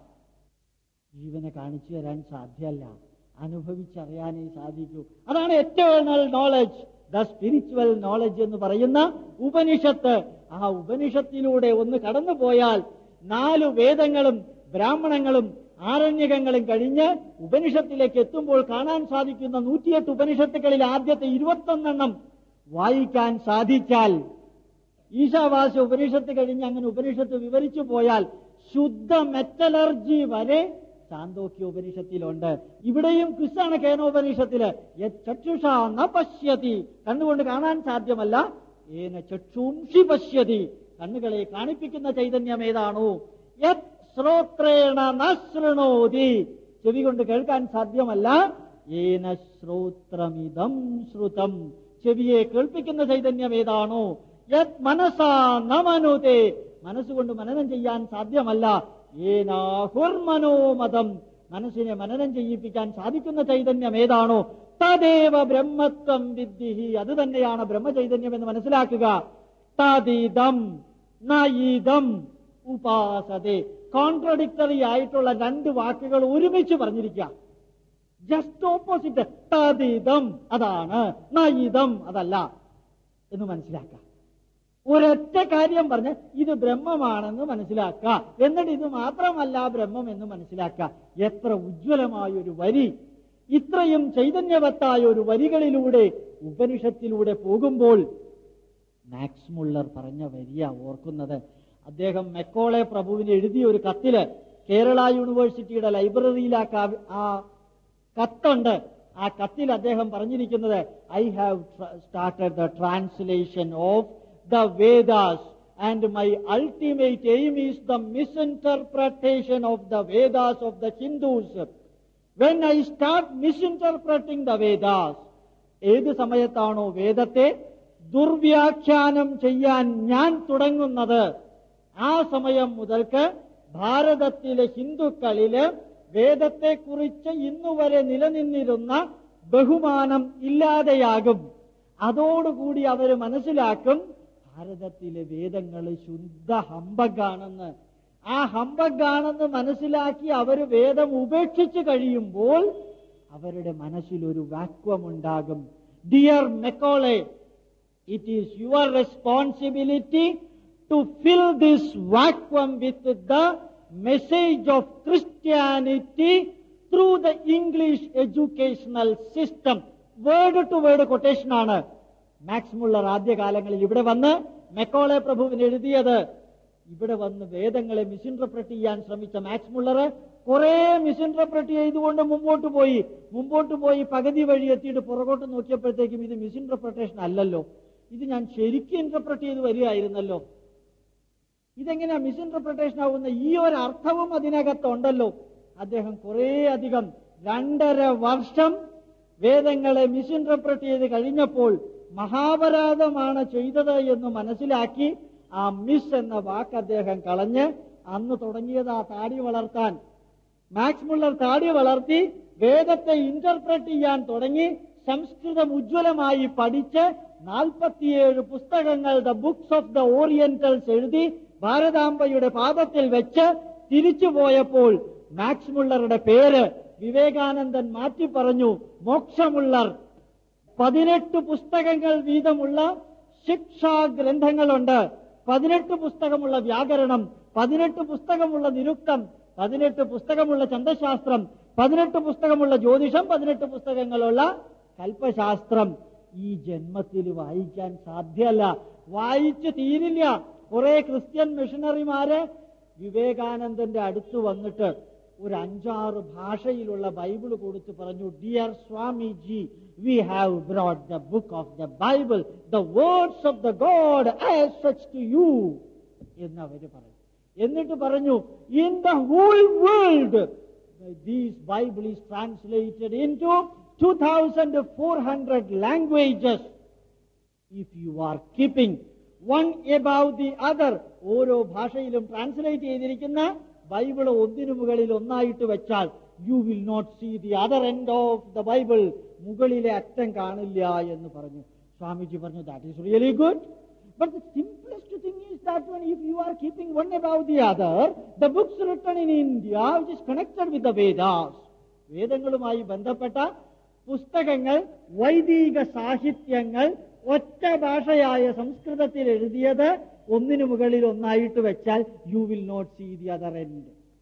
Speaker 2: ജീവനെ കാണിച്ചു തരാൻ സാധ്യമല്ല അനുഭവിച്ചറിയാനേ സാധിക്കൂ അതാണ് eternal knowledge the spiritual knowledge എന്ന് പറയുന്ന ഉപനിഷത്ത് ആ ഉപനിഷത്തിലൂടെ ഒന്ന് കടന്നുപോയാൽ നാലു വേദങ്ങളും ബ്രാഹ്മണങ്ങളും ആരണ്യകങ്ങളും കഴിഞ്ഞ് ഉപനിഷത്തിലേക്ക് എത്തുമ്പോൾ കാണാൻ സാധിക്കുന്ന നൂറ്റിയെട്ട് ഉപനിഷത്തുകളിൽ ആദ്യത്തെ ഇരുപത്തൊന്നെണ്ണം വായിക്കാൻ സാധിച്ചാൽ ഈശാവാസ്യ ഉപനിഷത്ത് കഴിഞ്ഞ് അങ്ങനെ ഉപനിഷത്ത് വിവരിച്ചു പോയാൽ ശുദ്ധ മെറ്റലർജി വരെ ചാന്തോക്യ ഉപനിഷത്തിലുണ്ട് ഇവിടെയും ക്രിസ്താണ് കേനോപനിഷത്തില് യത് ചക്ഷുഷ ന പശ്യതി കണ്ണുകൊണ്ട് കാണാൻ സാധ്യമല്ല ഏന ചക്ഷുംഷി പശ്യതി കണ്ണുകളെ കാണിപ്പിക്കുന്ന ചൈതന്യം ഏതാണോ യത് ശ്രോത്രേണ ന ശൃണോതി ചെവി കൊണ്ട് കേൾക്കാൻ സാധ്യമല്ല ഏന ശ്രോത്രമിതം ശ്രുതം ചെവിയെ കേൾപ്പിക്കുന്ന ചൈതന്യം ഏതാണോ യത് മനസാ നമനുതേ മനസ്സുകൊണ്ട് മനനം ചെയ്യാൻ സാധ്യമല്ല ഏനാഹുർമനോമതം മനസ്സിനെ മനനം ചെയ്യിപ്പിക്കാൻ സാധിക്കുന്ന ചൈതന്യം ഏതാണോ തദേവ ബ്രഹ്മത്വം വിദ്ധിഹി അത് തന്നെയാണ് ബ്രഹ്മചൈതന്യം എന്ന് മനസ്സിലാക്കുക തദിതം നയിതം ഉപാസതെ കോൺട്രഡിക്ടറി ആയിട്ടുള്ള രണ്ട് വാക്കുകൾ ഒരുമിച്ച് പറഞ്ഞിരിക്കുക ജസ്റ്റ് ഓപ്പോസിറ്റ് തദിതം അതാണ് നയിതം അതല്ല എന്ന് മനസ്സിലാക്കുക ഒരൊറ്റ കാര്യം പറഞ്ഞ് ഇത് ബ്രഹ്മമാണെന്ന് മനസ്സിലാക്കുക എന്നിട്ട് ഇത് മാത്രമല്ല ബ്രഹ്മം എന്ന് മനസ്സിലാക്കുക എത്ര ഉജ്ജ്വലമായ ഒരു വരി ഇത്രയും ചൈതന്യവത്തായ ഒരു വരികളിലൂടെ ഉപനിഷത്തിലൂടെ പോകുമ്പോൾ മാക്സ് മുള്ളർ പറഞ്ഞ വരിയ ഓർക്കുന്നത് അദ്ദേഹം മെക്കോളെ പ്രഭുവിന് എഴുതിയ ഒരു കത്തില് കേരള യൂണിവേഴ്സിറ്റിയുടെ ലൈബ്രറിയിൽ ആ കാവ്യ- ആ കത്തുണ്ട് ആ കത്തിൽ അദ്ദേഹം പറഞ്ഞിരിക്കുന്നത് I have started the translation of the Vedas and my ultimate aim is the misinterpretation of the Vedas of the Hindus when I start misinterpreting the Vedas ഏത് സമയത്താണോ വേദത്തെ ദുർവ്യാഖ്യാനം ചെയ്യാൻ ഞാൻ തുടങ്ങുന്നത് ആ സമയം മുതൽക്ക് ഭാരതത്തിലെ ഹിന്ദുക്കളില് വേദത്തെക്കുറിച്ച് ഇന്നുവരെ നിലനിന്നിരുന്ന ബഹുമാനം ഇല്ലാതെയാകും അതോടുകൂടി അവർ മനസ്സിലാക്കും ഭാരതത്തിലെ വേദങ്ങൾ ശുദ്ധ ഹമ്പഗാണെന്ന് ആ ഹമ്പഗാണെന്ന് മനസ്സിലാക്കി അവർ വേദം ഉപേക്ഷിച്ച് കഴിയുമ്പോൾ അവരുടെ മനസ്സിൽ ഒരു വാക്വം ഉണ്ടാകും dear Macaulay it is your responsibility to fill this vacuum with the message of Christianity through the English educational system. Word to word quotation ആണ് മാക്സ് മുള്ളർ ആദ്യകാലങ്ങളിൽ ഇവിടെ വന്ന് മെക്കോളെ പ്രഭുവിന് എഴുതിയത് ഇവിടെ വന്ന് വേദങ്ങളെ മിസ്ഇൻറ്റർപ്രറ്റ് ചെയ്യാൻ ശ്രമിച്ച മാക്സ് മുള്ളർ കുറെ മിസ്ഇൻറ്റർപ്രറ്റ് ചെയ്തുകൊണ്ട് മുമ്പോട്ട് പോയി മുമ്പോട്ട് പോയി പകുതി വഴി എത്തിയിട്ട് പുറകോട്ട് നോക്കിയപ്പോഴത്തേക്കും ഇത് മിസ്ഇൻറ്റർപ്രിട്ടേഷൻ അല്ലല്ലോ ഇത് ഞാൻ ശരിക്കും ഇന്റർപ്രറ്റ് ചെയ്ത് വരികയായിരുന്നല്ലോ ഇതെങ്ങനെയാ മിസ്ഇൻറ്റർപ്രിട്ടേഷൻ ആവുന്ന ഈ ഒരു അർത്ഥവും അതിനകത്തുണ്ടല്ലോ അദ്ദേഹം കുറേ അധികം രണ്ടര വർഷം വേദങ്ങളെ മിസ്ഇൻറ്റർപ്രറ്റ് ചെയ്ത് കഴിഞ്ഞപ്പോൾ മഹാപരാധമാണ് ചെയ്തത് എന്ന് മനസ്സിലാക്കി ആ മിസ് എന്ന വാക്ക് അദ്ദേഹം കളഞ്ഞ് അന്ന് തുടങ്ങിയത് ആ താടി വളർത്താൻ മാക്സ് മുള്ളർ താടി വളർത്തി വേദത്തെ ഇന്റർപ്രറ്റ് ചെയ്യാൻ തുടങ്ങി സംസ്കൃതം ഉജ്ജ്വലമായി പഠിച്ച് നാൽപ്പത്തിയേഴ് പുസ്തകങ്ങൾ the books of the orientals എഴുതി ഭാരതാംബയുടെ പാദത്തിൽ വെച്ച് തിരിച്ചു പോയപ്പോൾ മാക്സ് മുള്ളറുടെ പേര് വിവേകാനന്ദൻ മാറ്റി പറഞ്ഞു മോക്ഷമുള്ളർ പതിനെട്ട് പുസ്തകങ്ങൾ വീതമുള്ള ശിക്ഷാ ഗ്രന്ഥങ്ങളുണ്ട് പതിനെട്ട് പുസ്തകമുള്ള വ്യാകരണം പതിനെട്ട് പുസ്തകമുള്ള നിരുക്തം പതിനെട്ട് പുസ്തകമുള്ള ചന്തശാസ്ത്രം പതിനെട്ട് പുസ്തകമുള്ള ജ്യോതിഷം പതിനെട്ട് പുസ്തകങ്ങളുള്ള കൽപ്പശാസ്ത്രം ഈ ജന്മത്തിൽ വായിക്കാൻ സാധ്യമല്ല വായിച്ചു തീരില്ല കുറെ ക്രിസ്ത്യൻ മിഷണറിമാര് വിവേകാനന്ദന്റെ അടുത്ത് വന്നിട്ട് ഒരു അഞ്ചാറ് ഭാഷയിലുള്ള ബൈബിൾ കൊടുത്ത് പറഞ്ഞു dear Swamiji we have brought the book of the Bible the words of the God as such to you എന്ന് അവര് പറഞ്ഞു എന്നിട്ട് പറഞ്ഞു in the whole world these Bible is translated in to two thousand four hundred languages if you are keeping one above the other ഓരോ ഭാഷയിലും translate ചെയ്തിരിക്കുന്ന Bible ഒന്നിനു മുകളിൽ ഒന്നായിട്ട് വെച്ചാൽ you will not see the other end of the Bible മുകളിലെ അറ്റം കാണില്ല എന്ന് പറഞ്ഞു സ്വാമിജി പറഞ്ഞു that is really good but the simplest thing is that one if you are keeping one above the other the books written in India which is connected with the Vedas വേദങ്ങളുമായി ബന്ധപ്പെട്ട പുസ്തകങ്ങൾ വൈദിക സാഹിത്യങ്ങൾ ഒറ്റ ഭാഷയായ സംസ്കൃതത്തിൽ എഴുതിയത് ഒന്നിനു മുകളിൽ ഒന്നായിട്ട് വെച്ചാൽ you will not see the other end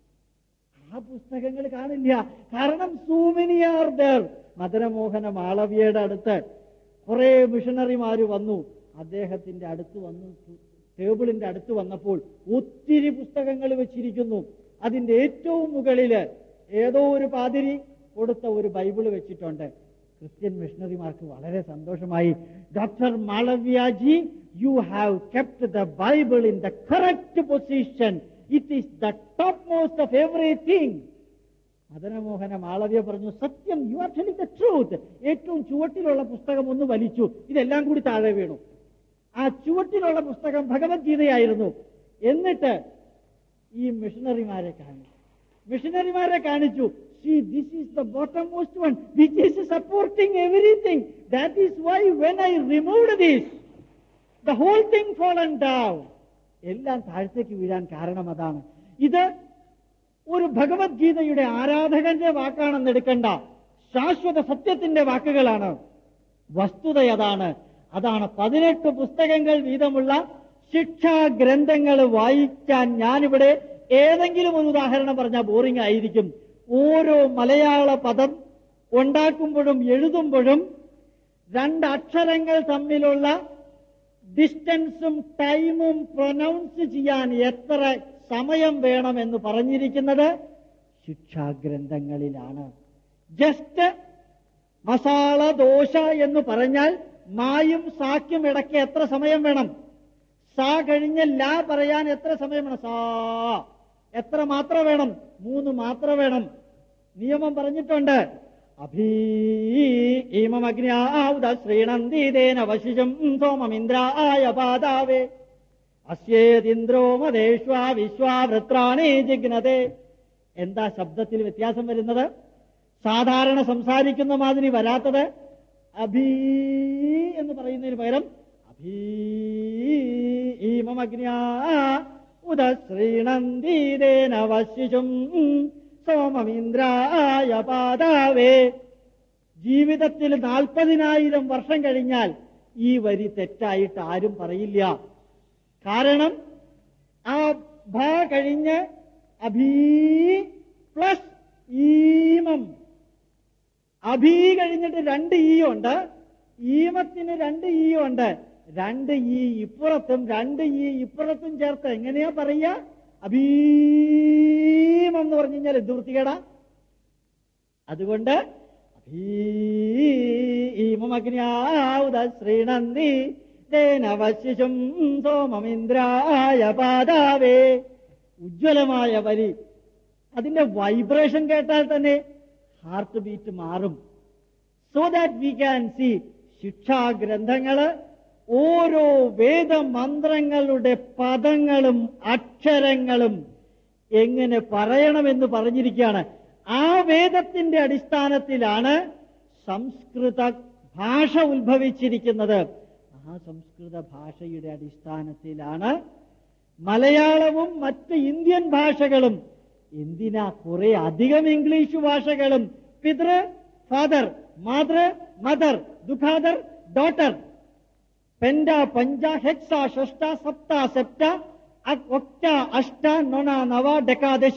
Speaker 2: ആ പുസ്തകങ്ങൾ കാണില്ല കാരണം സൂമിനിയാർ ദർ മദനമോഹന മാളവിയുടെ അടുത്ത് കുറെ മിഷണറിമാര് വന്നു അദ്ദേഹത്തിന്റെ അടുത്ത് വന്നു ടേബിളിന്റെ അടുത്ത് വന്നപ്പോൾ ഒത്തിരി പുസ്തകങ്ങൾ വെച്ചിരിക്കുന്നു അതിന്റെ ഏറ്റവും മുകളില് ഏതോ ഒരു പാതിരി കൊടുത്ത ഒരു ബൈബിള് വെച്ചിട്ടുണ്ട് ക്രിസ്ത്യൻ മിഷണറിമാർക്ക് വളരെ സന്തോഷമായി doctor Malaviyaji you have kept the Bible in the correct position it is the top most of everything Madan Mohan Malaviya പറഞ്ഞു സത്യം you are telling the truth ഏറ്റവും ചുവട്ടിലുള്ള പുസ്തകം ഒന്ന് വലിച്ചു ഇതെല്ലാം കൂടി താഴെ വീണു ആ ചുവട്ടിലുള്ള പുസ്തകം ഭഗവത്ഗീതയായിരുന്നു എന്നിട്ട് ഈ മിഷണറിമാരെ കാണിച്ചു മിഷണറിമാരെ കാണിച്ചു see this is the bottommost one which is supporting everything that is why when i removed this the whole thing fallen down എല്ലാം താഴത്തേക്ക് വീഴാൻ കാരണം അതാണ് ഇത് ഒരു ഭഗവത്ഗീതയുടെ ആരാധകന്റെ വാക്കാണെന്ന് എടുക്കണ്ട ശാശ്വത സത്യത്തിന്റെ വാക്കുകളാണ് വസ്തുത അതാണ് അതാണ് പതിനെട്ട് പുസ്തകങ്ങൾ വീതമുള്ള ശിക്ഷാ ഗ്രന്ഥങ്ങൾ വായിക്കാൻ ഞാനിവിടെ ഏതെങ്കിലും ഒരു ഉദാഹരണം പറഞ്ഞാൽ ബോറിംഗ് ആയിരിക്കും ഓരോ മലയാള പദം ഉണ്ടാക്കുമ്പോഴും എഴുതുമ്പോഴും രണ്ട് അക്ഷരങ്ങൾ തമ്മിലുള്ള ഡിസ്റ്റൻസും ടൈമും പ്രൊനൗൺസ് ചെയ്യാൻ എത്ര സമയം വേണമെന്ന് പറഞ്ഞിരിക്കുന്നത് ശിക്ഷാഗ്രന്ഥങ്ങളിലാണ് ജസ്റ്റ് മസാല ദോശ എന്ന് പറഞ്ഞാൽ മായും സാക്കും ഇടയ്ക്ക് എത്ര സമയം വേണം സാ കഴിഞ്ഞ് ലാ പറയാൻ എത്ര സമയം വേണം സാ എത്ര മാത്ര വേണം മൂന്ന് മാത്ര വേണം നിയമം പറഞ്ഞിട്ടുണ്ട് അഭീമഗ്നാവുത ശ്രീണന്ദീതേന വശിഷം സോമമിന്ദ്രായ പാതാവേ അസ്യേതിന്ദ്രോ മതേഷ്വാ വിശ്വാവൃത്രാണി ജിഗ്നതേ എന്താ ശബ്ദത്തിൽ വ്യത്യാസം വരുന്നത് സാധാരണ സംസാരിക്കുന്ന മാതിരി വരാത്തത് അഭീ എന്ന് പറയുന്നതിന് പകരം അഭീമഗ്നാ ഉദ ശ്രീണന്ദീതേന വശിഷം സോമമിന്ദ്രായ പാതാവേ ജീവിതത്തിൽ നാൽപ്പതിനായിരം വർഷം കഴിഞ്ഞാൽ ഈ വരി തെറ്റായിട്ട് ആരും പറയില്ല കാരണം ആ ഭ കഴിഞ്ഞ് അഭീ പ്ലസ് ഈമം അഭീ കഴിഞ്ഞിട്ട് രണ്ട് ഈ ഉണ്ട് ഈമത്തിന് രണ്ട് ഈ ഉണ്ട് രണ്ട് ഈ ഇപ്പുറത്തും രണ്ട് ഈ ഇപ്പുറത്തും ചേർത്ത് എങ്ങനെയാ പറയുക അഭീമം എന്ന് പറഞ്ഞു കഴിഞ്ഞാൽ എന്ത് വൃത്തികേടാ അതുകൊണ്ട് ഭീമഗ്നാവുത ശ്രീനന്ദി തേനവശ്യം സോമമിന്ദ്രായ പാതാവേ ഉജ്ജ്വലമായ വരി അതിന്റെ വൈബ്രേഷൻ കേട്ടാൽ തന്നെ ഹാർട്ട് ബീറ്റ് മാറും so that we can see ശിക്ഷാഗ്രന്ഥങ്ങള് ഓരോ വേദമന്ത്രങ്ങളുടെ പദങ്ങളും അക്ഷരങ്ങളും എങ്ങനെ പറയണമെന്ന് പറഞ്ഞിരിക്കുകയാണ് ആ വേദത്തിന്റെ അടിസ്ഥാനത്തിലാണ് സംസ്കൃത ഭാഷ ഉത്ഭവിച്ചിരിക്കുന്നത് ആ സംസ്കൃത ഭാഷയുടെ അടിസ്ഥാനത്തിലാണ് മലയാളവും മറ്റ് ഇന്ത്യൻ ഭാഷകളും എന്തിനാ കുറെ അധികം ഇംഗ്ലീഷ് ഭാഷകളും പിതൃ ഫാദർ മാതൃ മദർ ദുഃഖാദർ ഡോട്ടർ പെൻഡ പഞ്ച ഹെക്സ ഷഷ്ട സപ്ത സെപ്റ്റ അ- ഒക്ട അഷ്ട നൊണ നവ ഡെക്കാദശ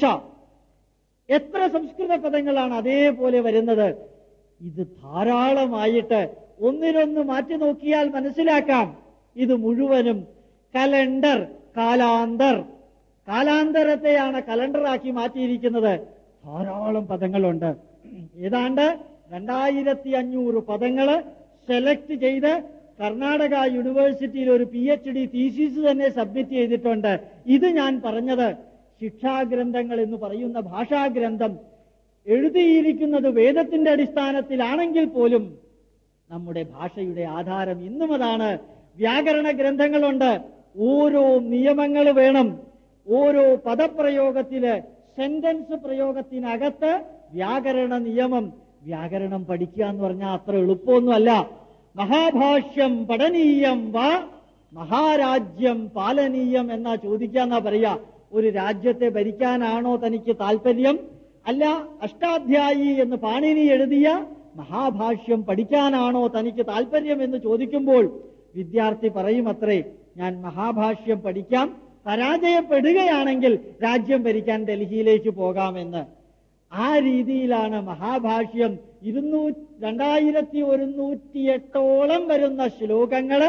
Speaker 2: എത്ര സംസ്കൃത പദങ്ങളാണ് അതേപോലെ വരുന്നത് ഇത് ധാരാളമായിട്ട് ഒന്നിനൊന്ന് മാറ്റി നോക്കിയാൽ മനസ്സിലാക്കാം ഇത് മുഴുവനും കലണ്ടർ കാലാന്തർ കാലാന്തരത്തെയാണ് കലണ്ടറാക്കി മാറ്റിയിരിക്കുന്നത് ധാരാളം പദങ്ങളുണ്ട് ഏതാണ്ട് രണ്ടായിരത്തി അഞ്ഞൂറ് പദങ്ങള് സെലക്ട് ചെയ്ത് കർണാടക യൂണിവേഴ്സിറ്റിയിൽ ഒരു പി എച്ച് ഡി തീസിസ് തന്നെ സബ്മിറ്റ് ചെയ്തിട്ടുണ്ട് ഇത് ഞാൻ പറഞ്ഞത് ശിക്ഷാഗ്രന്ഥങ്ങൾ എന്ന് പറയുന്ന ഭാഷാഗ്രന്ഥം എഴുതിയിരിക്കുന്നത് വേദത്തിന്റെ അടിസ്ഥാനത്തിലാണെങ്കിൽ പോലും നമ്മുടെ ഭാഷയുടെ ആധാരം ഇന്നും അതാണ് വ്യാകരണ ഗ്രന്ഥങ്ങളുണ്ട് ഓരോ നിയമങ്ങൾ വേണം ഓരോ പദപ്രയോഗത്തില് സെന്റൻസ് പ്രയോഗത്തിനകത്ത് വ്യാകരണ നിയമം വ്യാകരണം പഠിക്കുക എന്ന് പറഞ്ഞാൽ അത്ര എളുപ്പമൊന്നുമല്ല മഹാഭാഷ്യം പഠനീയം വാ മഹാരാജ്യം പാലനീയം എന്നാ ചോദിക്കാന്നാ പറയാ ഒരു രാജ്യത്തെ ഭരിക്കാനാണോ തനിക്ക് താല്പര്യം അല്ല അഷ്ടാധ്യായി എന്ന് പാണിനി എഴുതിയ മഹാഭാഷ്യം പഠിക്കാനാണോ തനിക്ക് താല്പര്യം എന്ന് ചോദിക്കുമ്പോൾ വിദ്യാർത്ഥി പറയും അത്രേ ഞാൻ മഹാഭാഷ്യം പഠിക്കാം പരാജയപ്പെടുകയാണെങ്കിൽ രാജ്യം ഭരിക്കാൻ ഡൽഹിയിലേക്ക് പോകാമെന്ന് ആ രീതിയിലാണ് മഹാഭാഷ്യം ഇരുന്നൂ രണ്ടായിരത്തി ഒരുന്നൂറ്റിയെട്ടോളം വരുന്ന ശ്ലോകങ്ങള്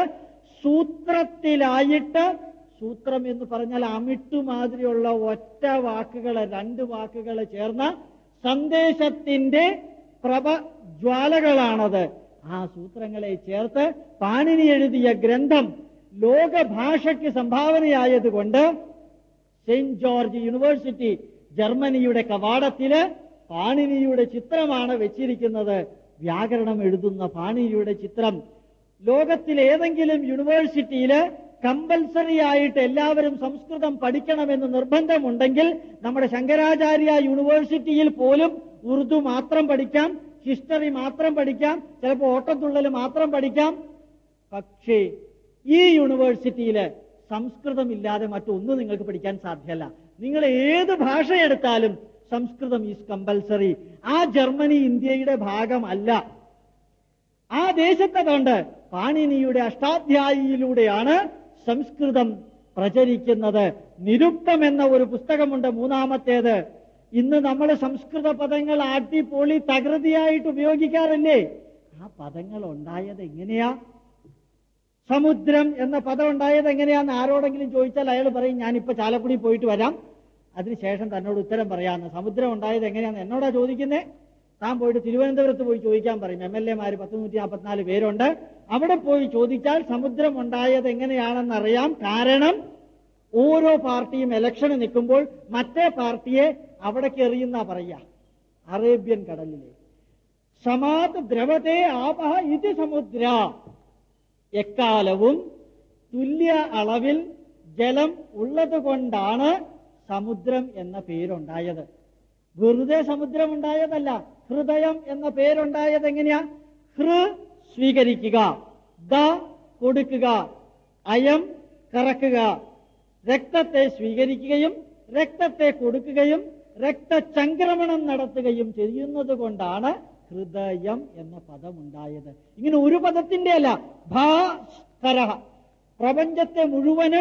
Speaker 2: സൂത്രത്തിലായിട്ട് സൂത്രം എന്ന് പറഞ്ഞാൽ അമിട്ടു മാതിരിയുള്ള ഒറ്റ വാക്കുകള് രണ്ട് വാക്കുകൾ ചേർന്ന സന്ദേശത്തിന്റെ പ്രഭ ജ്വാലകളാണത് ആ സൂത്രങ്ങളെ ചേർത്ത് പാണിനി എഴുതിയ ഗ്രന്ഥം ലോകഭാഷയ്ക്ക് സംഭാവനയായതുകൊണ്ട് സെയിന്റ് ജോർജ് യൂണിവേഴ്സിറ്റി ജർമ്മനിയുടെ കവാടത്തില് പാണിനിയുടെ ചിത്രമാണ് വെച്ചിരിക്കുന്നത് വ്യാകരണം എഴുതുന്ന പാണിനിയുടെ ചിത്രം ലോകത്തിലെ ഏതെങ്കിലും യൂണിവേഴ്സിറ്റിയില് കമ്പൽസറി ആയിട്ട് എല്ലാവരും സംസ്കൃതം പഠിക്കണമെന്ന് നിർബന്ധമുണ്ടെങ്കിൽ നമ്മുടെ ശങ്കരാചാര്യ യൂണിവേഴ്സിറ്റിയിൽ പോലും ഉറുദു മാത്രം പഠിക്കാം ഹിസ്റ്ററി മാത്രം പഠിക്കാം ചിലപ്പോൾ ഓട്ടത്തുള്ളൽ മാത്രം പഠിക്കാം പക്ഷേ ഈ യൂണിവേഴ്സിറ്റിയില് സംസ്കൃതം ഇല്ലാതെ മറ്റൊന്നും നിങ്ങൾക്ക് പഠിക്കാൻ സാധ്യമല്ല നിങ്ങൾ ഏത് ഭാഷ എടുത്താലും സംസ്കൃതം ഈസ് കമ്പൽസറി ആ ജർമ്മനി ഇന്ത്യയുടെ ഭാഗമല്ല ആ ദേശത്തതുകൊണ്ട് പാണിനിയുടെ അഷ്ടാധ്യായിയിലൂടെയാണ് സംസ്കൃതം പ്രചരിക്കുന്നത് നിരുക്തം എന്ന ഒരു പുസ്തകമുണ്ട് മൂന്നാമത്തേത് ഇന്ന് നമ്മൾ സംസ്കൃത പദങ്ങൾ ആട്ടിപ്പൊളി തകൃതിയായിട്ട് ഉപയോഗിക്കാറില്ലേ ആ പദങ്ങൾ ഉണ്ടായത് എങ്ങനെയാ സമുദ്രം എന്ന പദം ഉണ്ടായത് എങ്ങനെയാന്ന് ആരോടെങ്കിലും ചോദിച്ചാൽ അയാൾ പറയും ഞാനിപ്പോ ചാലക്കുടി പോയിട്ട് വരാം അതിനുശേഷം തന്നോട് ഉത്തരം പറയാന്ന് സമുദ്രം ഉണ്ടായത് എങ്ങനെയാന്ന് എന്നോടാ ചോദിക്കുന്നേ താൻ പോയിട്ട് തിരുവനന്തപുരത്ത് പോയി ചോദിക്കാൻ പറയും എം എൽ എമാര് പത്ത് നൂറ്റി നാൽപ്പത്തിനാല് പേരുണ്ട് അവിടെ പോയി ചോദിച്ചാൽ സമുദ്രം ഉണ്ടായത് എങ്ങനെയാണെന്ന് അറിയാം കാരണം ഓരോ പാർട്ടിയും ഇലക്ഷന് നിൽക്കുമ്പോൾ മറ്റേ പാർട്ടിയെ അവിടേക്ക് എറിയുന്ന പറയാ അറേബ്യൻ കടലിലെ സമാത് ദ്രവതേ ആപഹ ഇത് സമുദ്ര എക്കാലവും തുല്യ അളവിൽ ജലം ഉള്ളതുകൊണ്ടാണ് സമുദ്രം എന്ന പേരുണ്ടായത് വെറുതെ സമുദ്രം ഉണ്ടായതല്ല ഹൃദയം എന്ന പേരുണ്ടായത് എങ്ങനെയാ ഹൃ സ്വീകരിക്കുക ദ കൊടുക്കുക അയം കറക്കുക രക്തത്തെ സ്വീകരിക്കുകയും രക്തത്തെ കൊടുക്കുകയും രക്തചംക്രമണം നടത്തുകയും ചെയ്യുന്നത് കൊണ്ടാണ് ഹൃദയം എന്ന പദമുണ്ടായത് ഇങ്ങനെ ഒരു പദത്തിന്റെ അല്ല ഭാസ്കര പ്രപഞ്ചത്തെ മുഴുവനും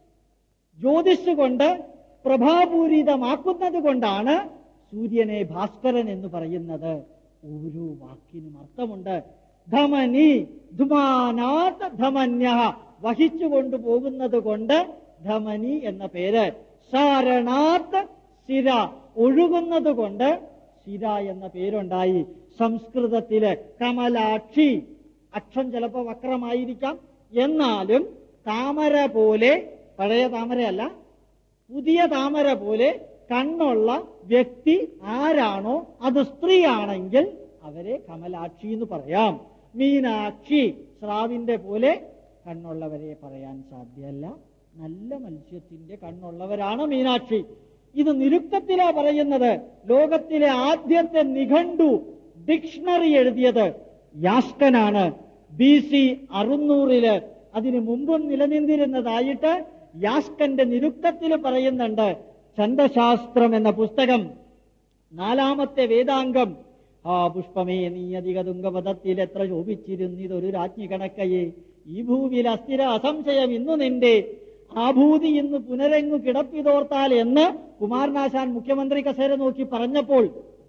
Speaker 2: ജ്യോതിസ് കൊണ്ട് പ്രഭാപൂരിതമാക്കുന്നത് കൊണ്ടാണ് സൂര്യനെ ഭാസ്കരൻ എന്ന് പറയുന്നത് ഓരോ വാക്കിനും അർത്ഥമുണ്ട് ധമനി ധുമാനാത് ധമന്യ വഹിച്ചു കൊണ്ടുപോകുന്നത് കൊണ്ട് ധമനി എന്ന പേര് സാരണാത് സിര ഒഴുകുന്നത് കൊണ്ട് സിര എന്ന പേരുണ്ടായി സംസ്കൃതത്തില് കമലാക്ഷി അക്ഷം ചിലപ്പോ വക്രമായിരിക്കാം എന്നാലും താമര പോലെ പഴയ താമരയല്ല പുതിയ താമര പോലെ കണ്ണുള്ള വ്യക്തി ആരാണോ അത് സ്ത്രീയാണെങ്കിൽ അവരെ കമലാക്ഷി എന്ന് പറയാം മീനാക്ഷി സ്രാവിന്റെ പോലെ കണ്ണുള്ളവരെ പറയാൻ സാധ്യമല്ല നല്ല മത്സ്യത്തിന്റെ കണ്ണുള്ളവരാണ് മീനാക്ഷി ഇത് നിരുക്തത്തിലാ പറയുന്നത് ലോകത്തിലെ ആദ്യത്തെ നിഘണ്ടു ഡിക്ഷണറി എഴുതിയത് യാസ്കനാണ് ബി സി അറുന്നൂറില് അതിനു മുമ്പും നിലനിന്നിരുന്നതായിട്ട് യാസ്കന്റെ നിരുക്തത്തിൽ പറയുന്നുണ്ട് ഛന്ദശാസ്ത്രം എന്ന പുസ്തകം നാലാമത്തെ വേദാംഗം ആ പുഷ്പമേ നീ അധിക തുങ്കപദത്തിൽ എത്ര ശോഭിച്ചിരുന്നിതൊരു രാജ്ഞി കണക്കയെ ഈ ഭൂവിൽ അസ്ഥിര അസംശയം ഇന്നു നിന്റെ ആഭൂതി ഇന്ന് പുനരെങ്ങു കിടപ്പിതോർത്താൽ എന്ന് കുമാരനാശാൻ മുഖ്യമന്ത്രി കസേര നോക്കി പറഞ്ഞപ്പോൾ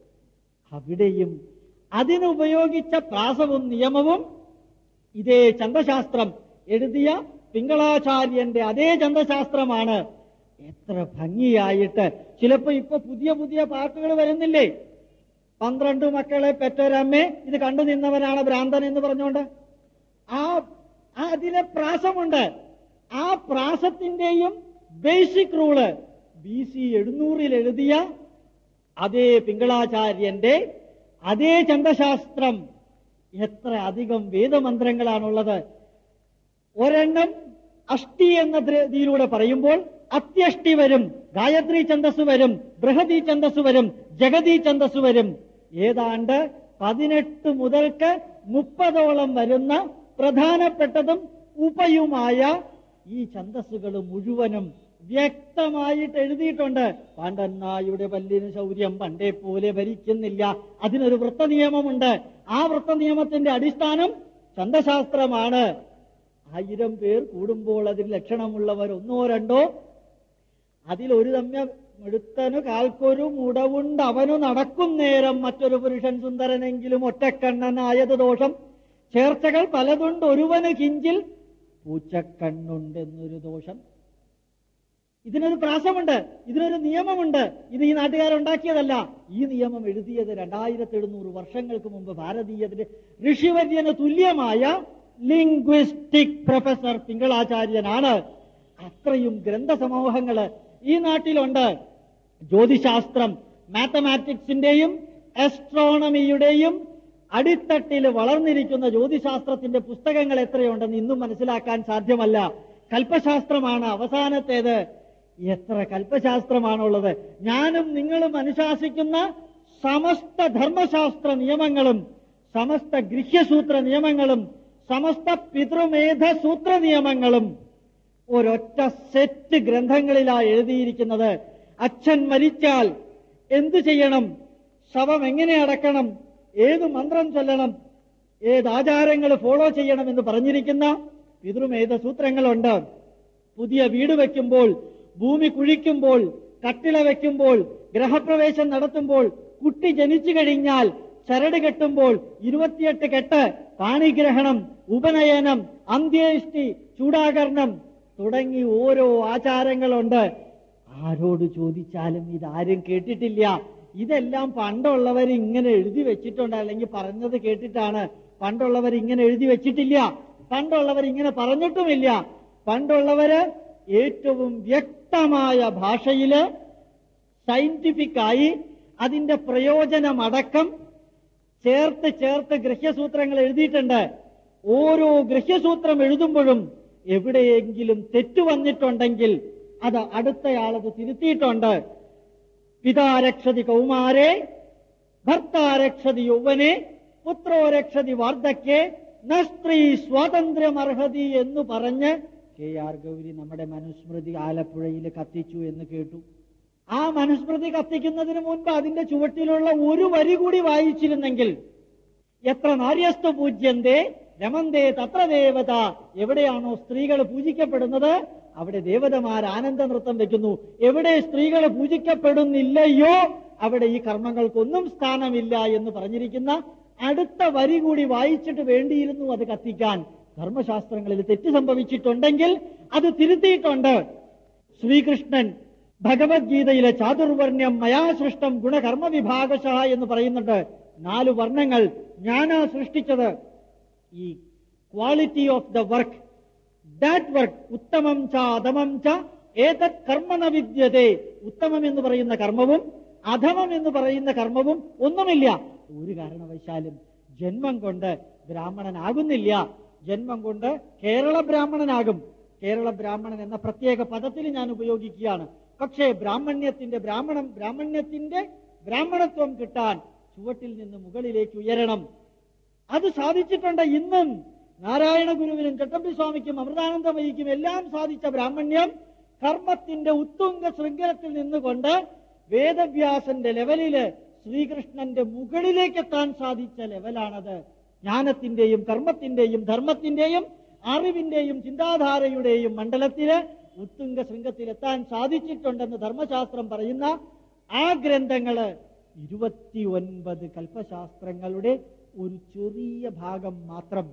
Speaker 2: അവിടെയും അതിനുപയോഗിച്ച പ്രാസവും നിയമവും ഇതേ ചന്ദ്രശാസ്ത്രം എഴുതിയ പിങ്കളാചാര്യന്റെ അതേ ചന്ദ്രശാസ്ത്രമാണ് എത്ര ഭംഗിയായിട്ട് ചിലപ്പോ ഇപ്പൊ പുതിയ പുതിയ പാട്ടുകൾ വരുന്നില്ലേ പന്ത്രണ്ട് മക്കളെ പെറ്റൊരമ്മേ ഇത് കണ്ടു നിന്നവനാണ് ഭ്രാന്തൻ എന്ന് പറഞ്ഞുകൊണ്ട് ആ ആ അതിലെ പ്രാസമുണ്ട് ആ പ്രാസത്തിന്റെയും ബേസിക് റൂള് ബി സി എഴുന്നൂറിൽ എഴുതിയ അതേ പിങ്കളാചാര്യന്റെ അതേ ചന്ദ്രശാസ്ത്രം എത്ര അധികം വേദമന്ത്രങ്ങളാണുള്ളത് ഒരെണ്ണം അഷ്ടി എന്ന ഇതിലൂടെ പറയുമ്പോൾ അത്യഷ്ടി വരും ഗായത്രി ഛന്ദസ് വരും ബൃഹതി ഛന്ദസ് വരും ജഗതി ഛന്ദസ് വരും ഏതാണ്ട് പതിനെട്ട് മുതൽക്ക് മുപ്പതോളം വരുന്ന പ്രധാനപ്പെട്ടതും ഉപയുമായ ഈ ഛന്ദസ്സുകൾ മുഴുവനും വ്യക്തമായിട്ട് എഴുതിയിട്ടുണ്ട് പാണ്ഡന്നായുടെ പല്ലിന് ശൗര്യം പണ്ടേ പോലെ ഭരിക്കുന്നില്ല അതിനൊരു വൃത്ത നിയമമുണ്ട് ആ വൃത്ത നിയമത്തിന്റെ അടിസ്ഥാനം ഛന്ദശാസ്ത്രമാണ് ആയിരം പേർ കൂടുമ്പോൾ അതിൽ ലക്ഷണമുള്ളവർ ഒന്നോ രണ്ടോ അതിലൊരു തമ്യ എടുത്തനു കാൽക്കൊരു മുടവുണ്ട് അവനു നടക്കും നേരം മറ്റൊരു പുരുഷൻ സുന്ദരനെങ്കിലും ഒറ്റക്കണ്ണനായത് ദോഷം ചേർച്ചകൾ പലതുണ്ട് ഒരുവന് കിഞ്ചിൽ പൂച്ചക്കണ്ണുണ്ടെന്നൊരു ദോഷം ഇതിനൊരു പ്രാസമുണ്ട് ഇതിനൊരു നിയമമുണ്ട് ഇത് ഈ നാട്ടുകാരുണ്ടാക്കിയതല്ല ഈ നിയമം എഴുതിയത് രണ്ടായിരത്തി എഴുന്നൂറ് വർഷങ്ങൾക്ക് മുമ്പ് ഭാരതീയത്തിന്റെ ഋഷിവര്യന് തുല്യമായ ലിംഗ്വിസ്റ്റിക് പ്രൊഫസർ പിങ്കളാചാര്യനാണ് അത്രയും ഗ്രന്ഥസമൂഹങ്ങള് ഈ നാട്ടിലുണ്ട് ജ്യോതിശാസ്ത്രം മാത്തമാറ്റിക്സിന്റെയും ആസ്ട്രോണമിയുടെയും അടിത്തട്ടിൽ വളർന്നിരിക്കുന്ന ജ്യോതിശാസ്ത്രത്തിന്റെ പുസ്തകങ്ങൾ എത്രയുണ്ടെന്ന് ഇന്നും മനസ്സിലാക്കാൻ സാധ്യമല്ല കൽപ്പശാസ്ത്രമാണ് അവസാനത്തേത് എത്ര കൽപ്പശാസ്ത്രമാണുള്ളത് ഞാനും നിങ്ങളും അനുശാസിക്കുന്ന സമസ്ത ധർമ്മശാസ്ത്ര നിയമങ്ങളും സമസ്ത ഗൃഹ്യസൂത്ര നിയമങ്ങളും സമസ്ത പിതൃമേധ സൂത്ര നിയമങ്ങളും ഒരൊറ്റ സെറ്റ് ഗ്രന്ഥങ്ങളിലാ എഴുതിയിരിക്കുന്നത് അച്ഛൻ മരിച്ചാൽ എന്തു ചെയ്യണം ശവം എങ്ങനെ അടക്കണം ഏത് മന്ത്രം ചൊല്ലണം ഏത് ആചാരങ്ങൾ ഫോളോ ചെയ്യണം എന്ന് പറഞ്ഞിരിക്കുന്ന പിതൃമേധ സൂത്രങ്ങളുണ്ട് പുതിയ വീട് വെക്കുമ്പോൾ ഭൂമി കുഴിക്കുമ്പോൾ കട്ടിള വെക്കുമ്പോൾ ഗ്രഹപ്രവേശം നടത്തുമ്പോൾ കുട്ടി ജനിച്ചു കഴിഞ്ഞാൽ ചരട് കെട്ടുമ്പോൾ ഇരുപത്തിയെട്ട് കെട്ട് പാണിഗ്രഹണം ഉപനയനം അന്ത്യേഷ്ടി ചൂടാകരണം തുടങ്ങി ഓരോ ആചാരങ്ങളുണ്ട് ആരോട് ചോദിച്ചാലും ഇതാരും കേട്ടിട്ടില്ല ഇതെല്ലാം പണ്ടുള്ളവർ ഇങ്ങനെ എഴുതി വെച്ചിട്ടുണ്ട് അല്ലെങ്കിൽ പറഞ്ഞത് കേട്ടിട്ടാണ് പണ്ടുള്ളവർ ഇങ്ങനെ എഴുതി വെച്ചിട്ടില്ല പണ്ടുള്ളവർ ഇങ്ങനെ പറഞ്ഞിട്ടുമില്ല പണ്ടുള്ളവര് ഏറ്റവും വ്യക്തമായ ഭാഷയില് സയന്റിഫിക്കായി അതിന്റെ പ്രയോജനമടക്കം ചേർത്ത് ചേർത്ത് ഗൃഹ്യസൂത്രങ്ങൾ എഴുതിയിട്ടുണ്ട് ഓരോ ഗൃഹ്യസൂത്രം എഴുതുമ്പോഴും എവിടെയെങ്കിലും തെറ്റു വന്നിട്ടുണ്ടെങ്കിൽ അത് അടുത്തയാളത് തിരുത്തിയിട്ടുണ്ട് പിതാരക്ഷതി കൗമാരെ ഭർത്താരക്ഷതി യൗവനെ പുത്രോ രക്ഷതി വാർദ്ധക്യെ ന സ്ത്രീ സ്വാതന്ത്ര്യമർഹതി എന്ന് പറഞ്ഞ് കെ ആർ ഗൗരി നമ്മുടെ മനുസ്മൃതി ആലപ്പുഴയിൽ കത്തിച്ചു എന്ന് കേട്ടു ആ മനുസ്മൃതി കത്തിക്കുന്നതിന് മുൻപ് അതിന്റെ ചുവട്ടിലുള്ള ഒരു വരി കൂടി വായിച്ചിരുന്നെങ്കിൽ എത്ര നാര്യസ്തു പൂജ്യന്തേ രമന്തേ തത്ര ദേവത എവിടെയാണോ സ്ത്രീകൾ പൂജിക്കപ്പെടുന്നത് അവിടെ ദേവതമാർ ആനന്ദ നൃത്തം വെക്കുന്നു എവിടെ സ്ത്രീകൾ പൂജിക്കപ്പെടുന്നില്ലയോ അവിടെ ഈ കർമ്മങ്ങൾക്കൊന്നും സ്ഥാനമില്ല എന്ന് പറഞ്ഞിരിക്കുന്ന അടുത്ത വരി കൂടി വായിച്ചിട്ട് വേണ്ടിയിരുന്നു അത് കത്തിക്കാൻ ധർമ്മശാസ്ത്രങ്ങളിൽ തെറ്റ് സംഭവിച്ചിട്ടുണ്ടെങ്കിൽ അത് തിരുത്തിയിട്ടുണ്ട് ശ്രീകൃഷ്ണൻ ഭഗവത്ഗീതയിലെ ചാതുർവർണ്ണ്യം മയാ സൃഷ്ടം ഗുണകർമ്മ വിഭാഗശ എന്ന് പറയുന്നുണ്ട് നാല് വർണ്ണങ്ങൾ ഞാനാ സൃഷ്ടിച്ചത് ഈ quality of the work that work ഉത്തമം ച അധമം ച ഏതത് കർമ്മണ വിദ്യതേ ഉത്തമം എന്ന് പറയുന്ന കർമ്മവും അധമം എന്ന് പറയുന്ന കർമ്മവും ഒന്നുമില്ല ഒരു കാരണവശാലും ജന്മം കൊണ്ട് ബ്രാഹ്മണനാകുന്നില്ല ജന്മം കൊണ്ട് കേരള ബ്രാഹ്മണനാകും കേരള ബ്രാഹ്മണൻ എന്ന പ്രത്യേക പദത്തിൽ ഞാൻ ഉപയോഗിക്കുകയാണ് പക്ഷേ ബ്രാഹ്മണ്യത്തിന്റെ ബ്രാഹ്മണം ബ്രാഹ്മണ്യത്തിന്റെ ബ്രാഹ്മണത്വം കിട്ടാൻ ചുവട്ടിൽ നിന്ന് മുകളിലേക്ക് ഉയരണം അത് സാധിച്ചിട്ടുണ്ട് ഇന്നും നാരായണ ഗുരുവിനും ചട്ടമ്പി സ്വാമിക്കും അമൃതാനന്ദമയിക്കും എല്ലാം സാധിച്ച ബ്രാഹ്മണ്യം കർമ്മത്തിന്റെ ഉത്തുംഗ ശൃംഖലത്തിൽ നിന്നുകൊണ്ട് വേദവ്യാസന്റെ ലെവലില് ശ്രീകൃഷ്ണന്റെ മുകളിലേക്ക് എത്താൻ സാധിച്ച ലെവലാണത് ജ്ഞാനത്തിന്റെയും കർമ്മത്തിന്റെയും ധർമ്മത്തിന്റെയും അറിവിന്റെയും ചിന്താധാരയുടെയും മണ്ഡലത്തില് ഉത്തുംഗ ശൃംഗത്തിലെത്താൻ സാധിച്ചിട്ടുണ്ടെന്ന് ധർമ്മശാസ്ത്രം പറയുന്ന ആ ഗ്രന്ഥങ്ങള് ഇരുപത്തിയൊൻപത് കൽപ്പശാസ്ത്രങ്ങളുടെ ഒരു ചെറിയ ഭാഗം മാത്രം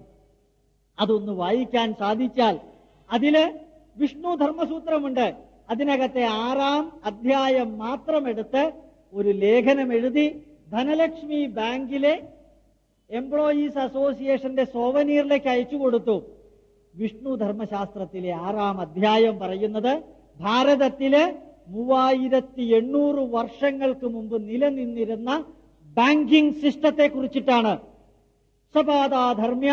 Speaker 2: അതൊന്ന് വായിക്കാൻ സാധിച്ചാൽ അതില് വിഷ്ണു ധർമ്മസൂത്രമുണ്ട് അതിനകത്തെ ആറാം അധ്യായം മാത്രം എടുത്ത് ഒരു ലേഖനം എഴുതി ധനലക്ഷ്മി ബാങ്കിലെ എംപ്ലോയീസ് അസോസിയേഷന്റെ സോവനീറിലേക്ക് അയച്ചു കൊടുത്തു വിഷ്ണു ധർമ്മശാസ്ത്രത്തിലെ ആറാം അധ്യായം പറയുന്നത് ഭാരതത്തില് മൂവായിരത്തി എണ്ണൂറ് വർഷങ്ങൾക്ക് മുമ്പ് നിലനിന്നിരുന്ന ബാങ്കിംഗ് സിസ്റ്റത്തെ കുറിച്ചിട്ടാണ് സപാദാധർമ്മ്യ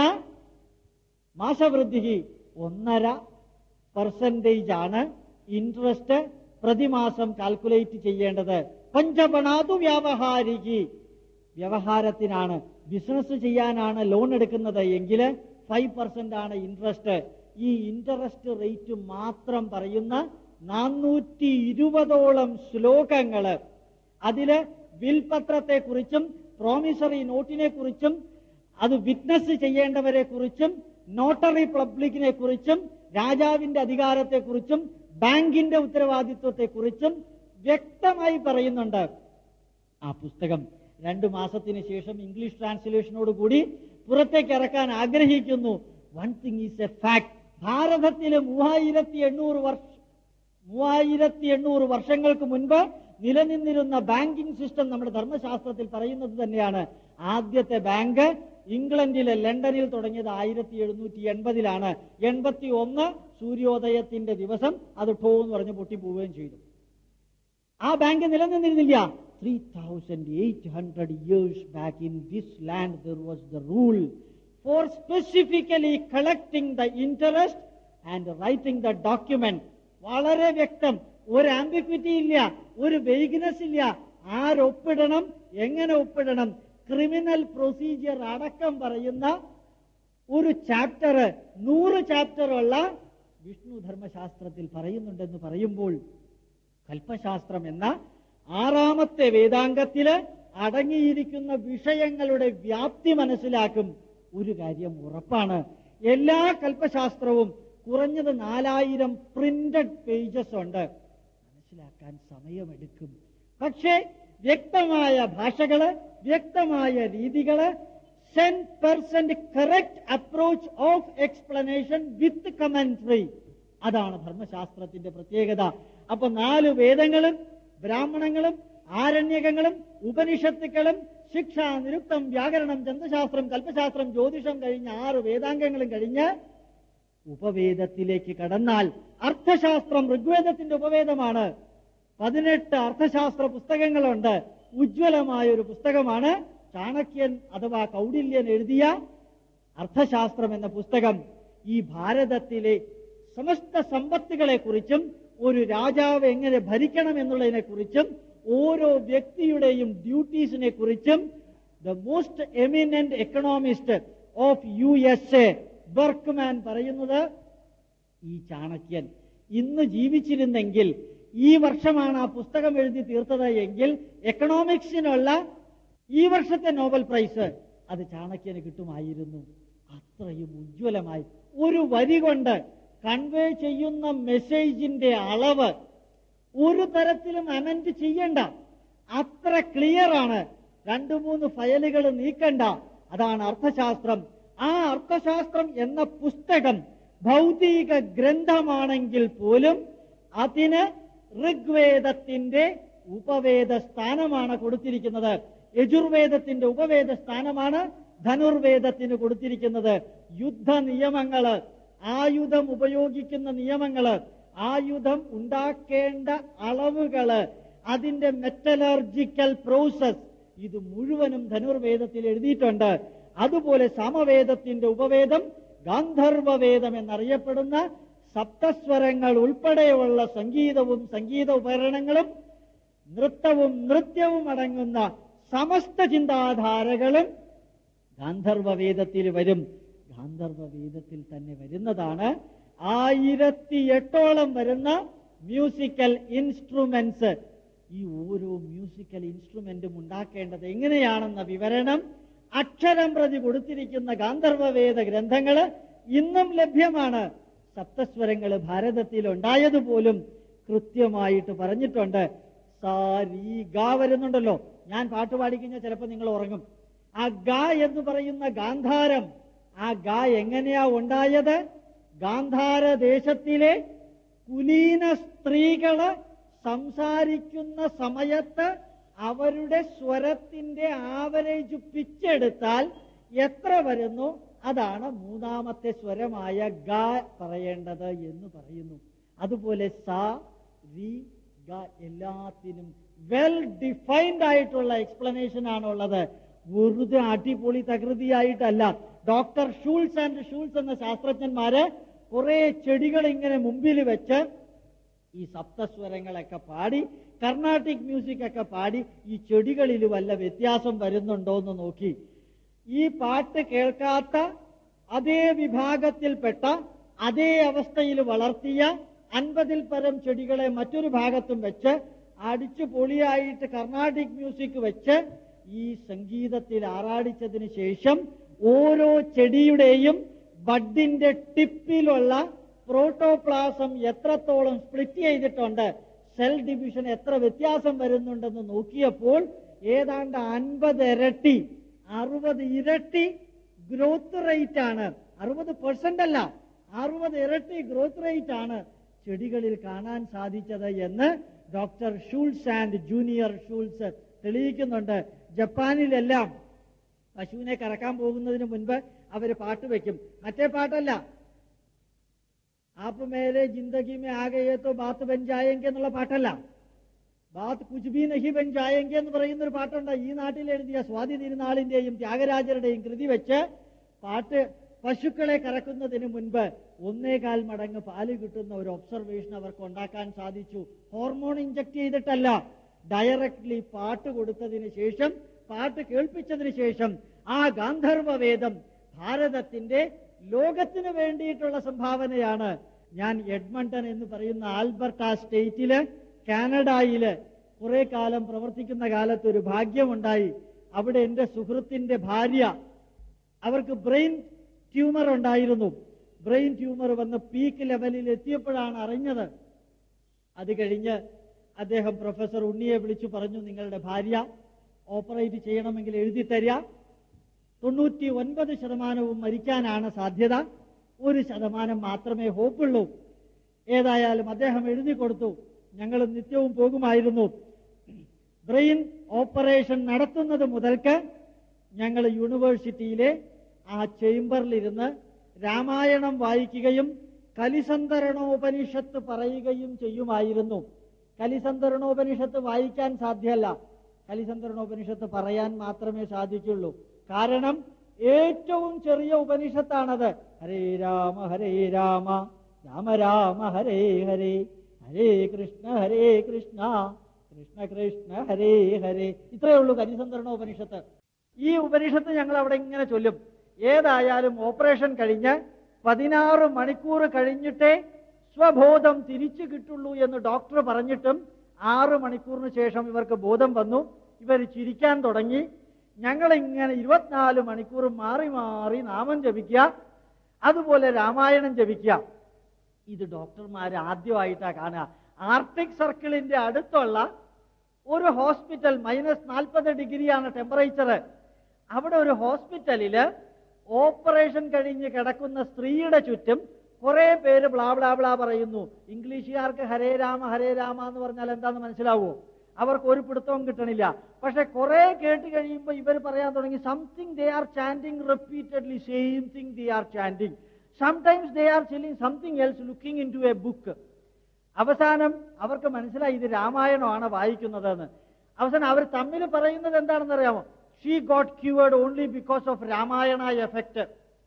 Speaker 2: മാസവൃദ്ധി ഒന്നര പെർസെന്റേജ് ആണ് ഇൻട്രസ്റ്റ് പ്രതിമാസം കാൽക്കുലേറ്റ് ചെയ്യേണ്ടത് പഞ്ചപണാതു വ്യാവഹാരികി വ്യവഹാരത്തിനാണ് ബിസിനസ് ചെയ്യാനാണ് ലോൺ എടുക്കുന്നത് എങ്കിൽ ഫൈവ് പെർസെന്റ് ആണ് ഇൻട്രസ്റ്റ് ഈ ഇൻട്രസ്റ്റ് റേറ്റ് മാത്രം പറയുന്ന നാനൂറ്റി ഇരുപതോളം ശ്ലോകങ്ങള് അതില് വിൽപത്രത്തെ കുറിച്ചും പ്രോമിസറി നോട്ടിനെ കുറിച്ചും അത് വിറ്റ്നസ് ചെയ്യേണ്ടവരെ കുറിച്ചും നോട്ടറി പബ്ലിക്കിനെ കുറിച്ചും രാജാവിന്റെ അധികാരത്തെ കുറിച്ചും ബാങ്കിന്റെ ഉത്തരവാദിത്വത്തെ കുറിച്ചും വ്യക്തമായി പറയുന്നുണ്ട് ആ പുസ്തകം രണ്ടു മാസത്തിന് ശേഷം ഇംഗ്ലീഷ് ട്രാൻസ്ലേഷനോട് കൂടി പുറത്തേക്ക് ഇറക്കാൻ ആഗ്രഹിക്കുന്നു one thing is a fact ഭാരതത്തിലെ മൂവായിരത്തി എണ്ണൂറ് വർഷ മൂവായിരത്തി എണ്ണൂറ് വർഷങ്ങൾക്ക് മുൻപ് നിലനിന്നിരുന്ന ബാങ്കിംഗ് സിസ്റ്റം നമ്മുടെ ധർമ്മശാസ്ത്രത്തിൽ പറയുന്നത് തന്നെയാണ് ആദ്യത്തെ ബാങ്ക് ഇംഗ്ലണ്ടിലെ ലണ്ടനിൽ തുടങ്ങിയത് ആയിരത്തി എഴുന്നൂറ്റി എൺപതിലാണ് എൺപത്തി ഒന്ന് സൂര്യോദയത്തിന്റെ ദിവസം അത് ടോ എന്ന് പറഞ്ഞ് പൊട്ടിപ്പോവുകയും ചെയ്തു ആ ബാങ്ക് നിലനിന്നിരുന്നില്ല three thousand eight hundred years back in this land there was the rule for specifically collecting the interest and writing the document വളരെ വ്യക്തം ഒരു ആംബിക്വിറ്റി ഇല്ല ഒരു വെയ്ഗ്നെസ് ഇല്ല ആരൊപ്പിടണം എങ്ങനെ ഒപ്പിടണം ക്രിമിനൽ പ്രൊസീജിയർ അടക്കം പറയുന്ന ഒരു ചാപ്റ്റർ നൂറ് ചാപ്റ്ററുള്ള വിഷ്ണു ധർമ്മശാസ്ത്രത്തിൽ പറയുന്നുണ്ടെന്ന് പറയുമ്പോൾ കൽപ്പശാസ്ത്രം എന്ന ആറാമത്തെ വേദാംഗത്തില് അടങ്ങിയിരിക്കുന്ന വിഷയങ്ങളുടെ വ്യാപ്തി മനസ്സിലാക്കും ഒരു കാര്യം ഉറപ്പാണ് എല്ലാ കൽപ്പശാസ്ത്രവും കുറഞ്ഞത് നാലായിരം പ്രിന്റഡ് പേജസ് ഉണ്ട് മനസ്സിലാക്കാൻ സമയമെടുക്കും പക്ഷേ വ്യക്തമായ ഭാഷകള് വ്യക്തമായ രീതികള് cent percent correct approach of explanation with commentary അതാണ് ധർമ്മശാസ്ത്രത്തിന്റെ പ്രത്യേകത അപ്പൊ നാല് വേദങ്ങളും ബ്രാഹ്മണങ്ങളും ആരണ്യകങ്ങളും ഉപനിഷത്തുക്കളും ശിക്ഷ നിരുക്തം വ്യാകരണം ചന്ദ്രശാസ്ത്രം കൽപ്പശാസ്ത്രം ജ്യോതിഷം കഴിഞ്ഞ ആറ് വേദാംഗങ്ങളും കഴിഞ്ഞ് ഉപവേദത്തിലേക്ക് കടന്നാൽ അർത്ഥശാസ്ത്രം ഋഗ്വേദത്തിന്റെ ഉപവേദമാണ് പതിനെട്ട് അർത്ഥശാസ്ത്ര പുസ്തകങ്ങളുണ്ട് ഉജ്ജ്വലമായ ഒരു പുസ്തകമാണ് ചാണക്യൻ അഥവാ കൗടില്യൻ എഴുതിയ അർത്ഥശാസ്ത്രം എന്ന പുസ്തകം ഈ ഭാരതത്തിലെ സമസ്ത സമ്പത്തുകളെ കുറിച്ചും ഒരു രാജാവ് എങ്ങനെ ഭരിക്കണം എന്നുള്ളതിനെ കുറിച്ചും ഓരോ വ്യക്തിയുടെയും ഡ്യൂട്ടീസിനെ കുറിച്ചും the most eminent economist of U S A Berkman പറയുന്നത് ഈ ചാണക്യൻ ഇന്ന് ജീവിച്ചിരുന്നെങ്കിൽ ഈ വർഷമാണ് ആ പുസ്തകം എഴുതി തീർത്തത് എങ്കിൽ എക്കണോമിക്സിനുള്ള ഈ വർഷത്തെ നോബൽ പ്രൈസ് അത് ചാണക്യന് കിട്ടുമായിരുന്നു അത്രയും ഉജ്ജ്വലമായി ഒരു വരി കൊണ്ട് കൺവേ ചെയ്യുന്ന മെസ്സേജിന്റെ അളവ് ഒരു തരത്തിലും അമെന്റ് ചെയ്യണ്ട അത്ര ക്ലിയർ ആണ് രണ്ടു മൂന്ന് ഫയലുകൾ നീക്കണ്ട അതാണ് അർത്ഥശാസ്ത്രം ആ അർത്ഥശാസ്ത്രം എന്ന പുസ്തകം ഭൗതിക ഗ്രന്ഥമാണെങ്കിൽ പോലും അതിന് ഋഗ്വേദത്തിന്റെ ഉപവേദ സ്ഥാനമാണ് കൊടുത്തിരിക്കുന്നത് യജുർവേദത്തിന്റെ ഉപവേദ സ്ഥാനമാണ് ധനുർവേദത്തിന് കൊടുത്തിരിക്കുന്നത് യുദ്ധ നിയമങ്ങള് ആയുധം ഉപയോഗിക്കുന്ന നിയമങ്ങള് ആയുധം ഉണ്ടാക്കേണ്ട അളവുകള് അതിന്റെ മെറ്റലർജിക്കൽ പ്രോസസ് ഇത് മുഴുവനും ധനുർവേദത്തിൽ എഴുതിയിട്ടുണ്ട് അതുപോലെ സമവേദത്തിന്റെ ഉപവേദം ഗാന്ധർവവേദം എന്നറിയപ്പെടുന്ന സപ്തസ്വരങ്ങൾ ഉൾപ്പെടെയുള്ള സംഗീതവും സംഗീത ഉപകരണങ്ങളും നൃത്തവും നൃത്യവും അടങ്ങുന്ന സമസ്ത ചിന്താധാരകളും ഗാന്ധർവവേദത്തിൽ വരും ഗാന്ധർവവേദത്തിൽ തന്നെ വരുന്നതാണ് ആയിരത്തി എട്ടോളം വരുന്ന മ്യൂസിക്കൽ ഇൻസ്ട്രുമെന്റ്സ് ഈ ഓരോ മ്യൂസിക്കൽ ഇൻസ്ട്രുമെന്റും ഉണ്ടാക്കേണ്ടത് എങ്ങനെയാണെന്ന വിവരണം അക്ഷരം പ്രതി കൊടുത്തിരിക്കുന്ന ഗാന്ധർവവേദ ഗ്രന്ഥങ്ങള് ഇന്നും ലഭ്യമാണ് സപ്തസ്വരങ്ങൾ ഭാരതത്തിൽ ഉണ്ടായതുപോലും കൃത്യമായിട്ട് പറഞ്ഞിട്ടുണ്ട് സാരി ഗ വരുന്നുണ്ടല്ലോ ഞാൻ പാട്ട് പാടിക്കഴിഞ്ഞാൽ ചിലപ്പോൾ നിങ്ങൾ ഉറങ്ങും ആ ഗ എന്ന് പറയുന്ന ഗാന്ധാരം ആ ഗ എങ്ങനെയാ ഉണ്ടായത് ഗാന്ധാര ദേശത്തിലെ കുലീന സ്ത്രീകള് സംസാരിക്കുന്ന സമയത്ത് അവരുടെ സ്വരത്തിന്റെ ആവറേജ് പിച്ചെടുത്താൽ എത്ര വരുന്നു അതാണ് മൂന്നാമത്തെ സ്വരമായ ഗ പറയേണ്ടത് എന്ന് പറയുന്നു അതുപോലെ സ രി ഗ എല്ലാത്തിനും വെൽ ഡിഫൈൻഡ് ആയിട്ടുള്ള എക്സ്പ്ലനേഷൻ ആണുള്ളത് വെറുതെ അടിപൊളി തകൃതിയായിട്ടല്ല ഡോക്ടർ ഷൂൾസ് ആൻഡ് ഷൂൾസ് എന്ന ശാസ്ത്രജ്ഞന്മാര് കുറെ ചെടികൾ ഇങ്ങനെ മുമ്പിൽ വെച്ച് ഈ സപ്തസ്വരങ്ങളൊക്കെ പാടി കർണാട്ടിക് മ്യൂസിക് ഒക്കെ പാടി ഈ ചെടികളിൽ വല്ല വ്യത്യാസം വരുന്നുണ്ടോ എന്ന് നോക്കി ഈ പാട്ട് കേൾക്കാത്ത അതേ വിഭാഗത്തിൽപ്പെട്ട അതേ അവസ്ഥയിൽ വളർത്തിയ അൻപതിൽ പരം ചെടികളെ മറ്റൊരു ഭാഗത്തും വെച്ച് അടിച്ചു പൊളിയായിട്ട് കർണാട്ടിക് മ്യൂസിക് വെച്ച് ഈ സംഗീതത്തിൽ ആറാടിച്ചതിന് ശേഷം ഓരോ ചെടിയുടെയും ബഡിന്റെ ടിപ്പിലുള്ള പ്രോട്ടോപ്ലാസം എത്രത്തോളം സ്പ്ലിറ്റ് ചെയ്തിട്ടുണ്ട് സെൽ ഡിവിഷൻ എത്ര വ്യത്യാസം വരുന്നുണ്ടെന്ന് നോക്കിയപ്പോൾ ഏതാണ്ട് അൻപത് ഇരട്ടി അറുപത് ഇരട്ടി ഗ്രോത്ത് റേറ്റ് ആണ് അറുപത് പെർസെന്റ് അല്ല അറുപത് ഇരട്ടി ഗ്രോത്ത് റേറ്റ് ആണ് ചെടികളിൽ കാണാൻ സാധിച്ചത് എന്ന് doctor Schultz and junior Schultz തെളിയിക്കുന്നുണ്ട് ജപ്പാനിലെല്ലാം പശുവിനെ കറക്കാൻ പോകുന്നതിന് മുൻപ് അവര് പാട്ട് വെക്കും മറ്റേ പാട്ടല്ല ആപ്പ് മേലെ ജിന്ദഗി മേ ആകെയോ ബാത്ത് ബൻ ജായെങ്കിൽ എന്നുള്ള പാട്ടല്ല ബാത്ത് കുച്ച് ബി നഹി ബൻ ജായെങ്കിൽ എന്ന് പറയുന്ന ഒരു പാട്ടുണ്ട് ഈ നാട്ടിൽ എഴുതിയ സ്വാതി തിരുനാളിന്റെയും ത്യാഗരാജരുടെയും കൃതി വെച്ച് പാട്ട് പശുക്കളെ കറക്കുന്നതിന് മുൻപ് ഒന്നേകാൽ മടങ്ങ് പാല് കിട്ടുന്ന ഒരു ഒബ്സർവേഷൻ അവർക്ക് ഉണ്ടാക്കാൻ സാധിച്ചു ഹോർമോൺ ഇഞ്ചക്ട് ചെയ്തിട്ടല്ല ഡയറക്ട്ലി പാട്ട് കൊടുത്തതിന് ശേഷം പാട്ട് കേൾപ്പിച്ചതിന് ശേഷം ആ ഗാന്ധർവ വേദം ഭാരതത്തിന്റെ ലോകത്തിന് വേണ്ടിയിട്ടുള്ള സംഭാവനയാണ് ഞാൻ എഡ്മണ്ടൺ എന്ന് പറയുന്ന ആൽബർട്ട സ്റ്റേറ്റില് കാനഡയില് കുറെ കാലം പ്രവർത്തിക്കുന്ന കാലത്ത് ഒരു ഭാഗ്യമുണ്ടായി അവിടെ എന്റെ സുഹൃത്തിന്റെ ഭാര്യ അവർക്ക് ബ്രെയിൻ ട്യൂമർ ഉണ്ടായിരുന്നു ബ്രെയിൻ ട്യൂമർ വന്ന് പീക്ക് ലെവലിൽ എത്തിയപ്പോഴാണ് അറിഞ്ഞത് അത് കഴിഞ്ഞ് അദ്ദേഹം പ്രൊഫസർ ഉണ്ണിയെ വിളിച്ചു പറഞ്ഞു നിങ്ങളുടെ ഭാര്യ ഓപ്പറേറ്റ് ചെയ്യണമെങ്കിൽ എഴുതി തരിക തൊണ്ണൂറ്റി ഒൻപത് ശതമാനവും മരിക്കാനാണ് സാധ്യത ഒരു ശതമാനം മാത്രമേ ഹോപ്പുള്ളൂ ഏതായാലും അദ്ദേഹം എഴുതി കൊടുത്തു ഞങ്ങൾ നിത്യവും പോകുമായിരുന്നു ബ്രെയിൻ ഓപ്പറേഷൻ നടത്തുന്നത് മുതൽക്ക് ഞങ്ങൾ യൂണിവേഴ്സിറ്റിയിലെ ആ ചേംബറിലിരുന്ന് രാമായണം വായിക്കുകയും കലിസന്ധരണോപനിഷത്ത് പറയുകയും ചെയ്യുമായിരുന്നു കലിസന്ധരണോപനിഷത്ത് വായിക്കാൻ സാധ്യമല്ല കലിസന്ധരണോപനിഷത്ത് പറയാൻ മാത്രമേ സാധിക്കുള്ളൂ കാരണം ഏറ്റവും ചെറിയ ഉപനിഷത്താണത് ഹരേ രാമ ഹരേ രാമ രാമ രാമ ഹരേ ഹരേ ഹരേ കൃഷ്ണ ഹരേ കൃഷ്ണ കൃഷ്ണ കൃഷ്ണ ഹരേ ഹരേ ഇത്രയേ ഉള്ളൂ കലിസന്ധരണോപനിഷത്ത് ഈ ഉപനിഷത്ത് ഞങ്ങൾ അവിടെ ഇങ്ങനെ ചൊല്ലും ഏതായാലും ഓപ്പറേഷൻ കഴിഞ്ഞ് പതിനാറ് മണിക്കൂർ കഴിഞ്ഞിട്ടേ സ്വബോധം തിരിച്ചു കിട്ടുള്ളൂ എന്ന് ഡോക്ടർ പറഞ്ഞിട്ടും ആറ് മണിക്കൂറിന് ശേഷം ഇവർക്ക് ബോധം വന്നു ഇവർ ചിരിക്കാൻ തുടങ്ങി ഞങ്ങൾ ഇങ്ങനെ ഇരുപത്തിനാല് മണിക്കൂർ മാറി മാറി നാമം ജപിക്കുക അതുപോലെ രാമായണം ജപിക്കുക ഇത് ഡോക്ടർമാർ ആദ്യമായിട്ടാ കാണുക ആർട്ടിക് സർക്കിളിന്റെ അടുത്തുള്ള ഒരു ഹോസ്പിറ്റൽ മൈനസ് നാൽപ്പത് ഡിഗ്രിയാണ് ടെമ്പറേച്ചർ അവിടെ ഒരു ഹോസ്പിറ്റലില് ഓപ്പറേഷൻ കഴിഞ്ഞ് കിടക്കുന്ന സ്ത്രീയുടെ ചുറ്റും കുറെ പേര് ബ്ലാ ബ്ലാ ബ്ലാ പറയുന്നു ഇംഗ്ലീഷുകാർക്ക് ഹരേ രാമ ഹരേ രാമ എന്ന് പറഞ്ഞാൽ എന്താന്ന് മനസ്സിലാവോ അവർക്ക് ഒരു പിടുത്തവും കിട്ടണില്ല പക്ഷെ കുറെ കേട്ട് കഴിയുമ്പോൾ ഇവർ പറയാൻ തുടങ്ങി something they are chanting repeatedly same thing they are chanting sometimes they are telling something else looking into a book അവസാനം അവർക്ക് മനസ്സിലായി ഇത് രാമായണമാണ് വായിക്കുന്നതെന്ന് അവസാനം അവർ തമ്മിൽ പറയുന്നത് എന്താണെന്ന് അറിയാമോ she got cured only because of Ramayana effect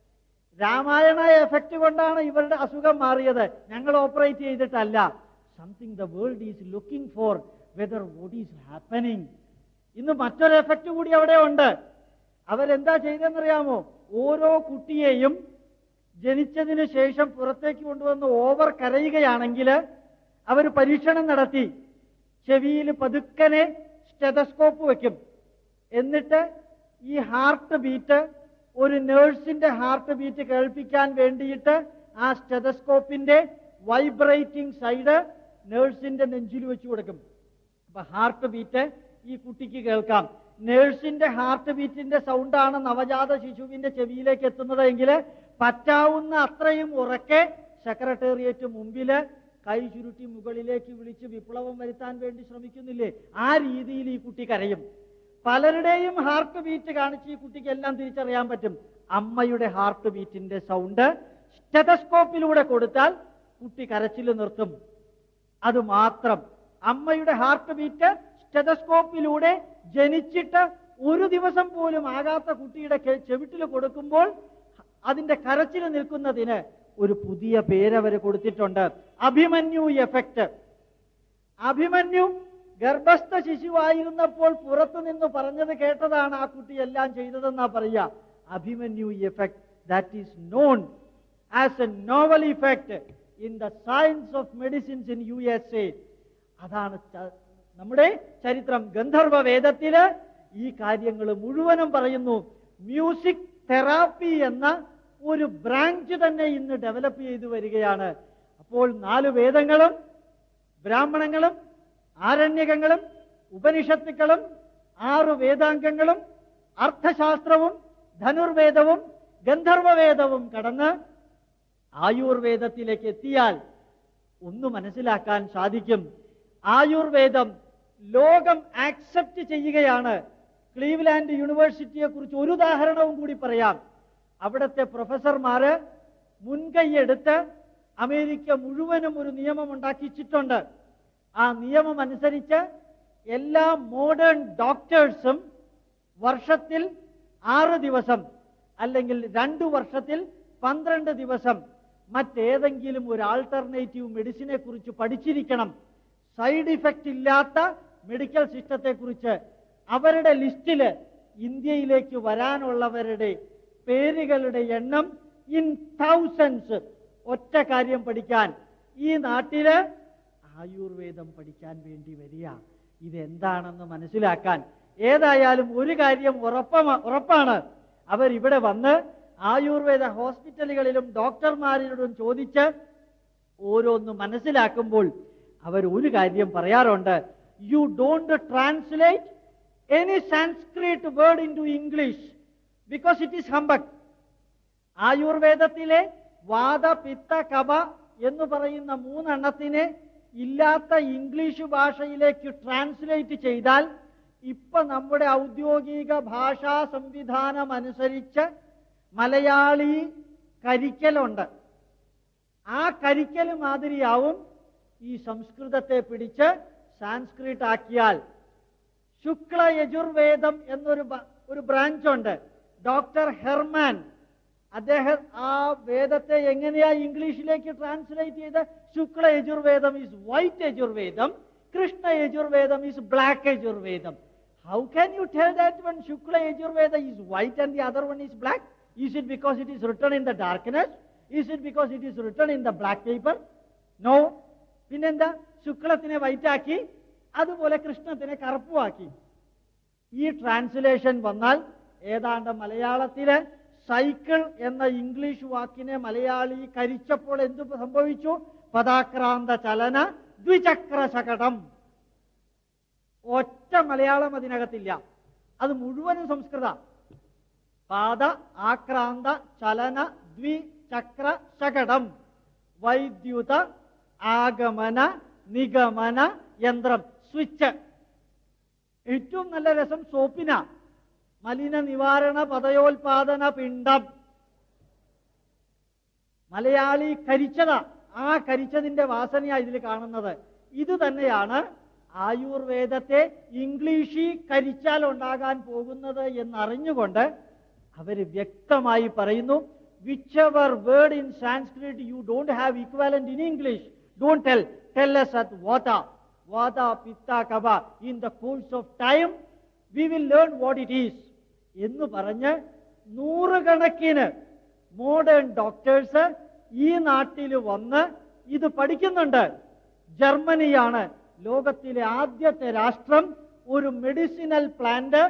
Speaker 2: Ramayana effect കൊണ്ടാണ് ഇവരുടെ അസുഖം മാറിയത് ഞങ്ങൾ ഓപ്പറേറ്റ് ചെയ്തിട്ടല്ല something the world is looking for whether what is happening ഇന്ന് മറ്റൊരു എഫക്റ്റ് കൂടി അവിടെ ഉണ്ട് അവരെന്താ ചെയ്തെന്നറിയാമോ ഓരോ കുട്ടിയെയും ജനിച്ചതിന് ശേഷം പുറത്തേക്ക് കൊണ്ടുവന്ന് ഓവർ കരയുകയാണെങ്കിൽ അവർ പരീക്ഷണം നടത്തി ചെവിയിൽ പതുക്കനെ സ്റ്റെതസ്കോപ്പ് വെക്കും എന്നിട്ട് ഈ ഹാർട്ട് ബീറ്റ് ഒരു നേഴ്സിന്റെ ഹാർട്ട് ബീറ്റ് കേൾപ്പിക്കാൻ വേണ്ടിയിട്ട് ആ സ്റ്റെതസ്കോപ്പിന്റെ വൈബ്രേറ്റിംഗ് സൈഡ് നേഴ്സിന്റെ നെഞ്ചിൽ വെച്ച് കൊടുക്കും അപ്പൊ ഹാർട്ട് ബീറ്റ് ഈ കുട്ടിക്ക് കേൾക്കാം നേഴ്സിന്റെ ഹാർട്ട് ബീറ്റിന്റെ സൗണ്ടാണ് നവജാത ശിശുവിന്റെ ചെവിയിലേക്ക് എത്തുന്നത് എങ്കിൽ പറ്റാവുന്ന അത്രയും ഉറക്കെ സെക്രട്ടേറിയറ്റ് മുമ്പില് കൈ ചുരുട്ടി മുകളിലേക്ക് വിളിച്ച് വിപ്ലവം വരുത്താൻ വേണ്ടി ശ്രമിക്കുന്നില്ലേ ആ രീതിയിൽ ഈ കുട്ടി കരയും പലരുടെയും ഹാർട്ട് ബീറ്റ് കാണിച്ച് ഈ കുട്ടിക്ക് എല്ലാം തിരിച്ചറിയാൻ പറ്റും അമ്മയുടെ ഹാർട്ട് ബീറ്റിന്റെ സൗണ്ട് സ്റ്റെതസ്കോപ്പിലൂടെ കൊടുത്താൽ കുട്ടി കരച്ചിൽ നിർത്തും അത് മാത്രം അമ്മയുടെ ഹാർട്ട് ബീറ്റ് സ്റ്റെതസ്കോപ്പിലൂടെ ജനിച്ചിട്ട് ഒരു ദിവസം പോലും ആകാത്ത കുട്ടിയുടെ കെ- ചെവിട്ടിൽ കൊടുക്കുമ്പോൾ അതിന്റെ കരച്ചിൽ നിൽക്കുന്നതിന് ഒരു പുതിയ പേരവര് കൊടുത്തിട്ടുണ്ട് അഭിമന്യു എഫക്റ്റ് അഭിമന്യു ഗർഭസ്ഥ ശിശുവായിരുന്നപ്പോൾ പുറത്തു നിന്ന് പറഞ്ഞത് കേട്ടതാണ് ആ കുട്ടി എല്ലാം ചെയ്തതെന്നാ പറയുക Abhimanyu effect that is known as a novel effect in the science of medicines in U S A അതാണ് ച- നമ്മുടെ ചരിത്രം ഗന്ധർവ വേദത്തില് ഈ കാര്യങ്ങൾ മുഴുവനും പറയുന്നു മ്യൂസിക് തെറാപ്പി എന്ന ഒരു ബ്രാഞ്ച് തന്നെ ഇന്ന് ഡെവലപ്പ് ചെയ്തു വരികയാണ് അപ്പോൾ നാല് വേദങ്ങളും ബ്രാഹ്മണങ്ങളും ആരണ്യകങ്ങളും ഉപനിഷത്തുക്കളും ആറ് വേദാംഗങ്ങളും അർത്ഥശാസ്ത്രവും ധനുർവേദവും ഗന്ധർവവേദവും കടന്ന് ആയുർവേദത്തിലേക്ക് എത്തിയാൽ ഒന്ന് മനസ്സിലാക്കാൻ സാധിക്കും ആയുർവേദം ലോകം ആക്സെപ്റ്റ് ചെയ്യുകയാണ് ക്ലീവ്ലാൻഡ് യൂണിവേഴ്സിറ്റിയെ കുറിച്ച് ഒരു ഉദാഹരണവും കൂടി പറയാം അവിടുത്തെ പ്രൊഫസർമാര് മുൻകൈയെടുത്ത് അമേരിക്ക മുഴുവനും ഒരു നിയമം ഉണ്ടാക്കിച്ചിട്ടുണ്ട് ആ നിയമം അനുസരിച്ച് എല്ലാ മോഡേൺ ഡോക്ടേഴ്സും വർഷത്തിൽ ആറ് ദിവസം അല്ലെങ്കിൽ രണ്ടു വർഷത്തിൽ പന്ത്രണ്ട് ദിവസം മറ്റേതെങ്കിലും ഒരു ആൾട്ടർനേറ്റീവ് മെഡിസിനെ കുറിച്ച് പഠിച്ചിരിക്കണം സൈഡ് ഇഫക്റ്റ് ഇല്ലാത്ത മെഡിക്കൽ സിസ്റ്റത്തെ കുറിച്ച് അവരുടെ ലിസ്റ്റില് ഇന്ത്യയിലേക്ക് വരാനുള്ളവരുടെ പേരുകളുടെ എണ്ണം ഇൻ തൗസൻഡ്സ് ഒറ്റ കാര്യം പഠിക്കാൻ ഈ നാട്ടില് ആയുർവേദം പഠിക്കാൻ വേണ്ടി വരിക ഇതെന്താണെന്ന് മനസ്സിലാക്കാൻ ഏതായാലും ഒരു കാര്യം ഉറപ്പമ ഉറപ്പാണ് അവർ ഇവിടെ വന്ന് ആയുർവേദ ഹോസ്പിറ്റലുകളിലും ഡോക്ടർമാരോടും ചോദിച്ച് ഓരോന്ന് മനസ്സിലാക്കുമ്പോൾ അവർ ഒരു കാര്യം പറയാറുണ്ട് you don't translate any Sanskrit word into English because it is humbug ആയുർവേദത്തിലെ വാദ പിത്ത കഫ എന്ന് പറയുന്ന മൂന്നെണ്ണത്തിനെ ഇല്ലാത്ത ഇംഗ്ലീഷ് ഭാഷയിലേക്ക് ട്രാൻസ്ലേറ്റ് ചെയ്താൽ ഇപ്പൊ നമ്മുടെ ഔദ്യോഗിക ഭാഷാ സംവിധാനം അനുസരിച്ച് മലയാളി കരിക്കലുണ്ട് ആ കരിക്കൽ മാതിരിയാവും ഈ സംസ്കൃതത്തെ പിടിച്ച് സാൻസ്ക്രിറ്റ് ആക്കിയാൽ ശുക്ല യജുർവേദം എന്നൊരു ബ- ഒരു ബ്രാഞ്ച് ഉണ്ട് ഡോക്ടർ ഹെർമാൻ അദ്ദേഹം ആ വേദത്തെ എങ്ങനെയാ ഇംഗ്ലീഷിലേക്ക് ട്രാൻസ്ലേറ്റ് ചെയ്ത് Shukla Yajurveda is white Yajurveda Krishna Yajurveda is black Yajurveda how can you tell that one Shukla Yajurveda is white and the other one is black is it because it is written in the darkness is it because it is written in the black paper no പിന്നെന്താ ശുക്ലത്തിനെ white ആക്കി അതുപോലെ കൃഷ്ണത്തിനെ കറുപ്പുമാക്കി ഈ translation വന്നാൽ ഏതാണ്ട് മലയാളത്തിലെ cycle എന്ന English വാക്കിനെ മലയാളി കരിച്ചപ്പോൾ എന്തു സംഭവിച്ചു പദാക്രാന്ത ചലന ദ്വിചക്ര ശകടം ഒറ്റ മലയാളം അതിനകത്തില്ല അത് മുഴുവനും സംസ്കൃത പാദ ആക്രാന്ത ചലന ദ്വിചക്ര ശകടം വൈദ്യുത ആഗമന നിഗമന യന്ത്രം സ്വിച്ച് ഏറ്റവും നല്ല രസം സോപ്പിന മലിന നിവാരണ പദയോൽപാദന പിണ്ഡം മലയാളി കരിച്ചതാ ആ കരിച്ചതിന്റെ വാസനയാ ഇതിൽ കാണുന്നത് ഇത് തന്നെയാണ് ആയുർവേദത്തെ ഇംഗ്ലീഷിൽ കരിച്ചാൽ ഉണ്ടാകാൻ പോകുന്നത് എന്നറിഞ്ഞുകൊണ്ട് അവര് വ്യക്തമായി പറയുന്നു whichever word in Sanskrit you don't have equivalent in English don't tell tell us at what vata pitta kapha in the course of time we will learn what it is എന്ന് പറഞ്ഞ് നൂറുകണക്കിന് മോഡേൺ ഡോക്ടേഴ്സ് ഈ നാട്ടിൽ വന്ന് ഇത് പഠിക്കുന്നുണ്ട് ജർമ്മനിയാണ് ലോകത്തിലെ ആദ്യത്തെ രാഷ്ട്രം ഒരു മെഡിസിനൽ പ്ലാന്റ്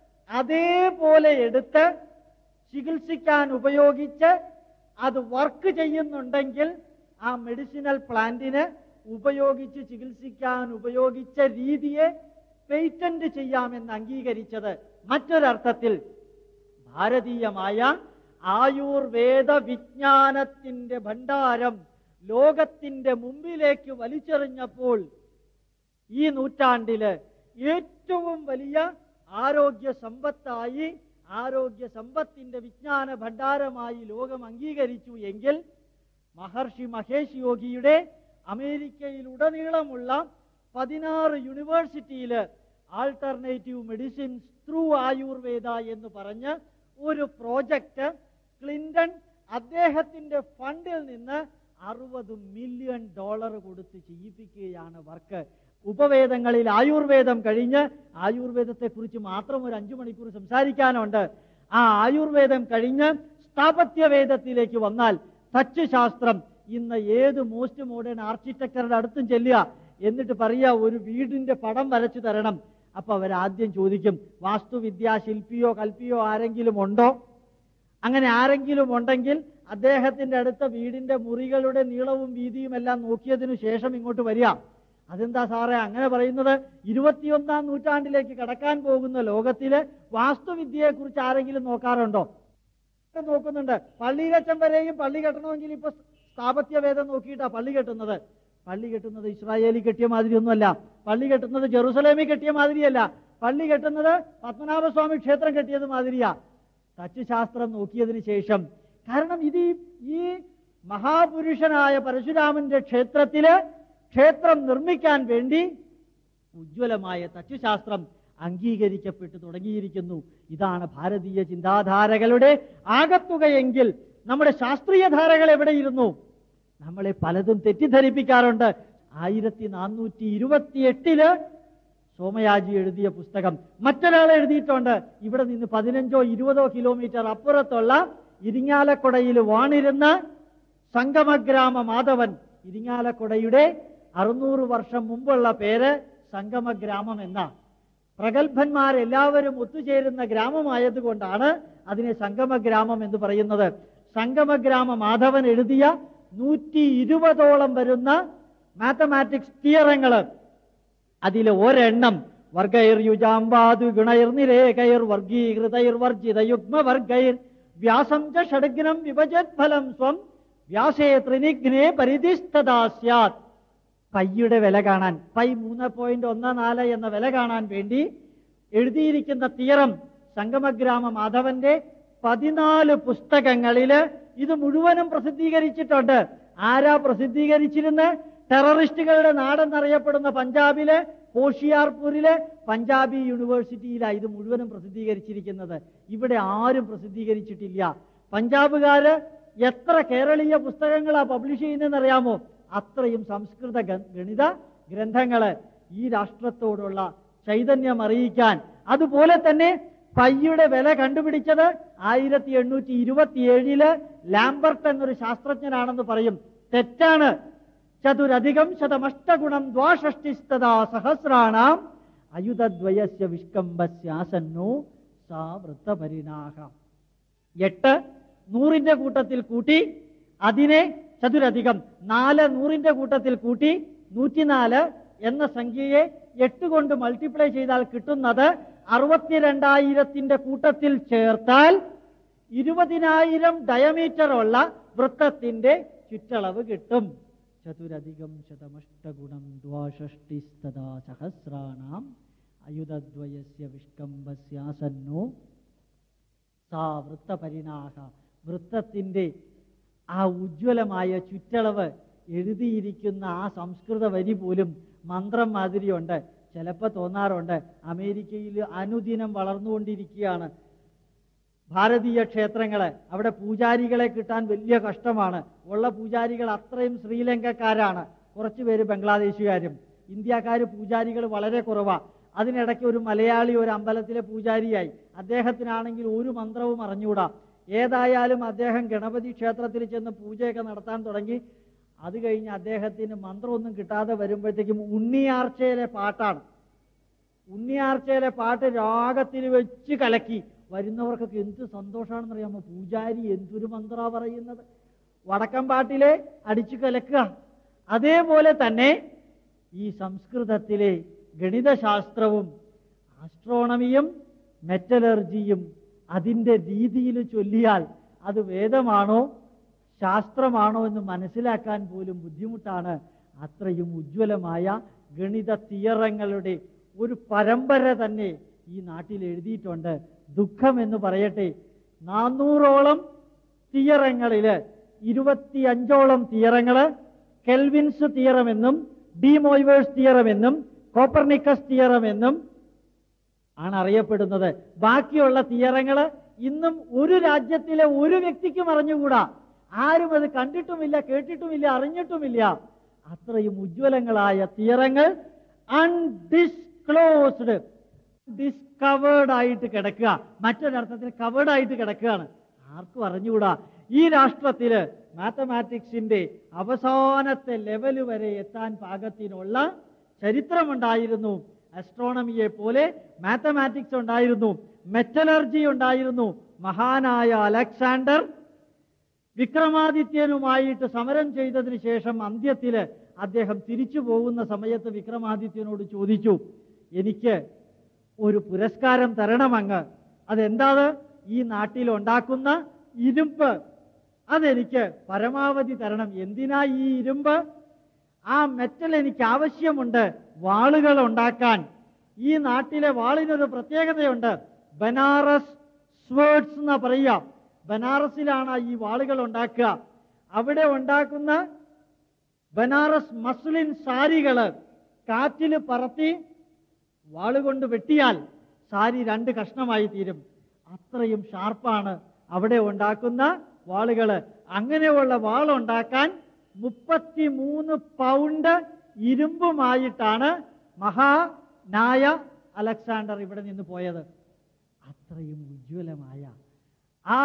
Speaker 2: അതേപോലെ എടുത്ത് ചികിത്സിക്കാൻ ഉപയോഗിച്ച് അത് വർക്ക് ചെയ്യുന്നുണ്ടെങ്കിൽ ആ മെഡിസിനൽ പ്ലാന്റിന് ഉപയോഗിച്ച് ചികിത്സിക്കാൻ ഉപയോഗിച്ച രീതിയെ പേറ്റന്റ് ചെയ്യാമെന്ന് അംഗീകരിച്ചത് മറ്റൊരർത്ഥത്തിൽ ഭാരതീയമായ ആയുർവേദ വിജ്ഞാനത്തിന്റെ ഭണ്ഡാരം ലോകത്തിന്റെ മുമ്പിലേക്ക് വലിച്ചെറിഞ്ഞപ്പോൾ ഈ നൂറ്റാണ്ടില് ഏറ്റവും വലിയ ആരോഗ്യ സമ്പത്തായി ആരോഗ്യ സമ്പത്തിന്റെ വിജ്ഞാന ഭണ്ഡാരമായി ലോകം അംഗീകരിച്ചു എങ്കിൽ മഹർഷി മഹേഷ് യോഗിയുടെ അമേരിക്കയിലുടനീളമുള്ള പതിനാറ് യൂണിവേഴ്സിറ്റിയില് ആൾട്ടർനേറ്റീവ് മെഡിസിൻസ് ത്രൂ ആയുർവേദ എന്ന് പറഞ്ഞ് ഒരു പ്രോജക്റ്റ് ക്ലിന്റൺ അദ്ദേഹത്തിന്റെ ഫണ്ടിൽ നിന്ന് അറുപത് മില്യൺ ഡോളർ കൊടുത്ത് ചെയ്യിപ്പിക്കുകയാണ് വർക്ക് ഉപവേദങ്ങളിൽ ആയുർവേദം കഴിഞ്ഞ് ആയുർവേദത്തെ കുറിച്ച് മാത്രം ഒരു അഞ്ചു മണിക്കൂർ സംസാരിക്കാനുണ്ട് ആ ആയുർവേദം കഴിഞ്ഞ് സ്ഥാപത്യവേദത്തിലേക്ക് വന്നാൽ തച്ചുശാസ്ത്രം ഇന്ന് ഏത് മോസ്റ്റ് മോഡേൺ ആർക്കിടെക്ചറുടെ അടുത്തും ചെല്ലുക എന്നിട്ട് പറയുക ഒരു വീടിന്റെ പടം വരച്ചു തരണം അപ്പൊ അവരാദ്യം ചോദിക്കും വാസ്തുവിദ്യാ ശില്പിയോ കൽപ്പിയോ ആരെങ്കിലും ഉണ്ടോ അങ്ങനെ ആരെങ്കിലും ഉണ്ടെങ്കിൽ അദ്ദേഹത്തിന്റെ അടുത്ത വീടിന്റെ മുറികളുടെ നീളവും വീതിയും എല്ലാം നോക്കിയതിനു ശേഷം ഇങ്ങോട്ട് വരിക അതെന്താ സാറേ അങ്ങനെ പറയുന്നത് ഇരുപത്തിയൊന്നാം നൂറ്റാണ്ടിലേക്ക് കടക്കാൻ പോകുന്ന ലോകത്തില് വാസ്തുവിദ്യയെ കുറിച്ച് ആരെങ്കിലും നോക്കാറുണ്ടോ നോക്കുന്നുണ്ട് പള്ളിയിലച്ചം വരെയും പള്ളി കെട്ടണമെങ്കിൽ ഇപ്പൊ സ്ഥാപത്യ വേദം നോക്കിയിട്ടാ പള്ളി കെട്ടുന്നത് പള്ളി കെട്ടുന്നത് ഇസ്രായേലി കെട്ടിയ മാതിരിയൊന്നുമല്ല പള്ളി കെട്ടുന്നത് ജെറുസലേമിൽ കെട്ടിയ മാതിരിയല്ല പള്ളി കെട്ടുന്നത് പത്മനാഭസ്വാമി ക്ഷേത്രം കെട്ടിയത് മാതിരിയാ തച്ചുശാസ്ത്രം നോക്കിയതിന് ശേഷം കാരണം ഇത് ഈ- ഈ മഹാപുരുഷനായ പരശുരാമന്റെ ക്ഷേത്രത്തില് ക്ഷേത്രം നിർമ്മിക്കാൻ വേണ്ടി ഉജ്ജ്വലമായ തച്ചുശാസ്ത്രം അംഗീകരിക്കപ്പെട്ടു തുടങ്ങിയിരിക്കുന്നു ഇതാണ് ഭാരതീയ ചിന്താധാരകളുടെ ആകത്തുകയെങ്കിൽ നമ്മുടെ ശാസ്ത്രീയ ധാരകൾ എവിടെയിരുന്നു നമ്മളെ പലതും തെറ്റിദ്ധരിപ്പിക്കാറുണ്ട് ആയിരത്തി നാനൂറ്റി ഇരുപത്തിയെട്ടില് സോമയാജി എഴുതിയ പുസ്തകം മറ്റൊരാൾ എഴുതിയിട്ടുണ്ട് ഇവിടെ നിന്ന് പതിനഞ്ചോ ഇരുപതോ കിലോമീറ്റർ അപ്പുറത്തുള്ള ഇരിങ്ങാലക്കുടയിൽ വാണിരുന്ന സംഗമഗ്രാമ മാധവൻ ഇരിങ്ങാലക്കുടയുടെ അറുന്നൂറ് വർഷം മുമ്പുള്ള പേര് സംഗമഗ്രാമം എന്ന പ്രഗത്ഭന്മാരെല്ലാവരും ഒത്തുചേരുന്ന ഗ്രാമമായതുകൊണ്ടാണ് അതിനെ സംഗമഗ്രാമം എന്ന് പറയുന്നത് സംഗമഗ്രാമ മാധവൻ എഴുതിയ നൂറ്റി ഇരുപതോളം വരുന്ന മാത്തമാറ്റിക്സ് തിയറങ്ങള് അതിലെ ഒരെണ്ണം വർഗൈർ യുജാംബാദു ഗുണൈർ നിരേകൈർ വർഗീകൃതൈർ വർജിത യുഗ്മ വർഗൈർ വ്യാസം ച ഷഡ്ഗ്നം വിഭജത് ഫലം സ്വം വ്യാസേ ത്രിനിഘ്നേ പരിധിസ്ഥതാ സ്യാത് പൈയുടെ വില കാണാൻ പൈ മൂന്ന് പോയിന്റ് ഒന്ന് നാല് എന്ന വില കാണാൻ വേണ്ടി എഴുതിയിരിക്കുന്ന തീറം സംഗമഗ്രാമ മാധവന്റെ പതിനാല് പുസ്തകങ്ങളില് ഇത് മുഴുവനും പ്രസിദ്ധീകരിച്ചിട്ടുണ്ട് ആരാ പ്രസിദ്ധീകരിച്ചിരുന്ന് ടെററിസ്റ്റുകളുടെ നാടെന്നറിയപ്പെടുന്ന പഞ്ചാബിലെ ഹോഷിയാർപൂരിലെ പഞ്ചാബി യൂണിവേഴ്സിറ്റിയിലാണ് ഇത് മുഴുവനും പ്രസിദ്ധീകരിച്ചിരിക്കുന്നത് ഇവിടെ ആരും പ്രസിദ്ധീകരിച്ചിട്ടില്ല പഞ്ചാബുകാര് എത്ര കേരളീയ പുസ്തകങ്ങളാ പബ്ലിഷ് ചെയ്യുന്നതെന്ന് അറിയാമോ അത്രയും സംസ്കൃത ഗ- ഗണിത ഗ്രന്ഥങ്ങള് ഈ രാഷ്ട്രത്തോടുള്ള ചൈതന്യം അറിയിക്കാൻ അതുപോലെ തന്നെ പയ്യുടെ വില കണ്ടുപിടിച്ചത് ആയിരത്തി എണ്ണൂറ്റി ഇരുപത്തിയേഴില് ലാംബർട്ട് എന്നൊരു ശാസ്ത്രജ്ഞനാണെന്ന് പറയും തെറ്റാണ് ചതുരധികം ശതമഷ്ടഗുണം ദ്വാഷഷ്ടിസ്തദാ സഹസ്രാണാം അയുധദ്വയസ്യ വിഷ്കംബസ്യാസന്നോ സാ വൃത്തപരിണാഹ എട്ട് നൂറിന്റെ കൂട്ടത്തിൽ കൂട്ടി അതിനെ ചതുരധികം നാല് നൂറിന്റെ കൂട്ടത്തിൽ കൂട്ടി നൂറ്റിനാല് എന്ന സംഖ്യയെ എട്ട് കൊണ്ട് മൾട്ടിപ്ലൈ ചെയ്താൽ കിട്ടുന്നത് അറുപത്തിരണ്ടായിരത്തിന്റെ കൂട്ടത്തിൽ ചേർത്താൽ ഇരുപതിനായിരം ഡയമീറ്റർ ഉള്ള വൃത്തത്തിന്റെ ചുറ്റളവ് കിട്ടും ചതുരധികം ശതമഷ്ടഗുണം ദ്വാഷഷ്ടിസ്തദാ സഹസ്രാണാം അയുധദ്വയസ്യ വിഷ്കംബസ്യാസന്നോ സാ വൃത്തപരിണാഹ വൃത്തത്തിന്റെ ആ ഉജ്ജ്വലമായ ചുറ്റളവ് എഴുതിയിരിക്കുന്ന ആ സംസ്കൃത വരി പോലും മന്ത്രം മാതിരിയുണ്ട് ചിലപ്പോൾ തോന്നാറുണ്ട് അമേരിക്കയിൽ അനുദിനം വളർന്നുകൊണ്ടിരിക്കുകയാണ് ഭാരതീയ ക്ഷേത്രങ്ങള് അവിടെ പൂജാരികളെ കിട്ടാൻ വലിയ കഷ്ടമാണ് ഉള്ള പൂജാരികൾ അത്രയും ശ്രീലങ്കക്കാരാണ് കുറച്ചുപേര് ബംഗ്ലാദേശുകാരും ഇന്ത്യക്കാർ പൂജാരികൾ വളരെ കുറവാ അതിനിടയ്ക്ക് ഒരു മലയാളി ഒരു അമ്പലത്തിലെ പൂജാരിയായി അദ്ദേഹത്തിനാണെങ്കിൽ ഒരു മന്ത്രവും അറിഞ്ഞുകൂടാ ഏതായാലും അദ്ദേഹം ഗണപതി ക്ഷേത്രത്തിൽ ചെന്ന് പൂജയൊക്കെ നടത്താൻ തുടങ്ങി അത് കഴിഞ്ഞ് അദ്ദേഹത്തിന് മന്ത്രമൊന്നും കിട്ടാതെ വരുമ്പോഴത്തേക്കും ഉണ്ണിയാർച്ചയിലെ പാട്ടാണ് ഉണ്ണിയാർച്ചയിലെ പാട്ട് രാഗത്തിൽ വെച്ച് കലക്കി വരുന്നവർക്കൊക്കെ എന്ത് സന്തോഷമാണെന്ന് അറിയാമോ പൂജാരി എന്തൊരു മന്ത്ര പറയുന്നത് വടക്കം പാട്ടിലെ അടിച്ചു കലക്കുക അതേപോലെ തന്നെ ഈ സംസ്കൃതത്തിലെ ഗണിതശാസ്ത്രവും ആസ്ട്രോണമിയും മെറ്റലർജിയും അതിൻ്റെ രീതിയിൽ ചൊല്ലിയാൽ അത് വേദമാണോ ശാസ്ത്രമാണോ എന്ന് മനസ്സിലാക്കാൻ പോലും ബുദ്ധിമുട്ടാണ് അത്രയും ഉജ്ജ്വലമായ ഗണിത തിയറങ്ങളുടെ ഒരു പരമ്പര തന്നെ ഈ നാട്ടിൽ എഴുതിയിട്ടുണ്ട് ദുഃഖം എന്ന് പറയട്ടെ നാനൂറോളം തിയറങ്ങളില് ഇരുപത്തിയഞ്ചോളം തിയറങ്ങള് കെൽവിൻസ് തിയറം എന്നും ഡിമോയിവേഴ്സ് തിയറം എന്നും കോപ്പർനിക്കസ് തിയറം എന്നും ആണ് അറിയപ്പെടുന്നത് ബാക്കിയുള്ള തിയറങ്ങള് ഇന്നും ഒരു രാജ്യത്തിലെ ഒരു വ്യക്തിക്കും അറിഞ്ഞുകൂടാ ആരും അത് കണ്ടിട്ടുമില്ല കേട്ടിട്ടുമില്ല അറിഞ്ഞിട്ടുമില്ല അത്രയും ഉജ്ജ്വലങ്ങളായ തിയറങ്ങൾ അൺഡിസ്ക്ലോസ്ഡ് ഡിസ്കവേർഡ് ആയിട്ട് കിടക്കുക മറ്റൊരർത്ഥത്തിൽ കവേർഡ് ആയിട്ട് കിടക്കുകയാണ് ആർക്കും അറിഞ്ഞുകൂടാ ഈ രാഷ്ട്രത്തില് മാത്തമാറ്റിക്സിന്റെ അവസാനത്തെ ലെവല് വരെ എത്താൻ പാകത്തിനുള്ള ചരിത്രമുണ്ടായിരുന്നു അസ്ട്രോണമിയെ പോലെ മാത്തമാറ്റിക്സ് ഉണ്ടായിരുന്നു മെറ്റലർജി ഉണ്ടായിരുന്നു മഹാനായ അലക്സാണ്ടർ വിക്രമാദിത്യനുമായിട്ട് സമരം ചെയ്തതിന് ശേഷം അന്ത്യത്തില് അദ്ദേഹം തിരിച്ചു പോകുന്ന സമയത്ത് വിക്രമാദിത്യനോട് ചോദിച്ചു എനിക്ക് ഒരു പുരസ്കാരം തരണമങ്ങ് അതെന്താത് ഈ നാട്ടിൽ ഉണ്ടാക്കുന്ന ഇരുമ്പ് അതെനിക്ക് പരമാവധി തരണം എന്തിനാ ഈ ഇരുമ്പ് ആ മെറ്റൽ എനിക്ക് ആവശ്യമുണ്ട് വാളുകൾ ഉണ്ടാക്കാൻ ഈ നാട്ടിലെ വാളിനൊരു പ്രത്യേകതയുണ്ട് ബനാറസ് സ്വേർഡ്സ് എന്ന് പറയുക ബനാറസിലാണ് ഈ വാളുകൾ ഉണ്ടാക്കുക അവിടെ ഉണ്ടാക്കുന്ന ബനാറസ് മസ്ലിൻ സാരികള് കാറ്റില് പറത്തി വാളുകൊണ്ട് വെട്ടിയാൽ സാരി രണ്ട് കഷ്ണമായി തീരും അത്രയും ഷാർപ്പാണ് അവിടെ ഉണ്ടാക്കുന്ന വാളുകള് അങ്ങനെയുള്ള വാളുണ്ടാക്കാൻ മുപ്പത്തിമൂന്ന് പൗണ്ട് ഇരുമ്പുമായിട്ടാണ് മഹാനായ അലക്സാണ്ടർ ഇവിടെ നിന്ന് പോയത് അത്രയും ഉജ്ജ്വലമായ ആ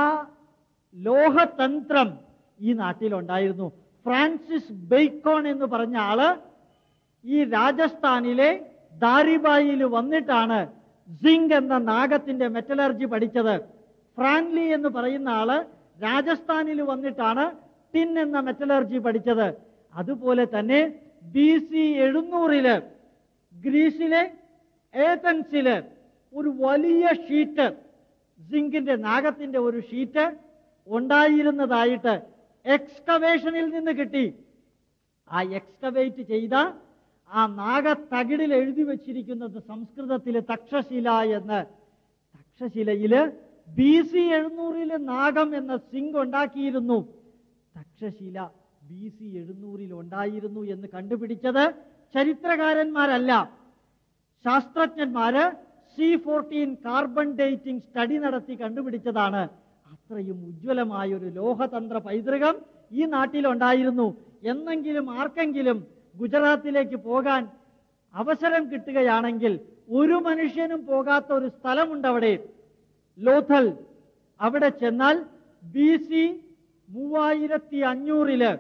Speaker 2: ലോഹതന്ത്രം ഈ നാട്ടിലുണ്ടായിരുന്നു ഫ്രാൻസിസ് ബെയ്ക്കോൺ എന്ന് പറഞ്ഞ ആള് ഈ രാജസ്ഥാനിലെ ദാരിബായിൽ വന്നിട്ടാണ് സിങ്ക് എന്ന നാഗത്തിന്റെ മെറ്റലർജി പഠിച്ചത് ഫ്രാൻലി എന്ന് പറയുന്ന ആള് രാജസ്ഥാനിൽ വന്നിട്ടാണ് ടിൻ എന്ന മെറ്റലർജി പഠിച്ചത് അതുപോലെ തന്നെ ബി സി എഴുന്നൂറില് ഗ്രീസിലെ ഏതൻസില് ഒരു വലിയ ഷീറ്റ് സിങ്കിന്റെ നാഗത്തിന്റെ ഒരു ഷീറ്റ് ഉണ്ടായിരുന്നതായിട്ട് എക്സ്കവേഷനിൽ നിന്ന് കിട്ടി ആ എക്സ്കവേറ്റ് ചെയ്ത ആ നാഗത്തകിടിൽ എഴുതി വച്ചിരിക്കുന്നത് സംസ്കൃതത്തില് തക്ഷശില എന്ന് തക്ഷശിലയില് ബി സി എഴുന്നൂറില് നാഗം എന്ന സിങ്ക് ഉണ്ടാക്കിയിരുന്നു തക്ഷശില ബി സി എഴുന്നൂറിൽ ഉണ്ടായിരുന്നു എന്ന് കണ്ടുപിടിച്ചത് ചരിത്രകാരന്മാരല്ല ശാസ്ത്രജ്ഞന്മാര് C fourteen carbon dating study നടത്തി കണ്ടുപിടിച്ചതാണ് അത്രയും ഉജ്ജ്വലമായ ഒരു ലോഹതന്ത്ര പൈതൃകം ഈ നാട്ടിലുണ്ടായിരുന്നു എന്നെങ്കിലും ആർക്കെങ്കിലും ഗുജറാത്തിലേക്ക് പോകാൻ അവസരം കിട്ടുകയാണെങ്കിൽ ഒരു മനുഷ്യനും പോകാത്ത ഒരു സ്ഥലമുണ്ട് അവിടെ ലോഥൽ അവിടെ ചെന്നാൽ ബി സി മൂവായിരത്തി അഞ്ഞൂറില്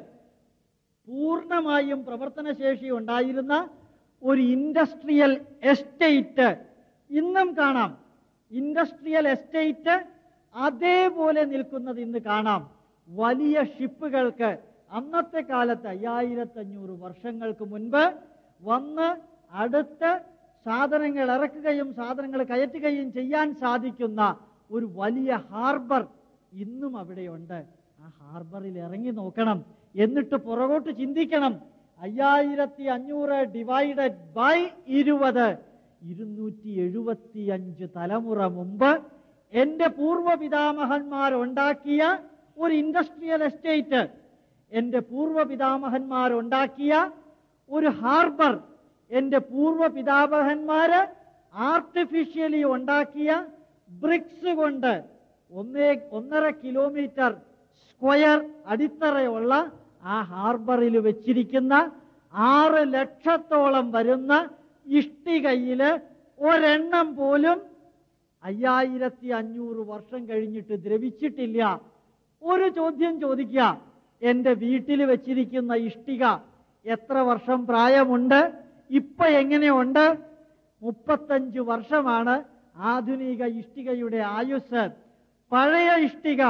Speaker 2: പൂർണ്ണമായും പ്രവർത്തനശേഷി ഉണ്ടായിരുന്ന ഒരു ഇൻഡസ്ട്രിയൽ എസ്റ്റേറ്റ് ഇന്നും കാണാം ഇൻഡസ്ട്രിയൽ എസ്റ്റേറ്റ് അതേപോലെ നിൽക്കുന്നത് ഇന്ന് കാണാം വലിയ ഷിപ്പുകൾക്ക് അന്നത്തെ കാലത്ത് അയ്യായിരത്തി അഞ്ഞൂറ് വർഷങ്ങൾക്ക് മുൻപ് വന്ന് അടുത്ത് സാധനങ്ങൾ ഇറക്കുകയും സാധനങ്ങൾ കയറ്റുകയും ചെയ്യാൻ സാധിക്കുന്ന ഒരു വലിയ ഹാർബർ ഇന്നും അവിടെയുണ്ട് ആ ഹാർബറിൽ ഇറങ്ങി നോക്കണം എന്നിട്ട് പുറകോട്ട് ചിന്തിക്കണം അയ്യായിരത്തി അഞ്ഞൂറ് ഡിവൈഡഡ് ബൈ ഇരുപത് ഇരുന്നൂറ്റി എഴുപത്തി അഞ്ച് തലമുറ മുമ്പ് എന്റെ പൂർവ്വ പിതാമഹന്മാരുണ്ടാക്കിയ ഒരു ഇൻഡസ്ട്രിയൽ എസ്റ്റേറ്റ് എന്റെ പൂർവ്വ പിതാമഹന്മാരുണ്ടാക്കിയ ഒരു ഹാർബർ എന്റെ പൂർവ്വ പിതാമഹന്മാര് ആർട്ടിഫിഷ്യലി ഉണ്ടാക്കിയ ബ്രിക്സ് കൊണ്ട് ഒന്നേ ഒന്നര കിലോമീറ്റർ സ്ക്വയർ അടിത്തറയുള്ള ആ ഹാർബറിൽ വെച്ചിരിക്കുന്ന ആറ് ലക്ഷത്തോളം വരുന്ന ഇഷ്ടികയില് ഒരെണ്ണം പോലും അയ്യായിരത്തി അഞ്ഞൂറ് വർഷം കഴിഞ്ഞിട്ട് ദ്രവിച്ചിട്ടില്ല ഒരു ചോദ്യം ചോദിക്കുക എന്റെ വീട്ടിൽ വെച്ചിരിക്കുന്ന ഇഷ്ടിക എത്ര വർഷം പ്രായമുണ്ട് ഇപ്പൊ എങ്ങനെയുണ്ട് മുപ്പത്തഞ്ച് വർഷമാണ് ആധുനിക ഇഷ്ടികയുടെ ആയുസ് പഴയ ഇഷ്ടിക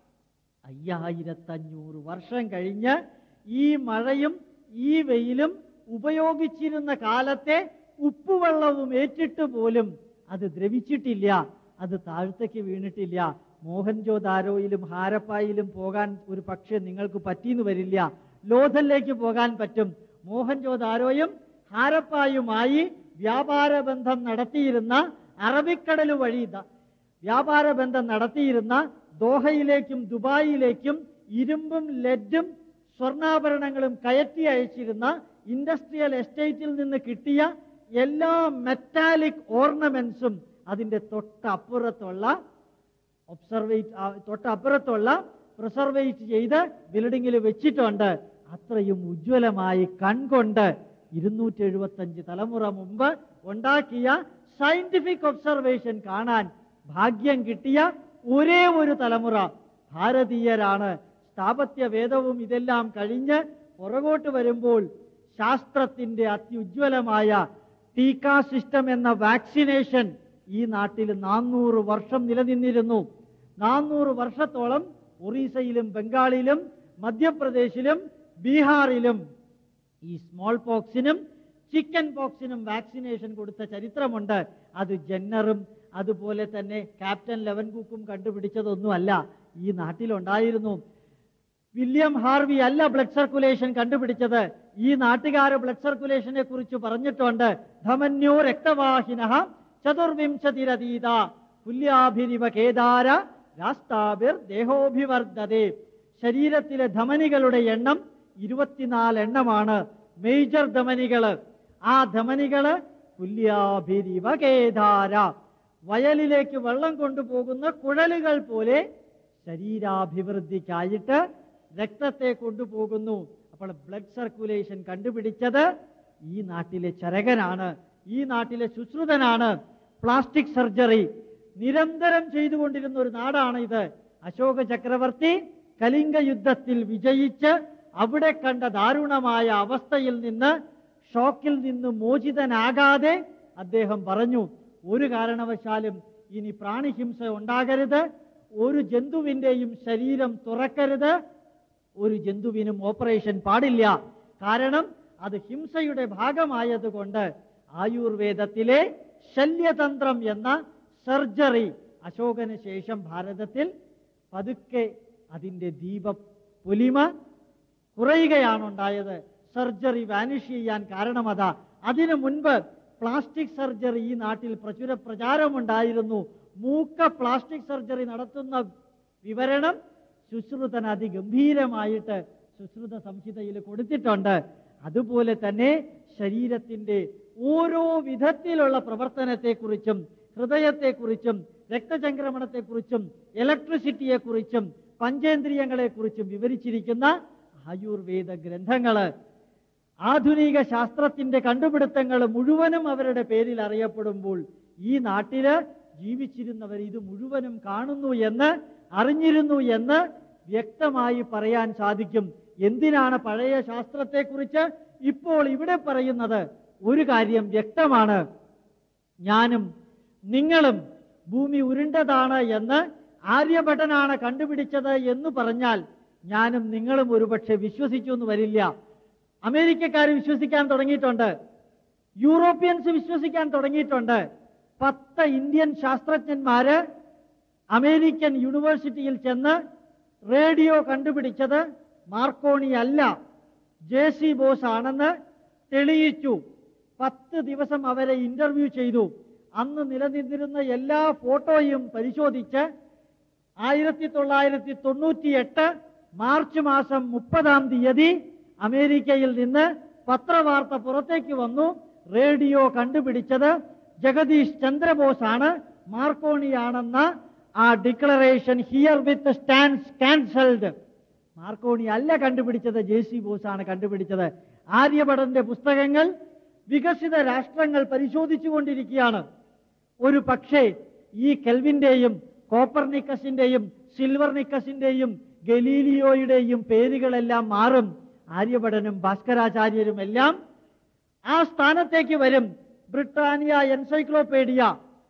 Speaker 2: അയ്യായിരത്തഞ്ഞൂറ് വർഷം കഴിഞ്ഞ് ഈ മഴയും ഈ വെയിലും ഉപയോഗിച്ചിരുന്ന കാലത്തെ ഉപ്പുവെള്ളവും ഏറ്റിട്ട് പോലും അത് ദ്രവിച്ചിട്ടില്ല അത് താഴ്ത്തേക്ക് വീണിട്ടില്ല മോഹൻജോദാരോയിലും ഹാരപ്പായിലും പോകാൻ ഒരു പക്ഷേ നിങ്ങൾക്ക് പറ്റിയെന്ന് വരില്ല ലോഥലിലേക്ക് പോകാൻ പറ്റും മോഹൻജോദാരോയും ഹാരപ്പായുമായി വ്യാപാര ബന്ധം നടത്തിയിരുന്ന അറബിക്കടൽ വഴി ദ- വ്യാപാര ബന്ധം നടത്തിയിരുന്ന ദോഹയിലേക്കും ദുബായിലേക്കും ഇരുമ്പും ലെഡും സ്വർണ്ണാഭരണങ്ങളും കയറ്റി അയച്ചിരുന്ന ഇൻഡസ്ട്രിയൽ എസ്റ്റേറ്റിൽ നിന്ന് കിട്ടിയ എല്ലാ മെറ്റാലിക് ഓർണമെന്റ്സും അതിന്റെ തൊട്ടപ്പുറത്തുള്ള ഒബ്സർവേറ്റ് തൊട്ടപ്പുറത്തുള്ള പ്രിസർവേറ്റ് ചെയ്ത് ബിൽഡിങ്ങിൽ വെച്ചിട്ടുണ്ട് അത്രയും ഉജ്ജ്വലമായി കൺകൊണ്ട് ഇരുന്നൂറ്റി എഴുപത്തി അഞ്ച് തലമുറ മുമ്പ് ഉണ്ടാക്കിയ സയന്റിഫിക് ഒബ്സർവേഷൻ കാണാൻ ഭാഗ്യം കിട്ടിയ ഒരേ ഒരു തലമുറ ഭാരതീയരാണ് സ്ഥാപത്യ വേദവും ഇതെല്ലാം കഴിഞ്ഞ് പുറകോട്ട് വരുമ്പോൾ ശാസ്ത്രത്തിന്റെ അത്യുജ്വലമായ ടീക്ക സിസ്റ്റം എന്ന വാക്സിനേഷൻ ഈ നാട്ടിൽ നാനൂറ് വർഷം നിലനിന്നിരുന്നു നാനൂറ് വർഷത്തോളം ഒറീസയിലും ബംഗാളിലും മധ്യപ്രദേശിലും ബീഹാറിലും ഈ സ്മോൾ പോക്സിനും ചിക്കൻ പോക്സിനും വാക്സിനേഷൻ കൊടുത്ത ചരിത്രമുണ്ട് അത് ജന്നറും അതുപോലെ തന്നെ ക്യാപ്റ്റൻ ലെവൻ കുക്കും കണ്ടുപിടിച്ചതൊന്നുമല്ല ഈ നാട്ടിലുണ്ടായിരുന്നു വില്യം ഹാർവി അല്ല ബ്ലഡ് സർക്കുലേഷൻ കണ്ടുപിടിച്ചത് ഈ നാട്ടുകാര് ബ്ലഡ് സർക്കുലേഷനെ കുറിച്ച് പറഞ്ഞിട്ടുണ്ട് ധമന്യോ രക്തവാഹിന ചതുർവിംശതിരതീത പുല്യാഭിരിവ കേദാര രാസ്താഭിർ ദേഹോഭിവർദ്ധതേ ശരീരത്തിലെ ധമനികളുടെ എണ്ണം ഇരുപത്തിനാല് എണ്ണമാണ് മേജർ ധമനികള് ആ ധമനികള് പുല്യാഭിരിവ കേദാര വയലിലേക്ക് വെള്ളം കൊണ്ടുപോകുന്ന കുഴലുകൾ പോലെ ശരീരാഭിവൃദ്ധിക്കായിട്ട് രക്തത്തെ കൊണ്ടുപോകുന്നു അപ്പോൾ ബ്ലഡ് സർക്കുലേഷൻ കണ്ടുപിടിച്ചത് ഈ നാട്ടിലെ ചരകനാണ് ഈ നാട്ടിലെ ശുശ്രുതനാണ് പ്ലാസ്റ്റിക് സർജറി നിരന്തരം ചെയ്തുകൊണ്ടിരുന്ന ഒരു നാടാണ് ഇത് അശോക ചക്രവർത്തി കലിംഗ യുദ്ധത്തിൽ വിജയിച്ച് അവിടെ കണ്ട ദാരുണമായ അവസ്ഥയിൽ നിന്ന് ഷോക്കിൽ നിന്ന് മോചിതനാകാതെ അദ്ദേഹം പറഞ്ഞു ഒരു കാരണവശാലും ഇനി പ്രാണിഹിംസ ഉണ്ടാകരുത് ഒരു ജന്തുവിന്റെയും ശരീരം തുറക്കരുത് ഒരു ജന്തുവിനും ഓപ്പറേഷൻ പാടില്ല കാരണം അത് ഹിംസയുടെ ഭാഗമായതുകൊണ്ട് ആയുർവേദത്തിലെ ശല്യതന്ത്രം എന്ന സർജറി അശോകന് ശേഷം ഭാരതത്തിൽ പതുക്കെ അതിന്റെ ദീപ പൊലിമ കുറയുകയാണ് ഉണ്ടായത് സർജറി വാനിഷ് ചെയ്യാൻ കാരണം അതാ അതിനു മുൻപ് പ്ലാസ്റ്റിക് സർജറി ഈ നാട്ടിൽ പ്രചുര പ്രചാരമുണ്ടായിരുന്നു മൂക്ക പ്ലാസ്റ്റിക് സർജറി നടത്തുന്ന വിവരണം ശുശ്രുതൻ അതിഗംഭീരമായിട്ട് സുശ്രുത സംഹിതയിൽ കൊടുത്തിട്ടുണ്ട് അതുപോലെ തന്നെ ശരീരത്തിന്റെ ഓരോ വിധത്തിലുള്ള പ്രവർത്തനത്തെക്കുറിച്ചും ഹൃദയത്തെക്കുറിച്ചും രക്തചംക്രമണത്തെക്കുറിച്ചും ഇലക്ട്രിസിറ്റിയെക്കുറിച്ചും പഞ്ചേന്ദ്രിയങ്ങളെക്കുറിച്ചും വിവരിച്ചിരിക്കുന്ന ആയുർവേദ ഗ്രന്ഥങ്ങള് ആധുനിക ശാസ്ത്രത്തിന്റെ കണ്ടുപിടുത്തങ്ങൾ മുഴുവനും അവരുടെ പേരിൽ അറിയപ്പെടുമ്പോൾ ഈ നാട്ടില് ജീവിച്ചിരുന്നവർ ഇത് മുഴുവനും കാണുന്നു എന്ന് അറിഞ്ഞിരുന്നു എന്ന് വ്യക്തമായി പറയാൻ സാധിക്കും എന്തിനാണ് പഴയ ശാസ്ത്രത്തെക്കുറിച്ച് ഇപ്പോൾ ഇവിടെ പറയുന്നത് ഒരു കാര്യം വ്യക്തമാണ് ഞാനും നിങ്ങളും ഭൂമി ഉരുണ്ടതാണ് എന്ന് ആര്യഭട്ടനാണ് കണ്ടുപിടിച്ചത് എന്ന് പറഞ്ഞാൽ ഞാനും നിങ്ങളും ഒരുപക്ഷെ വിശ്വസിച്ചു എന്ന് വരില്ല അമേരിക്കക്കാർ വിശ്വസിക്കാൻ തുടങ്ങിയിട്ടുണ്ട് യൂറോപ്യൻസ് വിശ്വസിക്കാൻ തുടങ്ങിയിട്ടുണ്ട് പത്ത് ഇന്ത്യൻ ശാസ്ത്രജ്ഞന്മാര് അമേരിക്കൻ യൂണിവേഴ്സിറ്റിയിൽ ചെന്ന് റേഡിയോ കണ്ടുപിടിച്ചത് മാർക്കോണി അല്ല ജെ സി ബോസ് ആണെന്ന് തെളിയിച്ചു പത്ത് ദിവസം അവരെ ഇന്റർവ്യൂ ചെയ്തു അന്ന് നിലനിന്നിരുന്ന എല്ലാ ഫോട്ടോയും പരിശോധിച്ച് ആയിരത്തി തൊള്ളായിരത്തി തൊണ്ണൂറ്റി എട്ട് മാർച്ച് മാസം മുപ്പതാം തീയതി അമേരിക്കയിൽ നിന്ന് പത്രവാർത്ത പുറത്തേക്ക് വന്നു റേഡിയോ കണ്ടുപിടിച്ചത് ജഗദീഷ് ചന്ദ്രബോസ് ആണ് മാർക്കോണിയാണെന്ന ആ declaration herewith stands cancelled Marconi അല്ല കണ്ടുപിടിച്ചത് ജെ സി ബോസ് ആണ് കണ്ടുപിടിച്ചത് ആര്യഭടന്റെ പുസ്തകങ്ങൾ വികസിത രാഷ്ട്രങ്ങൾ പരിശോധിച്ചുകൊണ്ടിരിക്കുകയാണ് ഒരു പക്ഷേ ഈ കെൽവിന്റെയും കോപ്പർനിക്കസിന്റെയും സിൽവർനിക്കസിന്റെയും ഗലീലിയോയുടെയും പേരുകളെല്ലാം മാറും ആര്യഭടനും ഭാസ്കരാചാര്യരും എല്ലാം ആ സ്ഥാനത്തേക്ക് വരും ബ്രിട്ടാനിയ എൻസൈക്ലോപീഡിയ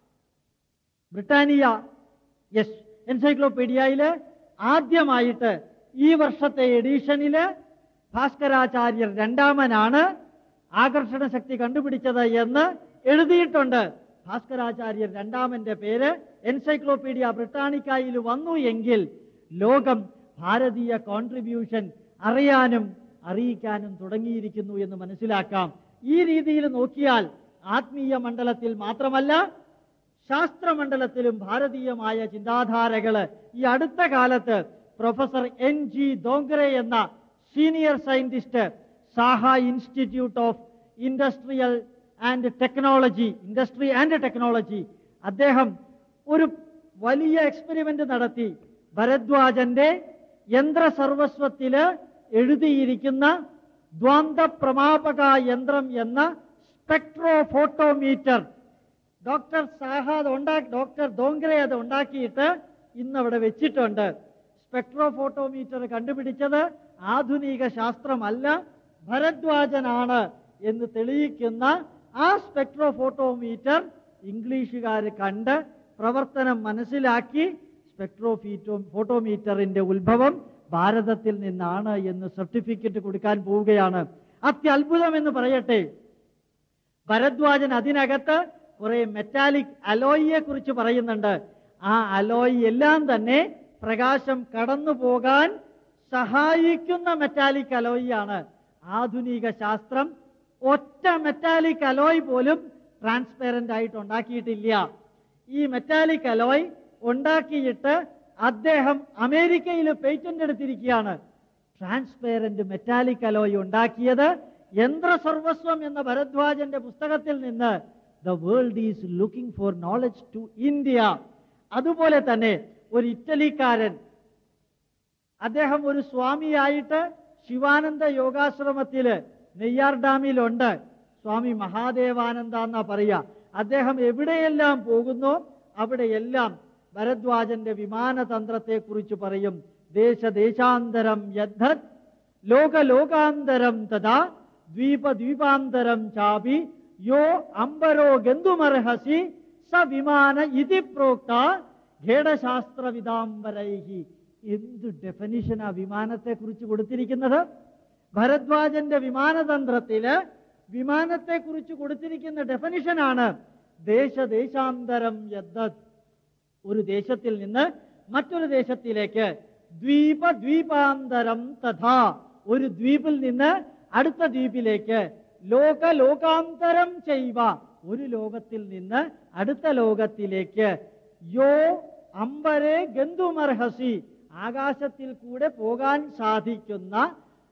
Speaker 2: ബ്രിട്ടാനിയ യെസ് എൻസൈക്ലോപീഡിയയില് ആദ്യമായിട്ട് ഈ വർഷത്തെ എഡീഷനില് ഭാസ്കരാചാര്യർ രണ്ടാമനാണ് ആകർഷണ ശക്തി കണ്ടുപിടിച്ചത് എന്ന് എഴുതിയിട്ടുണ്ട് ഭാസ്കരാചാര്യർ രണ്ടാമന്റെ പേര് എൻസൈക്ലോപീഡിയ ബ്രിട്ടാനിക്കായിൽ വന്നു എങ്കിൽ ലോകം ഭാരതീയ കോൺട്രിബ്യൂഷൻ അറിയാനും അറിയിക്കാനും തുടങ്ങിയിരിക്കുന്നു എന്ന് മനസ്സിലാക്കാം ഈ രീതിയിൽ നോക്കിയാൽ ആത്മീയ മണ്ഡലത്തിൽ മാത്രമല്ല ശാസ്ത്രമണ്ഡലത്തിലും ഭാരതീയമായ ചിന്താധാരകള് ഈ അടുത്ത കാലത്ത് പ്രൊഫസർ എൻ ജി ദോങ്റെ എന്ന senior scientist Saha institute of industrial and technology industry and technology അദ്ദേഹം ഒരു വലിയ എക്സ്പെരിമെന്റ് നടത്തി ഭരദ്വാജന്റെ യന്ത്ര സർവസ്വത്തില് എഴുതിയിരിക്കുന്ന ദ്വാന്ത പ്രമാപക യന്ത്രം എന്ന സ്പെക്ട്രോ ഫോട്ടോമീറ്റർ ഡോക്ടർ സാഹ അത് ഉണ്ടാക്കി ഡോക്ടർ ദോങ്റെ അത് ഉണ്ടാക്കിയിട്ട് ഇന്ന് അവിടെ വെച്ചിട്ടുണ്ട് സ്പെക്ട്രോ ഫോട്ടോമീറ്റർ കണ്ടുപിടിച്ചത് ആധുനിക ശാസ്ത്രമല്ല ഭരദ്വാജനാണ് എന്ന് തെളിയിക്കുന്ന ആ സ്പെക്ട്രോ ഫോട്ടോമീറ്റർ ഇംഗ്ലീഷുകാർ കണ്ട് പ്രവർത്തനം മനസ്സിലാക്കി സ്പെക്ട്രോഫീറ്റോ ഫോട്ടോമീറ്ററിന്റെ ഉത്ഭവം ഭാരതത്തിൽ നിന്നാണ് എന്ന് സർട്ടിഫിക്കറ്റ് കൊടുക്കാൻ പോവുകയാണ് അത്യത്ഭുതം എന്ന് പറയട്ടെ ഭരദ്വാജൻ അതിനകത്ത് കുറെ മെറ്റാലിക് അലോയിയെ കുറിച്ച് പറയുന്നുണ്ട് ആ അലോയി എല്ലാം തന്നെ പ്രകാശം കടന്നു പോകാൻ സഹായിക്കുന്ന മെറ്റാലിക് അലോയിയാണ് ആധുനിക ശാസ്ത്രം ഒറ്റ മെറ്റാലിക് അലോയ് പോലും ട്രാൻസ്പെറന്റ് ആയിട്ട് ഉണ്ടാക്കിയിട്ടില്ല ഈ മെറ്റാലിക് അലോയ് ഉണ്ടാക്കിയിട്ട് അദ്ദേഹം അമേരിക്കയിൽ പേറ്റന്റ് എടുത്തിരിക്കുകയാണ് ട്രാൻസ്പെറന്റ് മെറ്റാലിക് അലോയ് ഉണ്ടാക്കിയത് യന്ത്ര സർവസ്വം എന്ന ഭരദ്വാജന്റെ പുസ്തകത്തിൽ നിന്ന് the world is looking for knowledge to India അതുപോലെ തന്നെ ഒരു ഇറ്റലിക്കാരൻ അദ്ദേഹം ഒരു സ്വാമിയായിട്ട് ശിവാനന്ദ യോഗാശ്രമത്തില് നെയ്യാർ ഡാമിലുണ്ട് സ്വാമി മഹാദേവാനന്ദ എന്നാ പറയാ അദ്ദേഹം എവിടെയെല്ലാം പോകുന്നു അവിടെയെല്ലാം ഭരദ്വാജന്റെ വിമാനതന്ത്രത്തെ കുറിച്ച് പറയും ദേശദേശാന്തരം യദ്ധത് ലോകലോകാന്തരം തഥാ ദ്വീപ ദ്വീപാന്തരം ചാപി യോ അംബരോ ഗന്ധുമർഹസി സ വിമാന ഇതി പ്രോക്ത ഖേടശാസ്ത്ര വിതാംബരൈഹി എന്ത് ഡെഫനിഷനാ വിമാനത്തെ കുറിച്ച് കൊടുത്തിരിക്കുന്നത് ഭരദ്വാജന്റെ വിമാനതന്ത്രത്തില് വിമാനത്തെ കുറിച്ച് കൊടുത്തിരിക്കുന്ന ഡെഫനിഷനാണ് ദേശദേശാന്തരം യദ്ദത് ഒരു ദേശത്തിൽ നിന്ന് മറ്റൊരു ദേശത്തിലേക്ക് ദ്വീപ ദ്വീപാന്തരം തഥാ ഒരു ദ്വീപിൽ നിന്ന് അടുത്ത ദ്വീപിലേക്ക് ലോക ലോകാന്തരം ചെയ്യുക ഒരു ലോകത്തിൽ നിന്ന് അടുത്ത ലോകത്തിലേക്ക് യോ അമ്പരെ ഗന്ധുമർഹസി ആകാശത്തിൽ കൂടെ പോകാൻ സാധിക്കുന്ന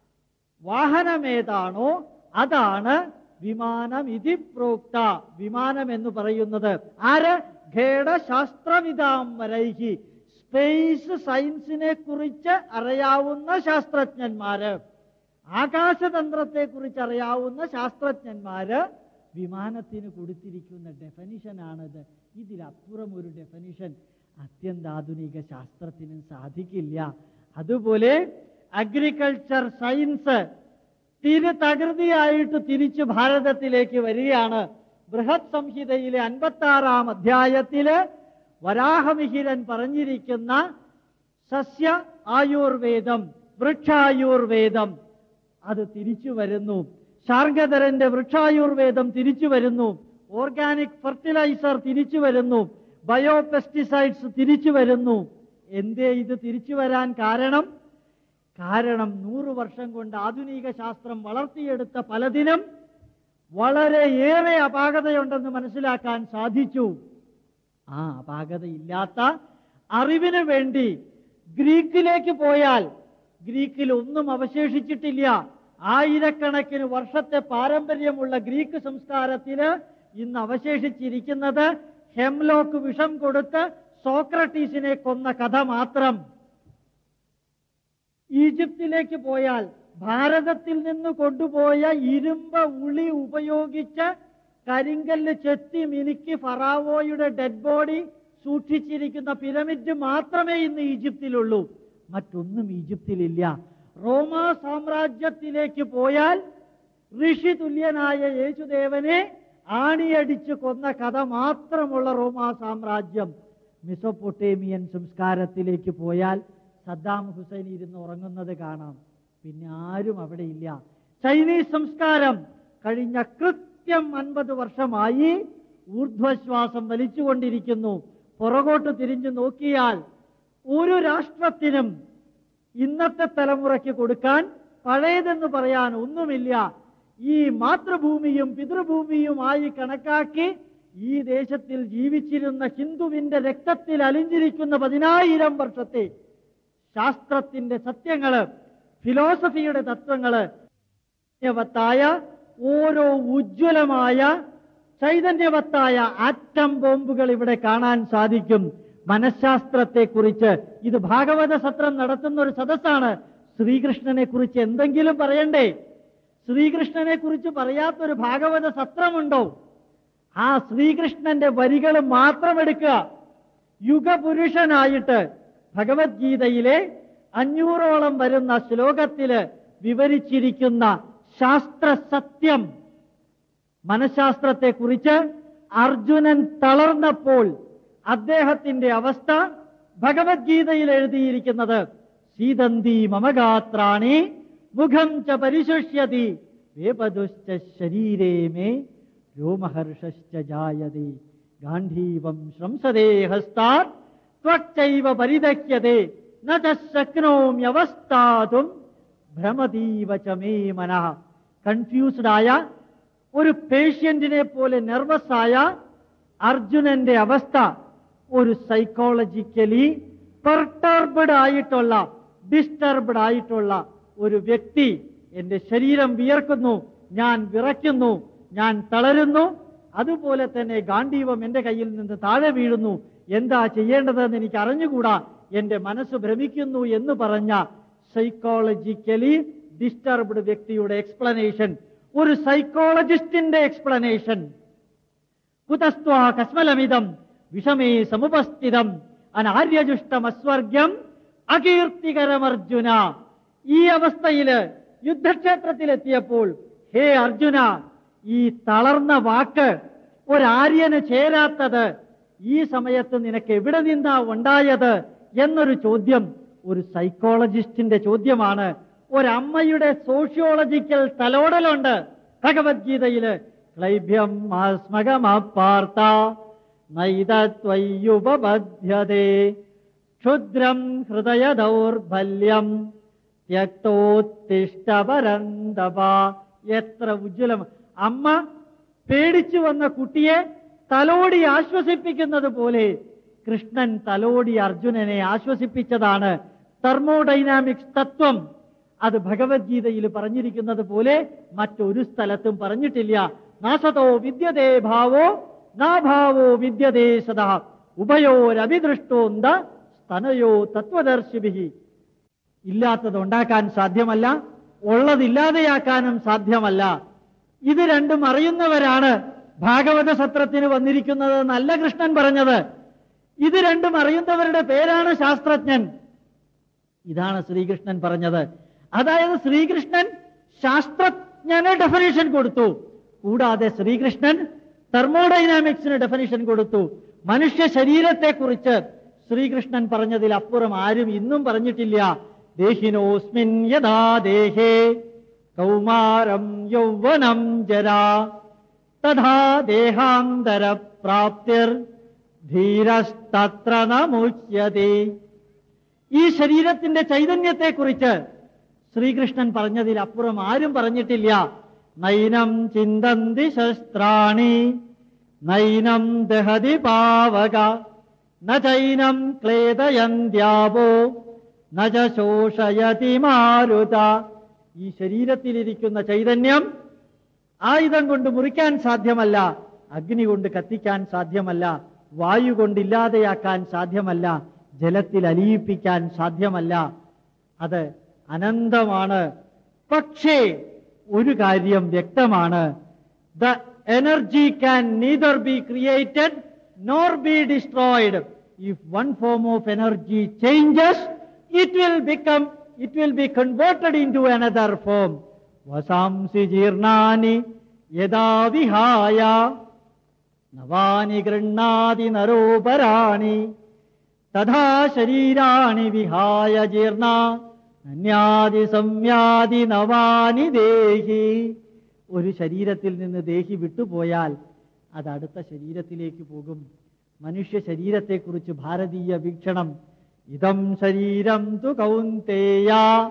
Speaker 2: വാഹനമേതാണോ അതാണ് വിമാനം ഇതി പ്രോക്ത വിമാനം എന്ന് പറയുന്നത് ആര് ഖേടശാസ്ത്രവിതാംബരൈഹി സ്പേസ് സയൻസിനെ കുറിച്ച് അറിയാവുന്ന ശാസ്ത്രജ്ഞന്മാര് ആകാശതന്ത്രത്തെ കുറിച്ച് അറിയാവുന്ന ശാസ്ത്രജ്ഞന്മാര് വിമാനത്തിന് കൊടുത്തിരിക്കുന്ന ഡെഫനിഷനാണിത് ഇതിലപ്പുറം ഒരു ഡെഫനിഷൻ അത്യന്താധുനിക ശാസ്ത്രത്തിനും സാധിക്കില്ല അതുപോലെ അഗ്രികൾച്ചർ സയൻസ് തിരു തകൃതിയായിട്ട് തിരിച്ചു ഭാരതത്തിലേക്ക് വരികയാണ് ബൃഹത് സംഹിതയിലെ അൻപത്തി ആറാം അധ്യായത്തില് വരാഹമിഹിരൻ പറഞ്ഞിരിക്കുന്ന സസ്യ ആയുർവേദം വൃക്ഷായുർവേദം അത് തിരിച്ചു വരുന്നു ശാർഗധരന്റെ വൃക്ഷായുർവേദം തിരിച്ചു വരുന്നു ഓർഗാനിക് ഫെർട്ടിലൈസർ തിരിച്ചു വരുന്നു ബയോ പെസ്റ്റിസൈഡ്സ് തിരിച്ചു വരുന്നു എന്തേ ഇത് തിരിച്ചു വരാൻ കാരണം കാരണം നൂറു വർഷം കൊണ്ട് ആധുനിക ശാസ്ത്രം വളർത്തിയെടുത്ത പലതിനും വളരെയേറെ അപാകതയുണ്ടെന്ന് മനസ്സിലാക്കാൻ സാധിച്ചു ആ അപാകതയില്ലാത്ത അറിവിന് വേണ്ടി ഗ്രീക്കിലേക്ക് പോയാൽ ഗ്രീക്കിൽ ഒന്നും അവശേഷിച്ചിട്ടില്ല ആയിരക്കണക്കിന് വർഷത്തെ പാരമ്പര്യമുള്ള ഗ്രീക്ക് സംസ്കാരത്തിന് ഇന്ന് അവശേഷിച്ചിരിക്കുന്നത് ഹെംലോക്ക് വിഷം കൊടുത്ത് സോക്രട്ടീസിനെ കൊന്ന കഥ മാത്രം ഈജിപ്തിലേക്ക് പോയാൽ ഭാരതത്തിൽ നിന്ന് കൊണ്ടുപോയ ഇരുമ്പ് ഉളി ഉപയോഗിച്ച് കരിങ്കല്ല് ചെത്തി മിനുക്കി ഫറാവോയുടെ ഡെഡ് ബോഡി സൂക്ഷിച്ചിരിക്കുന്ന പിരമിഡ് മാത്രമേ ഇന്ന് ഈജിപ്തിലുള്ളൂ മറ്റൊന്നും ഈജിപ്തിലില്ല റോമ സാമ്രാജ്യത്തിലേക്ക് പോയാൽ ഋഷി തുല്യനായ യേശുദേവനെ ആണിയടിച്ച് കൊന്ന കഥ മാത്രമുള്ള റോമാ സാമ്രാജ്യം മിസോപ്പൊട്ടേമിയൻ സംസ്കാരത്തിലേക്ക് പോയാൽ സദ്ദാം ഹുസൈൻ ഇരുന്ന് ഉറങ്ങുന്നത് കാണാം പിന്നെ ആരും അവിടെ ഇല്ല ചൈനീസ് സംസ്കാരം കഴിഞ്ഞ കൃത്യം അൻപത് വർഷമായി ഊർധ്വശ്വാസം വലിച്ചുകൊണ്ടിരിക്കുന്നു പുറകോട്ട് തിരിഞ്ഞു നോക്കിയാൽ ഒരു രാഷ്ട്രത്തിനും ഇന്നത്തെ തലമുറയ്ക്ക് കൊടുക്കാൻ പഴയതെന്ന് പറയാൻ ഒന്നുമില്ല ഈ മാതൃഭൂമിയും പിതൃഭൂമിയുമായി കണക്കാക്കി ഈ ദേശത്തിൽ ജീവിച്ചിരുന്ന ഹിന്ദുവിന്റെ രക്തത്തിൽ അലിഞ്ഞിരിക്കുന്ന പതിനായിരം വർഷത്തെ ശാസ്ത്രത്തിന്റെ സത്യങ്ങള് ഫിലോസഫിയുടെ തത്വങ്ങള് ചൈതന്യവത്തായ ഓരോ ഉജ്ജ്വലമായ ചൈതന്യവത്തായ ആറ്റം ബോംബുകൾ ഇവിടെ കാണാൻ സാധിക്കും മനഃശാസ്ത്രത്തെ കുറിച്ച് ഇത് ഭാഗവത സത്രം നടത്തുന്ന ഒരു സദസ്സാണ് ശ്രീകൃഷ്ണനെ കുറിച്ച് എന്തെങ്കിലും പറയണ്ടേ ശ്രീകൃഷ്ണനെ കുറിച്ച് പറയാത്തൊരു ഭാഗവത സത്രമുണ്ടോ ആ ശ്രീകൃഷ്ണന്റെ വരികൾ മാത്രം എടുക്കുക യുഗപുരുഷനായിട്ട് ഭഗവത്ഗീതയിലെ അഞ്ഞൂറോളം വരുന്ന ശ്ലോകത്തില് വിവരിച്ചിരിക്കുന്ന ശാസ്ത്ര സത്യം മനഃശാസ്ത്രത്തെ കുറിച്ച് അർജുനൻ തളർന്നപ്പോൾ അദ്ദേഹത്തിന്റെ അവസ്ഥ ഭഗവത്ഗീതയിൽ എഴുതിയിരിക്കുന്നത് സീതന്തി മമഗാത്രാണി മുഖം ച പരിശുഷ്യതി വേപദുശ്ച ശരീരേ മേ രോമഹർഷശ്ച ജായതി ഗാന്ധീവം ശ്രംസതേ ഹസ്താത് ത്വച്ചൈവ പരിദഹ്യതേ ന ച ശക്നോമ്യവസ്ഥാതും ഭ്രമതീവ ച മേ മനഃ കൺഫ്യൂസ്ഡ് ആയ ഒരു പേഷ്യന്റിനെ പോലെ നെർവസ് ആയ അർജുനന്റെ അവസ്ഥ ഒരു സൈക്കോളജിക്കലി പെർട്ടർബഡ് ആയിട്ടുള്ള ഡിസ്റ്റർബഡ് ആയിട്ടുള്ള ഒരു വ്യക്തി എന്റെ ശരീരം വിയർക്കുന്നു ഞാൻ വിറയ്ക്കുന്നു ഞാൻ തളരുന്നു അതുപോലെ തന്നെ ഗാന്ധീവം എന്റെ കയ്യിൽ നിന്ന് താഴെ വീഴുന്നു എന്താ ചെയ്യേണ്ടതെന്ന് എനിക്ക് അറിഞ്ഞുകൂടാ എന്റെ മനസ്സ് ഭ്രമിക്കുന്നു എന്ന് പറഞ്ഞ സൈക്കോളജിക്കലി ഡിസ്റ്റർബ്ഡ് വ്യക്തിയുടെ എക്സ്പ്ലനേഷൻ ഒരു സൈക്കോളജിസ്റ്റിന്റെ എക്സ്പ്ലനേഷൻ കുതസ്ത്വാ കസ്മലമിതം വിഷമേ സമുപസ്ഥിതം അനാര്യജുഷ്ടമസ്വർഗ്യം അകീർത്തികരമർജുന ഈ അവസ്ഥയില് യുദ്ധക്ഷേത്രത്തിലെത്തിയപ്പോൾ ഹേ അർജുന ഈ തളർന്ന വാക്ക് ഒരാര്യന് ചേരാത്തത് ഈ സമയത്ത് നിനക്ക് എവിടെ നിന്നാ ഉണ്ടായത് എന്നൊരു ചോദ്യം ഒരു സൈക്കോളജിസ്റ്റിന്റെ ചോദ്യമാണ് ഒരമ്മയുടെ സോഷ്യോളജിക്കൽ തലോടലുണ്ട് ഭഗവത്ഗീതയില് ക്ലൈഭ്യം ആസ്മകമാർത്ത നൈതത്വയ്യുപബധ്യതേ ക്ഷുദ്രം ഹൃദയ ദൗർബല്യം ത്യക്തോത്തിഷ്ടപരന്തപ എത്ര ഉജ്ജ്വലം അമ്മ പേടിച്ചു വന്ന കുട്ടിയെ തലോടി ആശ്വസിപ്പിക്കുന്നത് പോലെ കൃഷ്ണൻ തലോടി അർജുനനെ ആശ്വസിപ്പിച്ചതാണ് തെർമോഡൈനാമിക്സ് തത്വം അത് ഭഗവത്ഗീതയിൽ പറഞ്ഞിരിക്കുന്നത് പോലെ മറ്റൊരു സ്ഥലത്തും പറഞ്ഞിട്ടില്ല നാസതോ വിദ്യതേ ഭാവോ നാഭാവോ വിദ്യതേ സദാ ഉഭയോരഭിദൃഷ്ടോന്ത സ്തനയോ തത്വദർശിഭി ഇല്ലാത്തത് ഉണ്ടാക്കാൻ സാധ്യമല്ല ഉള്ളതില്ലാതെയാക്കാനും സാധ്യമല്ല ഇത് രണ്ടും അറിയുന്നവരാണ് ഭാഗവത സത്രത്തിന് വന്നിരിക്കുന്നത് നല്ല കൃഷ്ണൻ പറഞ്ഞത് ഇത് രണ്ടും അറിയുന്നവരുടെ പേരാണ് ശാസ്ത്രജ്ഞൻ ഇതാണ് ശ്രീകൃഷ്ണൻ പറഞ്ഞത് അതായത് ശ്രീകൃഷ്ണൻ ശാസ്ത്രജ്ഞന് ഡെഫിനേഷൻ കൊടുത്തു കൂടാതെ ശ്രീകൃഷ്ണൻ തെർമോഡൈനാമിക്സിന് ഡെഫിനേഷൻ കൊടുത്തു മനുഷ്യ ശരീരത്തെക്കുറിച്ച് ശ്രീകൃഷ്ണൻ പറഞ്ഞതിൽ അപ്പുറം ആരും ഇന്നും പറഞ്ഞിട്ടില്ല ദേഹിനോസ്മിൻ യഥാ ദേഹേ കൗമാരം യൗവനം ജരാ തഥാ ദേഹാന്തര പ്രാപ്തിർ ധീരസ്തത്ര നമുച്യതേ ഈ ശരീരത്തിന്റെ ചൈതന്യത്തെക്കുറിച്ച് ശ്രീകൃഷ്ണൻ പറഞ്ഞതിൽ അപ്പുറം ആരും പറഞ്ഞിട്ടില്ല നൈനം ചിന്തന്തി ശസ്ത്രാണി നൈനം ദഹതി പാവക ന ചൈനം ക്ലേദയന്ത്യാപോ ന ച ശോഷയതി മാരുത ഈ ശരീരത്തിലിരിക്കുന്ന ചൈതന്യം ആയുധം കൊണ്ട് മുറിക്കാൻ സാധ്യമല്ല അഗ്നി കൊണ്ട് കത്തിക്കാൻ സാധ്യമല്ല വായു കൊണ്ട് ഇല്ലാതെയാക്കാൻ സാധ്യമല്ല ജലത്തിൽ അലിയിപ്പിക്കാൻ സാധ്യമല്ല അത് അനന്തമാണ് പക്ഷേ ഒരു കാര്യം വ്യക്തമാണ് the energy can neither be created nor be destroyed if one form of energy changes it will become it will be converted into another form വസാംസി ജീർണാനി യഥാ വിഹായ നവാനി ഗൃണ്ണാതി നരോപരാണി തഥാ ശരീരാണി വിഹായ ജീർണ അന്യാദി സംയാദി നവാനി ദേഹി ഒരു ശരീരത്തിൽ നിന്ന് ദേഹി വിട്ടുപോയാൽ അത് അടുത്ത ശരീരത്തിലേക്ക് പോകും മനുഷ്യ ശരീരത്തെക്കുറിച്ച് ഭാരതീയ വീക്ഷണം ഇതം ശരീരം തു കൗന്തേയ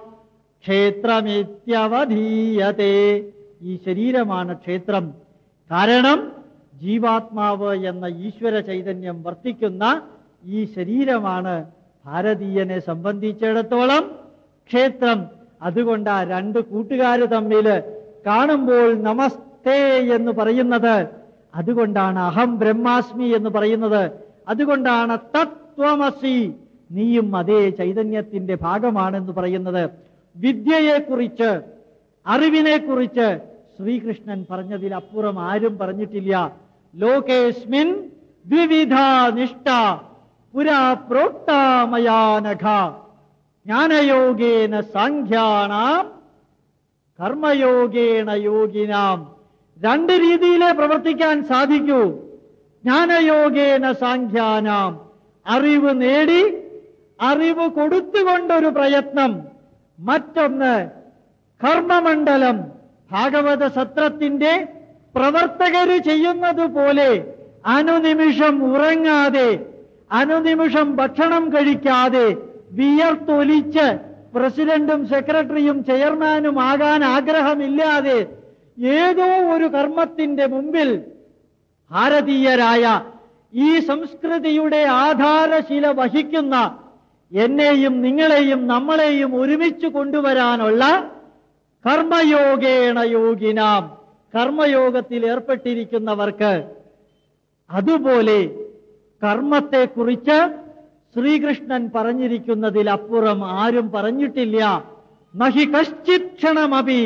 Speaker 2: ക്ഷേത്രമിത്യവധീയത്തെ ഈ ശരീരമാണ് ക്ഷേത്രം കാരണം ജീവാത്മാവ് എന്ന ഈശ്വര ചൈതന്യം വർത്തിക്കുന്ന ഈ ശരീരമാണ് ഭാരതീയനെ സംബന്ധിച്ചിടത്തോളം ക്ഷേത്രം അതുകൊണ്ട് ആ രണ്ട് കൂട്ടുകാർ തമ്മിൽ കാണുമ്പോൾ നമസ്തേ എന്ന് പറയുന്നത് അതുകൊണ്ടാണ് അഹം ബ്രഹ്മാസ്മി എന്ന് പറയുന്നത് അതുകൊണ്ടാണ് തത്വമസി നീയും അതേ ചൈതന്യത്തിന്റെ ഭാഗമാണെന്ന് പറയുന്നത് വിദ്യയെക്കുറിച്ച് അറിവിനെക്കുറിച്ച് ശ്രീകൃഷ്ണൻ പറഞ്ഞതിൽ അപ്പുറം ആരും പറഞ്ഞിട്ടില്ല ലോകേസ്മിൻ ദ്വിവിധ നിഷ്ഠ പുരാ പ്രോക്താമയാനഘ ജ്ഞാനയോഗേന സാഖ്യാണാം കർമ്മയോഗേണ യോഗിനാം രണ്ട് രീതിയിലേ പ്രവർത്തിക്കാൻ സാധിക്കൂ ജ്ഞാനയോഗേന സാഖ്യാനാം അറിവ് നേടി അറിവ് കൊടുത്തുകൊണ്ടൊരു പ്രയത്നം മറ്റൊന്ന് കർമ്മമണ്ഡലം ഭാഗവത സത്രത്തിന്റെ പ്രവർത്തകര് ചെയ്യുന്നത് പോലെ അനുനിമിഷം ഉറങ്ങാതെ അനുനിമിഷം ഭക്ഷണം കഴിക്കാതെ വിയർത്തൊലിച്ച് പ്രസിഡന്റും സെക്രട്ടറിയും ചെയർമാനും ആകാൻ ആഗ്രഹമില്ലാതെ ഏതോ ഒരു കർമ്മത്തിന്റെ മുമ്പിൽ ഭാരതീയരായ ഈ സംസ്കൃതിയുടെ ആധാരശില വഹിക്കുന്ന എന്നെയും നിങ്ങളെയും നമ്മളെയും ഒരുമിച്ച് കൊണ്ടുവരാനുള്ള കർമ്മയോഗേണ യോഗിനാം കർമ്മയോഗത്തിൽ ഏർപ്പെട്ടിരിക്കുന്നവർക്ക് അതുപോലെ കർമ്മത്തെക്കുറിച്ച് ശ്രീകൃഷ്ണൻ പറഞ്ഞിരിക്കുന്നതിൽ അപ്പുറം ആരും പറഞ്ഞിട്ടില്ല നഹി കശ്ചിത് ക്ഷണമപി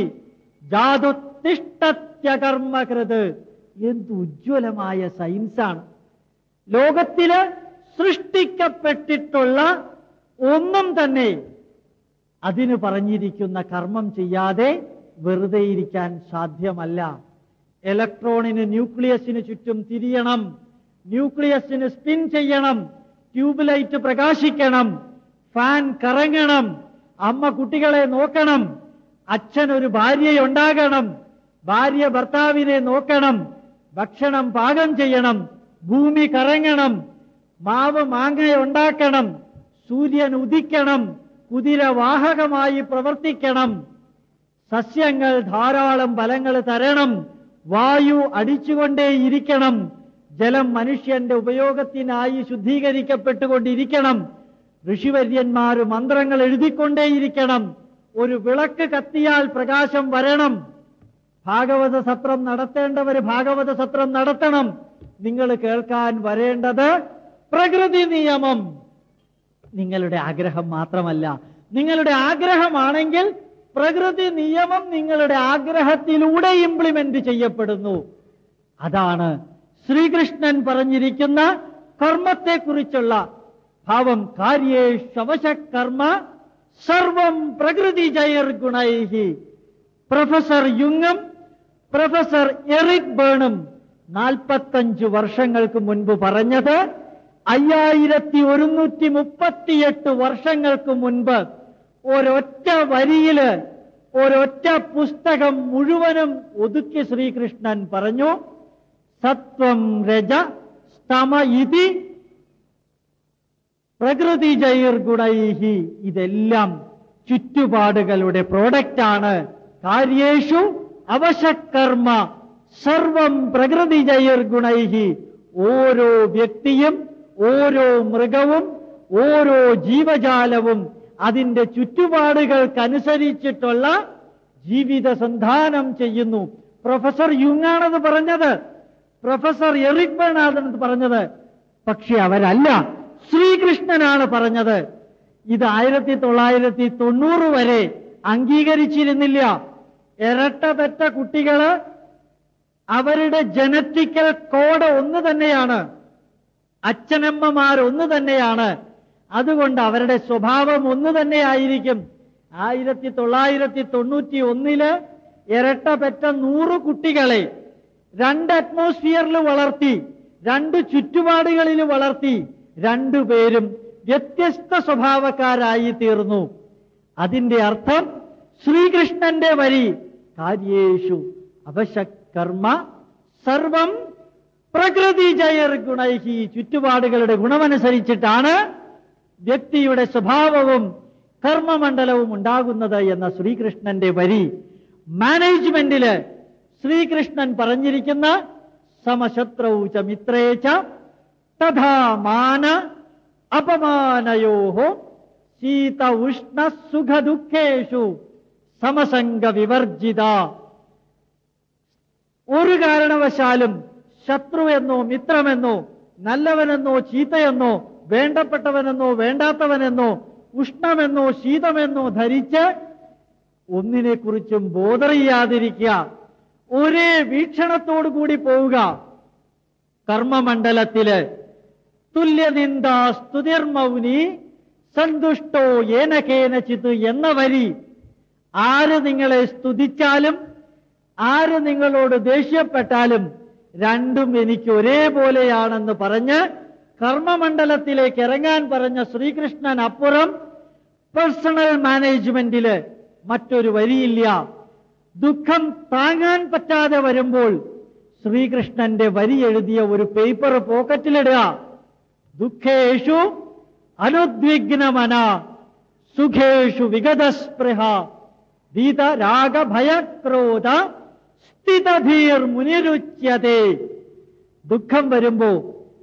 Speaker 2: ജാതുത്തിഷ്ടത്യകർമ്മകൃത് എന്ത് ഉജ്ജ്വലമായ സയൻസാണ് ലോകത്തില് സൃഷ്ടിക്കപ്പെട്ടിട്ടുള്ള ഒന്നും തന്നെ അതിന് പറഞ്ഞിരിക്കുന്ന കർമ്മം ചെയ്യാതെ വെറുതെ ഇരിക്കാൻ സാധ്യമല്ല ഇലക്ട്രോണിന് ന്യൂക്ലിയസിന് ചുറ്റും തിരിയണം ന്യൂക്ലിയസിന് സ്പിൻ ചെയ്യണം ട്യൂബ് ലൈറ്റ് പ്രകാശിക്കണം ഫാൻ കറങ്ങണം അമ്മ കുട്ടികളെ നോക്കണം അച്ഛൻ ഒരു ഭാര്യയുണ്ടാകണം ഭാര്യ ഭർത്താവിനെ നോക്കണം ഭക്ഷണം പാകം ചെയ്യണം ഭൂമി കറങ്ങണം മാവ് മാങ്ങ ഉണ്ടാക്കണം സൂര്യൻ ഉദിക്കണം കുതിര വാഹകമായി പ്രവർത്തിക്കണം സസ്യങ്ങൾ ധാരാളം ഫലങ്ങൾ തരണം വായു അടിച്ചുകൊണ്ടേയിരിക്കണം ജലം മനുഷ്യന്റെ ഉപയോഗത്തിനായി ശുദ്ധീകരിക്കപ്പെട്ടുകൊണ്ടിരിക്കണം ഋഷിവര്യന്മാര് മന്ത്രങ്ങൾ എഴുതിക്കൊണ്ടേയിരിക്കണം ഒരു വിളക്ക് കത്തിയാൽ പ്രകാശം വരണം ഭാഗവത സത്രം നടത്തേണ്ടവര് ഭാഗവത സത്രം നടത്തണം നിങ്ങൾ കേൾക്കാൻ വരേണ്ടത് പ്രകൃതി നിയമം നിങ്ങളുടെ ആഗ്രഹം മാത്രമല്ല നിങ്ങളുടെ ആഗ്രഹമാണെങ്കിൽ പ്രകൃതി നിയമം നിങ്ങളുടെ ആഗ്രഹത്തിലൂടെ ഇംപ്ലിമെന്റ് ചെയ്യപ്പെടുന്നു അതാണ് ശ്രീകൃഷ്ണൻ പറഞ്ഞിരിക്കുന്ന കർമ്മത്തെക്കുറിച്ചുള്ള ഭാവം കാര്യേഷവശ കർമ്മ സർവം പ്രകൃതി ജയർ ഗുണൈഹി പ്രൊഫസർ യുങ്ങും പ്രൊഫസർ എറിക് ബേണും നാൽപ്പത്തഞ്ചു വർഷങ്ങൾക്ക് മുൻപ് പറഞ്ഞത് അയ്യായിരത്തി ഒരുന്നൂറ്റി മുപ്പത്തിയെട്ട് വർഷങ്ങൾക്ക് മുൻപ് ഒരൊറ്റ വരിയില് ഒരൊറ്റ പുസ്തകം മുഴുവനും ഒതുക്കി ശ്രീകൃഷ്ണൻ പറഞ്ഞു സത്വം രജ സ്തമ ഇതി പ്രകൃതി ജൈർ ഗുണൈഹി ഇതെല്ലാം ചുറ്റുപാടുകളുടെ പ്രോഡക്റ്റാണ് കാര്യേഷു അവശക്കർമ്മ സർവം പ്രകൃതി ജൈർ ഗുണൈഹി ഓരോ വ്യക്തിയും ഓരോ മൃഗവും ഓരോ ജീവജാലവും അതിന്റെ ചുറ്റുപാടുകൾക്കനുസരിച്ചിട്ടുള്ള ജീവിത സന്ധാനം ചെയ്യുന്നു പ്രൊഫസർ യുങ്ങാണത് പറഞ്ഞത് പ്രൊഫസർ എറിക് ബേണാദ് പറഞ്ഞത് പക്ഷെ അവരല്ല ശ്രീകൃഷ്ണനാണ് പറഞ്ഞത് ഇത് ആയിരത്തി തൊള്ളായിരത്തി തൊണ്ണൂറ് വരെ അംഗീകരിച്ചിരുന്നില്ല ഇരട്ട പെറ്റ കുട്ടികള് അവരുടെ ജനറ്റിക്കൽ കോഡ് ഒന്ന് തന്നെയാണ് അച്ഛനമ്മമാർ ഒന്ന് തന്നെയാണ് അതുകൊണ്ട് അവരുടെ സ്വഭാവം ഒന്ന് തന്നെയായിരിക്കും ആയിരത്തി തൊള്ളായിരത്തി തൊണ്ണൂറ്റി ഒന്നില് ഇരട്ട പെറ്റ നൂറ് കുട്ടികളെ രണ്ട് അറ്റ്മോസ്ഫിയറിൽ വളർത്തി രണ്ട് ചുറ്റുപാടുകളിൽ വളർത്തി രണ്ടുപേരും വ്യത്യസ്ത സ്വഭാവക്കാരായി തീർന്നു അതിന്റെ അർത്ഥം ശ്രീകൃഷ്ണന്റെ വരി കാര്യേഷു അവശകർമ്മ സർവം പ്രകൃതി ജയർ ഗുണൈഹി ചുറ്റുപാടുകളുടെ ഗുണമനുസരിച്ചിട്ടാണ് വ്യക്തിയുടെ സ്വഭാവവും കർമ്മമണ്ഡലവും ഉണ്ടാകുന്നത് എന്ന ശ്രീകൃഷ്ണന്റെ വരി മാനേജ്മെന്റില് ശ്രീകൃഷ്ണൻ പറഞ്ഞിരിക്കുന്ന സമശത്രൗ ച മിത്രേ ച തഥാ മാന അപമാനയോ ശീത ഉഷ്ണ സുഖ ദുഃഖേഷു സമസംഗ വിവർജിത ഒരു കാരണവശാലും ശത്രുവെന്നോ മിത്രമെന്നോ നല്ലവനെന്നോ ചീത്തയെന്നോ വേണ്ടപ്പെട്ടവനെന്നോ വേണ്ടാത്തവനെന്നോ ഉഷ്ണമെന്നോ ശീതമെന്നോ ധരിച്ച് ഒന്നിനെക്കുറിച്ചും ബോധറിയാതിരിക്കുക ഒരേ വീക്ഷണത്തോടു കൂടി പോവുക കർമ്മമണ്ഡലത്തില് തുല്യനിന്ദ സ്തുതിർമൗനി സന്തുഷ്ടോ ഏനകേനചിത് എന്ന വരി ആര് നിങ്ങളെ സ്തുതിച്ചാലും ആര് നിങ്ങളോട് ദേഷ്യപ്പെട്ടാലും രണ്ടും എനിക്ക് ഒരേപോലെയാണെന്ന് പറഞ്ഞ് കർമ്മമണ്ഡലത്തിലേക്ക് ഇറങ്ങാൻ പറഞ്ഞ ശ്രീകൃഷ്ണൻ അപ്പുറം പേഴ്സണൽ മാനേജ്മെന്റില് മറ്റൊരു വരിയില്ല ദുഃഖം താങ്ങാൻ പറ്റാതെ വരുമ്പോൾ ശ്രീകൃഷ്ണന്റെ വരി എഴുതിയ ഒരു പേപ്പർ പോക്കറ്റിലിടുക ദുഃഖേഷു അനുദ്വിഗ്നമന സുഖേഷു വിഗതസ്പൃഹ ഭീത രാഗഭയക്രോധ സ്ഥിതധീർ മുനിരുച്യതേ ദുഃഖം വരുമ്പോ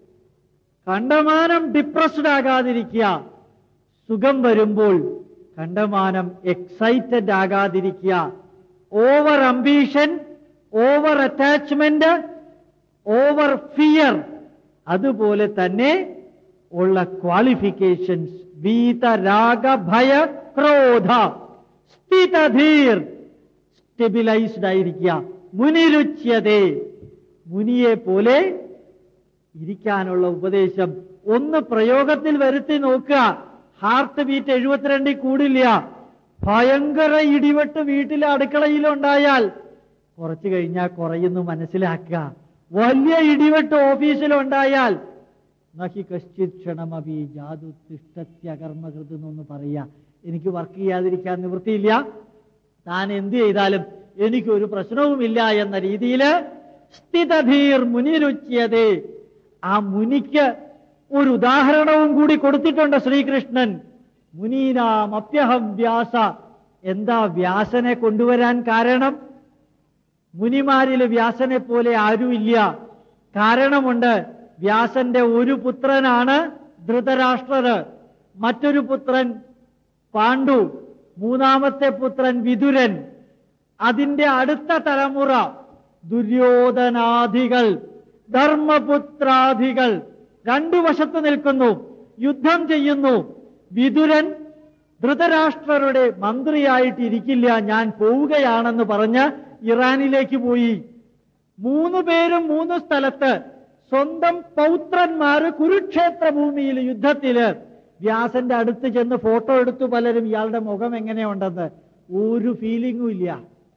Speaker 2: കണ്ടമാനം ഡിപ്രസ്ഡ് ആകാതിരിക്കുക സുഖം വരുമ്പോൾ കണ്ടമാനം എക്സൈറ്റഡ് ആകാതിരിക്കുക over ambition over attachment over fear അതുപോലെ തന്നെ ഉള്ള ക്വാളിഫിക്കേഷൻസ് വീത രാഗ ഭയ ക്രോധ സ്ഥിതധീർ സ്റ്റെബിലൈസ്ഡ് ആയിരിക്കുക മുനിരുച്യതേ മുനിയെ പോലെ ഇരിക്കാനുള്ള ഉപദേശം ഒന്ന് പ്രയോഗത്തിൽ വരുത്തി നോക്കുക ഹാർട്ട് ബീറ്റ് എഴുപത്തിരണ്ടിൽ കൂടില്ല ഭയങ്കര ഇടിവെട്ട് വീട്ടിലെ അടുക്കളയിലുണ്ടായാൽ കുറച്ചു കഴിഞ്ഞാൽ കുറയുന്നു മനസ്സിലാക്കുക വലിയ ഇടിവെട്ട് ഓഫീസിലുണ്ടായാൽ നഹി കശ്ചിത് ക്ഷണമപി ജാതു തിഷ്ടത്യകർമ്മകൃത് എന്നൊന്ന് പറയാ എനിക്ക് വർക്ക് ചെയ്യാതിരിക്കാൻ നിവൃത്തിയില്ല താൻ എന്ത് ചെയ്താലും എനിക്കൊരു പ്രശ്നവുമില്ല എന്ന രീതിയിൽ സ്ഥിതധീർ മുനിരുച്യതേ ആ മുനിക്ക് ഒരു ഉദാഹരണവും കൂടി കൊടുത്തിട്ടുണ്ട് ശ്രീകൃഷ്ണൻ മുനീനാം അപ്യഹം വ്യാസ എന്താ വ്യാസനെ കൊണ്ടുവരാൻ കാരണം മുനിമാരിൽ വ്യാസനെ പോലെ ആരുമില്ല കാരണമുണ്ട് വ്യാസന്റെ ഒരു പുത്രനാണ് ധൃതരാഷ്ട്രര് മറ്റൊരു പുത്രൻ പാണ്ഡു മൂന്നാമത്തെ പുത്രൻ വിതുരൻ അതിന്റെ അടുത്ത തലമുറ ദുര്യോധനാദികൾ ധർമ്മപുത്രാദികൾ രണ്ടു വശത്ത് നിൽക്കുന്നു യുദ്ധം ചെയ്യുന്നു വിതുരൻ ധൃതരാഷ്ട്രരുടെ മന്ത്രിയായിട്ട് ഇരിക്കില്ല ഞാൻ പോവുകയാണെന്ന് പറഞ്ഞ് ഇറാനിലേക്ക് പോയി മൂന്ന് പേരും മൂന്ന് സ്ഥലത്ത് സ്വന്തം പൗത്രന്മാര് കുരുക്ഷേത്ര ഭൂമിയിൽ യുദ്ധത്തില് വ്യാസന്റെ അടുത്ത് ചെന്ന് ഫോട്ടോ എടുത്തു പലരും ഇയാളുടെ മുഖം എങ്ങനെയുണ്ടെന്ന് ഒരു ഫീലിംഗും ഇല്ല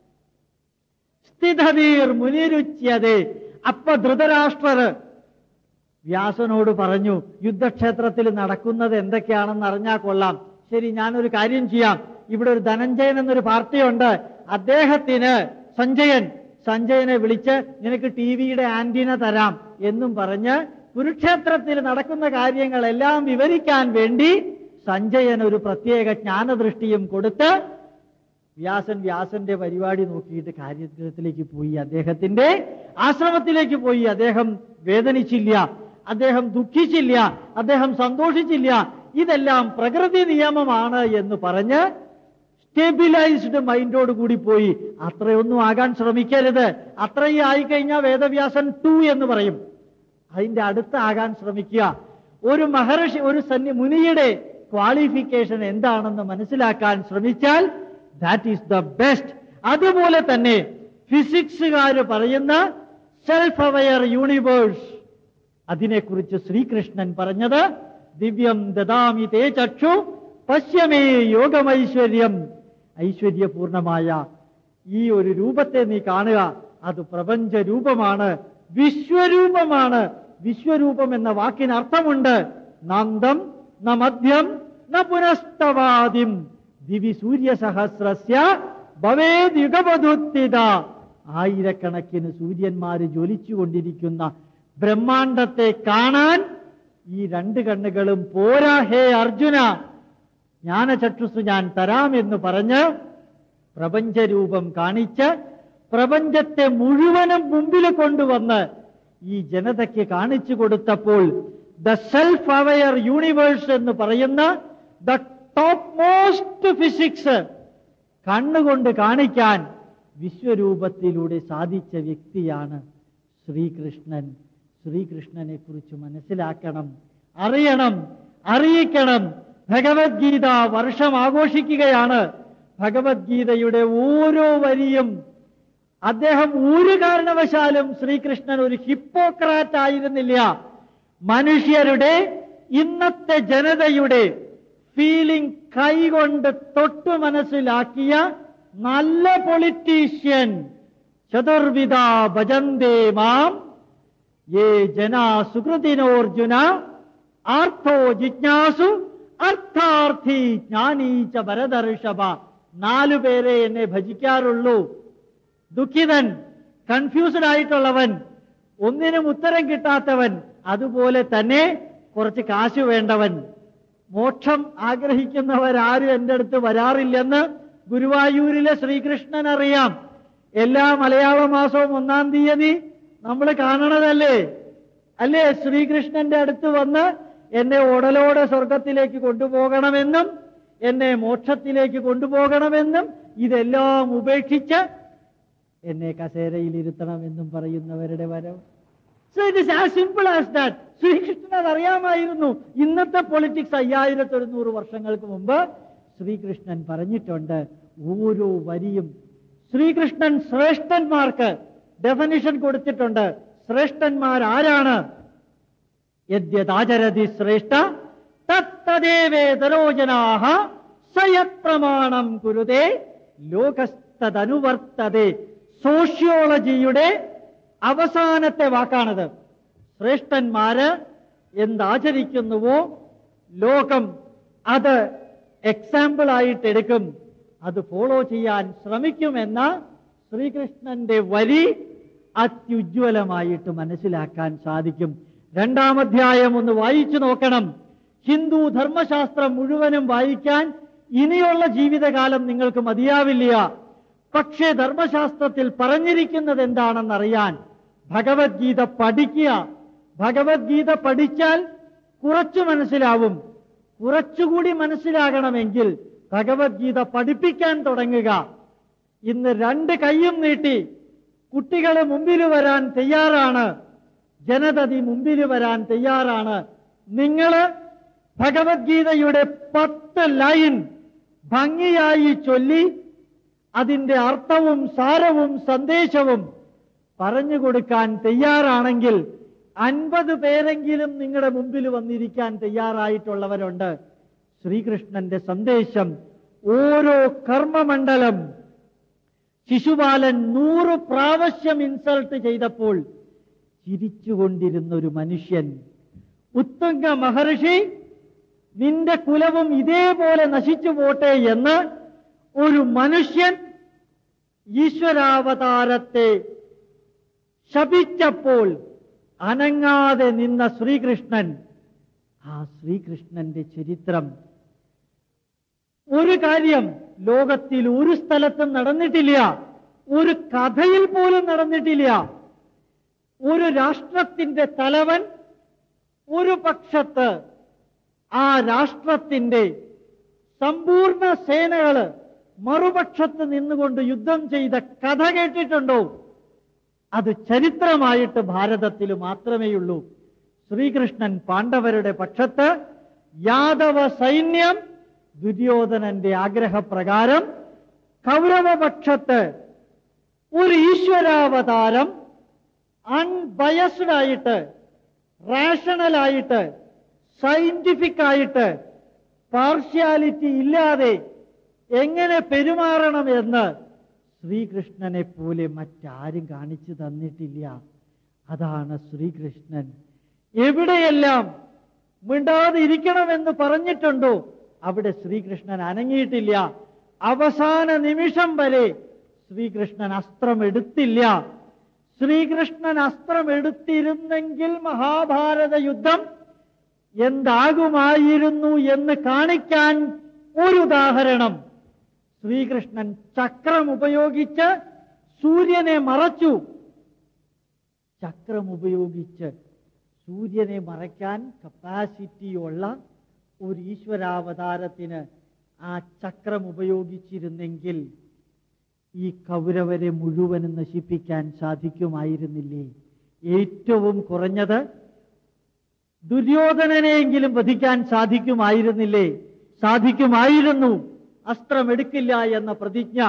Speaker 2: സ്ഥിതവീർ മുനിരുച്യതേ അപ്പ ധൃതരാഷ്ട്രർ വ്യാസനോട് പറഞ്ഞു യുദ്ധക്ഷേത്രത്തിൽ നടക്കുന്നത് എന്തൊക്കെയാണെന്ന് അറിഞ്ഞാൽ കൊള്ളാം ശരി ഞാനൊരു കാര്യം ചെയ്യാം ഇവിടെ ഒരു ധനഞ്ജയൻ എന്നൊരു പാർട്ടിയുണ്ട് അദ്ദേഹത്തിന് സഞ്ജയൻ സഞ്ജയനെ വിളിച്ച് നിനക്ക് ടി വിയുടെ ആന്റിന തരാം എന്നും പറഞ്ഞ് കുരുക്ഷേത്രത്തിൽ നടക്കുന്ന കാര്യങ്ങളെല്ലാം വിവരിക്കാൻ വേണ്ടി സഞ്ജയൻ ഒരു പ്രത്യേക ജ്ഞാനദൃഷ്ടിയും കൊടുത്ത് വ്യാസൻ വ്യാസന്റെ പരിപാടി നോക്കിയിട്ട് കാര്യത്തിലേക്ക് പോയി അദ്ദേഹത്തിന്റെ ആശ്രമത്തിലേക്ക് പോയി അദ്ദേഹം വേദനിച്ചില്ല അദ്ദേഹം ദുഃഖിച്ചില്ല അദ്ദേഹം സന്തോഷിച്ചില്ല ഇതെല്ലാം പ്രകൃതി നിയമമാണ് എന്ന് പറഞ്ഞ് സ്റ്റെബിലൈസ്ഡ് മൈൻഡോട് കൂടി പോയി അത്രയൊന്നും ആകാൻ ശ്രമിക്കരുത് അത്രയും ആയിക്കഴിഞ്ഞാൽ വേദവ്യാസൻ ടു എന്ന് പറയും അതിന്റെ അടുത്ത് ആകാൻ ശ്രമിക്കുക ഒരു മഹർഷി ഒരു സന്നി മുനിയുടെ ക്വാളിഫിക്കേഷൻ എന്താണെന്ന് മനസ്സിലാക്കാൻ ശ്രമിച്ചാൽ ദാറ്റ് ഈസ് ദ ബെസ്റ്റ് അതുപോലെ തന്നെ ഫിസിക്സുകാർ പറയുന്ന സെൽഫ് അവയർ യൂണിവേഴ്സ് അതിനെക്കുറിച്ച് ശ്രീകൃഷ്ണൻ പറഞ്ഞത് ദിവ്യം ദദാമി തേ ചക്ഷു പശ്യമേ യോഗമൈശ്വര്യം ഐശ്വര്യപൂർണമായ ഈ ഒരു രൂപത്തെ നീ കാണുക അത് പ്രപഞ്ച രൂപമാണ് വിശ്വരൂപമാണ് വിശ്വരൂപം എന്ന വാക്കിന് അർത്ഥമുണ്ട് നന്ദം ന മധ്യം ന പുനസ്തവാദിം ദിവി സൂര്യസഹസ്രസ്യ ഭവേദ് യുഗപതുത്തിത ആയിരക്കണക്കിന് സൂര്യന്മാര് ജ്വലിച്ചുകൊണ്ടിരിക്കുന്ന ബ്രഹ്മാണ്ടത്തെ കാണാൻ ഈ രണ്ട് കണ്ണുകളും പോരാ ഹേ അർജുന ജ്ഞാനചക്ഷുസ് ഞാൻ തരാമെന്ന് പറഞ്ഞ് പ്രപഞ്ചരൂപം കാണിച്ച് പ്രപഞ്ചത്തെ മുഴുവനും മുമ്പിൽ കൊണ്ടുവന്ന് ഈ ജനതയ്ക്ക് കാണിച്ചു കൊടുത്തപ്പോൾ ദ സെൽഫ് അവയർ യൂണിവേഴ്സ് എന്ന് പറയുന്ന ദ ടോപ്പ് മോസ്റ്റ് ഫിസിക്സ് കണ്ണുകൊണ്ട് കാണിക്കാൻ വിശ്വരൂപത്തിലൂടെ സാധിച്ച വ്യക്തിയാണ് ശ്രീകൃഷ്ണൻ ശ്രീകൃഷ്ണനെ കുറിച്ച് മനസ്സിലാക്കണം അറിയണം അറിയിക്കണം ഭഗവത്ഗീത വർഷം ആഘോഷിക്കുകയാണ് ഭഗവത്ഗീതയുടെ ഓരോ വരിയും അദ്ദേഹം ഒരു കാരണവശാലും ശ്രീകൃഷ്ണൻ ഒരു ഹിപ്പോക്രാറ്റ് ആയിരുന്നില്ല മനുഷ്യരുടെ ഇന്നത്തെ ജനതയുടെ ഫീലിംഗ് കൈകൊണ്ട് തൊട്ടു മനസ്സിലാക്കിയ നല്ല പൊളിറ്റീഷ്യൻ ചതുർവിധ ഭജന്തേ മാം യേ ജനാ സുഹൃതിനോർജുന ആർത്ഥോ ജിജ്ഞാസു അർത്ഥാർത്ഥി ജ്ഞാനീച്ച ഭരതർഷഭ നാലു പേരെ എന്നെ ഭജിക്കാറുള്ളൂ ദുഃഖിതൻ കൺഫ്യൂസ്ഡ് ആയിട്ടുള്ളവൻ ഒന്നിനും ഉത്തരം കിട്ടാത്തവൻ അതുപോലെ തന്നെ കുറച്ച് കാശ് വേണ്ടവൻ മോക്ഷം ആഗ്രഹിക്കുന്നവരാരും എൻ്റെ അടുത്ത് വരാറില്ലെന്ന് ഗുരുവായൂരിലെ ശ്രീകൃഷ്ണൻ അറിയാം എല്ലാ മലയാള മാസവും ഒന്നാം തീയതി നമ്മൾ കാണണതല്ലേ അല്ലേ ശ്രീകൃഷ്ണന്റെ അടുത്ത് വന്ന് എന്നെ ഉടലോടെ സ്വർഗത്തിലേക്ക് കൊണ്ടുപോകണമെന്നും എന്നെ മോക്ഷത്തിലേക്ക് കൊണ്ടുപോകണമെന്നും ഇതെല്ലാം ഉപേക്ഷിച്ച് എന്നെ കസേരയിൽ ഇരുത്തണമെന്നും പറയുന്നവരുടെ വരവ് so it is as simple as that Srikrishnan അത് അറിയാമായിരുന്നു ഇന്നത്തെ പൊളിറ്റിക്സ് അയ്യായിരത്തി ഒരുന്നൂറ് വർഷങ്ങൾക്ക് മുമ്പ് ശ്രീകൃഷ്ണൻ പറഞ്ഞിട്ടുണ്ട് ഓരോ വരിയും ശ്രീകൃഷ്ണൻ ശ്രേഷ്ഠന്മാർക്ക് ഡെഫനിഷൻ കൊടുത്തിട്ടുണ്ട് ശ്രേഷ്ഠന്മാർ ആരാണ് യദ്യതാചരതി ശ്രേഷ്ഠ തത്തദേവേതരോജനാഹ സയപ്രമാണം കുരുതേ ലോകസ്തനുവർത്തതേ സോഷ്യോളജിയുടെ അവസാനത്തെ വാക്കാണത് ശ്രേഷ്ഠന്മാര് എന്താചരിക്കുന്നുവോ ലോകം അത് എക്സാമ്പിൾ ആയിട്ട് എടുക്കും അത് ഫോളോ ചെയ്യാൻ ശ്രമിക്കുമെന്ന ശ്രീകൃഷ്ണന്റെ വരി അത്യുജ്വലമായിട്ട് മനസ്സിലാക്കാൻ സാധിക്കും രണ്ടാം അധ്യായം ഒന്ന് വായിച്ചു നോക്കണം ഹിന്ദു ധർമ്മശാസ്ത്രം മുഴുവനും വായിക്കാൻ ഇനിയുള്ള ജീവിതകാലം നിങ്ങൾക്ക് മതിയാവില്ല പക്ഷേ ധർമ്മശാസ്ത്രത്തിൽ പറഞ്ഞിരിക്കുന്നത് എന്താണെന്നറിയാൻ ഭഗവത്ഗീത പഠിക്കുക ഭഗവത്ഗീത പഠിച്ചാൽ കുറച്ചു മനസ്സിലാവും കുറച്ചുകൂടി മനസ്സിലാകണമെങ്കിൽ ഭഗവത്ഗീത പഠിപ്പിക്കാൻ തുടങ്ങുക ഇന്ന് രണ്ട് കൈയും നീട്ടി കുട്ടികൾ മുമ്പിൽ വരാൻ തയ്യാറാണ് ജനതതി മുമ്പിൽ വരാൻ തയ്യാറാണ് നിങ്ങൾ ഭഗവത്ഗീതയുടെ പത്ത് ലൈൻ ഭംഗിയായി ചൊല്ലി അതിന്റെ അർത്ഥവും സാരവും സന്ദേശവും പറഞ്ഞു കൊടുക്കാൻ തയ്യാറാണെങ്കിൽ അൻപത് പേരെങ്കിലും നിങ്ങളുടെ മുമ്പിൽ വന്നിരിക്കാൻ തയ്യാറായിട്ടുള്ളവരുണ്ട് ശ്രീകൃഷ്ണന്റെ സന്ദേശം ഓരോ കർമ്മമണ്ഡലം ശിശുപാലൻ നൂറ് പ്രാവശ്യം ഇൻസൾട്ട് ചെയ്തപ്പോൾ ചിരിച്ചുകൊണ്ടിരുന്ന ഒരു മനുഷ്യൻ ഉത്തുംഗ മഹർഷി നിന്റെ കുലവും ഇതേപോലെ നശിച്ചു പോട്ടെ എന്ന് ഒരു മനുഷ്യൻ ഈശ്വരാവതാരത്തെ ശപിച്ചപ്പോൾ അനങ്ങാതെ നിന്ന ശ്രീകൃഷ്ണൻ ആ ശ്രീകൃഷ്ണന്റെ ചരിത്രം ഒരു കാര്യം ലോകത്തിൽ ഒരു സ്ഥലത്തും നടന്നിട്ടില്ല ഒരു കഥയിൽ പോലും നടന്നിട്ടില്ല ഒരു രാഷ്ട്രത്തിന്റെ തലവൻ ഒരു പക്ഷത്ത് ആ രാഷ്ട്രത്തിന്റെ സമ്പൂർണ്ണ സേനകള് മറുപക്ഷത്ത് നിന്നുകൊണ്ട് യുദ്ധം ചെയ്ത കഥ കേട്ടിട്ടുണ്ടോ അത് ചരിത്രമായിട്ട് ഭാരതത്തിൽ മാത്രമേയുള്ളൂ ശ്രീകൃഷ്ണൻ പാണ്ഡവരുടെ പക്ഷത്ത് യാദവ സൈന്യം ദുര്യോധനന്റെ ആഗ്രഹപ്രകാരം കൗരവപക്ഷത്ത് ഒരു ഈശ്വരാവതാരം അൺബയസ്ഡ് ആയിട്ട് റാഷണൽ ആയിട്ട് സയന്റിഫിക് ആയിട്ട് പാർഷ്യാലിറ്റി ഇല്ലാതെ എങ്ങനെ പെരുമാറണം എന്ന് ശ്രീകൃഷ്ണനെ പോലെ മറ്റാരും കാണിച്ചു തന്നിട്ടില്ല അതാണ് ശ്രീകൃഷ്ണൻ എവിടെയെല്ലാം മിണ്ടാതെ ഇരിക്കണമെന്ന് പറഞ്ഞിട്ടുണ്ടോ അവിടെ ശ്രീകൃഷ്ണൻ അനങ്ങിയിട്ടില്ല അവസാന നിമിഷം വരെ ശ്രീകൃഷ്ണൻ അസ്ത്രം എടുത്തില്ല ശ്രീകൃഷ്ണൻ അസ്ത്രം എടുത്തിരുന്നെങ്കിൽ മഹാഭാരത യുദ്ധം എന്താകുമായിരുന്നു എന്ന് കാണിക്കാൻ ഒരു ഉദാഹരണം ശ്രീകൃഷ്ണൻ ചക്രം ഉപയോഗിച്ച് സൂര്യനെ മറച്ചു ചക്രം ഉപയോഗിച്ച് സൂര്യനെ മറയ്ക്കാൻ കപ്പാസിറ്റിയുള്ള ഒരു ഈശ്വരാവതാരത്തിന് ആ ചക്രം ഉപയോഗിച്ചിരുന്നെങ്കിൽ ഈ കൗരവരെ മുഴുവനും നശിപ്പിക്കാൻ സാധിക്കുമായിരുന്നില്ലേ ഏറ്റവും കുറഞ്ഞത് ദുര്യോധനനെയെങ്കിലും വധിക്കാൻ സാധിക്കുമായിരുന്നില്ലേ സാധിക്കുമായിരുന്നു അസ്ത്രമെടുക്കില്ല എന്ന പ്രതിജ്ഞ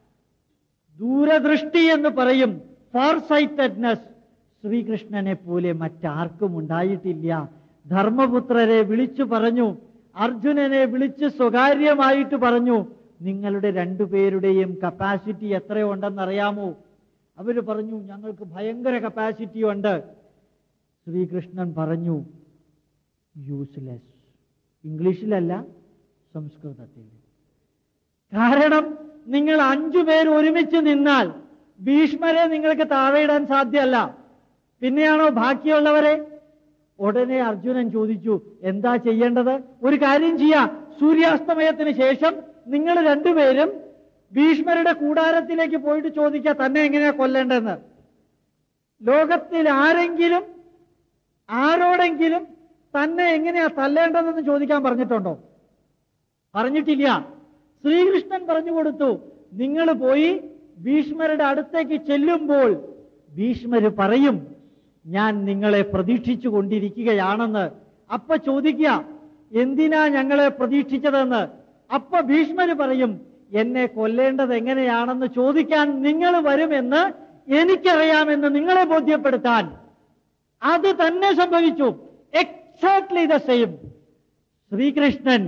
Speaker 2: ദൂരദൃഷ്ടി എന്ന് പറയും ഫാർ സൈറ്റഡ്നെസ് ശ്രീകൃഷ്ണനെ പോലെ മറ്റാർക്കും ഉണ്ടായിട്ടില്ല ധർമ്മപുത്രരെ വിളിച്ചു പറഞ്ഞു അർജുനനെ വിളിച്ച് സ്വകാര്യമായിട്ട് പറഞ്ഞു നിങ്ങളുടെ രണ്ടുപേരുടെയും കപ്പാസിറ്റി എത്രയുണ്ടെന്നറിയാമോ അവര് പറഞ്ഞു ഞങ്ങൾക്ക് ഭയങ്കര കപ്പാസിറ്റി ഉണ്ട് ശ്രീകൃഷ്ണൻ പറഞ്ഞു യൂസ്ലെസ് ഇംഗ്ലീഷിലല്ല സംസ്കൃതത്തിൽ കാരണം നിങ്ങൾ അഞ്ചു പേർ ഒരുമിച്ച് നിന്നാൽ ഭീഷ്മരെ നിങ്ങൾക്ക് താഴെയിടാൻ സാധ്യമല്ല പിന്നെയാണോ ബാക്കിയുള്ളവരെ ഉടനെ അർജുനൻ ചോദിച്ചു എന്താ ചെയ്യേണ്ടത് ഒരു കാര്യം ചെയ്യാം സൂര്യാസ്തമയത്തിന് ശേഷം നിങ്ങൾ രണ്ടുപേരും ഭീഷ്മരുടെ കൂടാരത്തിലേക്ക് പോയിട്ട് ചോദിക്കുക തന്നെ എങ്ങനെയാ കൊല്ലേണ്ടതെന്ന് ലോകത്തിൽ ആരെങ്കിലും ആരോടെങ്കിലും തന്നെ എങ്ങനെയാ തല്ലേണ്ടതെന്ന് ചോദിക്കാൻ പറഞ്ഞിട്ടുണ്ടോ പറഞ്ഞിട്ടില്ല ശ്രീകൃഷ്ണൻ പറഞ്ഞു കൊടുത്തു നിങ്ങൾ പോയി ഭീഷ്മരുടെ അടുത്തേക്ക് ചെല്ലുമ്പോൾ ഭീഷ്മര് പറയും ഞാൻ നിങ്ങളെ പ്രതീക്ഷിച്ചു കൊണ്ടിരിക്കുകയാണെന്ന് അപ്പ ചോദിക്കുക എന്തിനാ ഞങ്ങളെ പ്രതീക്ഷിച്ചതെന്ന് അപ്പ ഭീഷ്മര് പറയും എന്നെ കൊല്ലേണ്ടത് എങ്ങനെയാണെന്ന് ചോദിക്കാൻ നിങ്ങൾ വരുമെന്ന് എനിക്കറിയാമെന്ന് നിങ്ങളെ ബോധ്യപ്പെടുത്താൻ അത് തന്നെ സംഭവിച്ചു എക്സാക്ട്ലി ദ സെയിം ശ്രീകൃഷ്ണൻ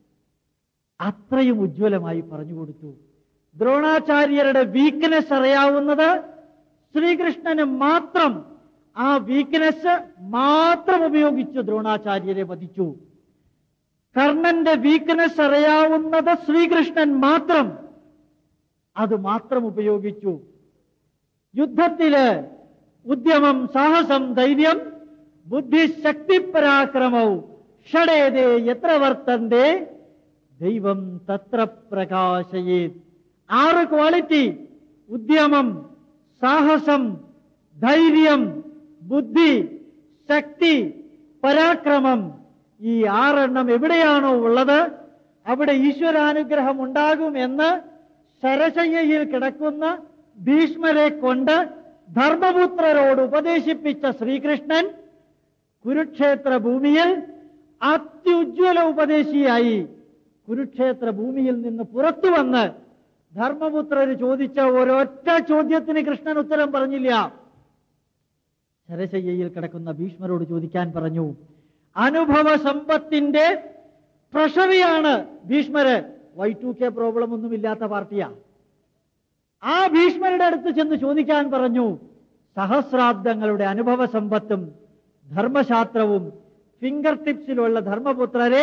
Speaker 2: അത്രയും ഉജ്ജ്വലമായി പറഞ്ഞു കൊടുത്തു ദ്രോണാചാര്യരുടെ വീക്ക്നെസ് അറിയാവുന്നത് ശ്രീകൃഷ്ണന് മാത്രം ആ വീക്ക്നെസ് മാത്രം ഉപയോഗിച്ച് ദ്രോണാചാര്യരെ വധിച്ചു കർണന്റെ വീക്ക്നെസ് അറിയാവുന്നത് ശ്രീകൃഷ്ണൻ മാത്രം അത് മാത്രം ഉപയോഗിച്ചു യുദ്ധത്തില് ഉദ്യമം സാഹസം ധൈര്യം ബുദ്ധിശക്തി പരാക്രമവും ഷടേതേ എത്ര വർത്തന്തേ ദൈവം തത്ര പ്രകാശയേത് ആറ് ക്വാളിറ്റി ഉദ്യമം സാഹസം ധൈര്യം ബുദ്ധി ശക്തി പരാക്രമം ഈ ആറെണ്ണം എവിടെയാണോ ഉള്ളത് അവിടെ ഈശ്വരാനുഗ്രഹം ഉണ്ടാകുമെന്ന് ശരശയ്യയിൽ കിടക്കുന്ന ഭീഷ്മരെ കൊണ്ട് ധർമ്മപുത്രരോട് ഉപദേശിപ്പിച്ച ശ്രീകൃഷ്ണൻ കുരുക്ഷേത്ര ഭൂമിയിൽ അത്യുജ്വല ഉപദേശിയായി കുരുക്ഷേത്ര ഭൂമിയിൽ നിന്ന് പുറത്തു വന്ന് ധർമ്മപുത്രർ ചോദിച്ച ഒരൊറ്റ ചോദ്യത്തിന് കൃഷ്ണൻ ഉത്തരം പറഞ്ഞില്ല ശരശയ്യയിൽ കിടക്കുന്ന ഭീഷ്മരോട് ചോദിക്കാൻ പറഞ്ഞു അനുഭവ സമ്പത്തിന്റെ പ്രസവിയാണ് ഭീഷ്മര് വൈ ടു കെ പ്രോബ്ലം ഒന്നുമില്ലാത്ത പാർട്ടിയാ ആ ഭീഷ്മരുടെ അടുത്ത് ചെന്ന് ചോദിക്കാൻ പറഞ്ഞു സഹസ്രാബ്ദങ്ങളുടെ അനുഭവ സമ്പത്തും ധർമ്മശാസ്ത്രവും ഫിംഗർ ടിപ്സിലുള്ള ധർമ്മപുത്രരെ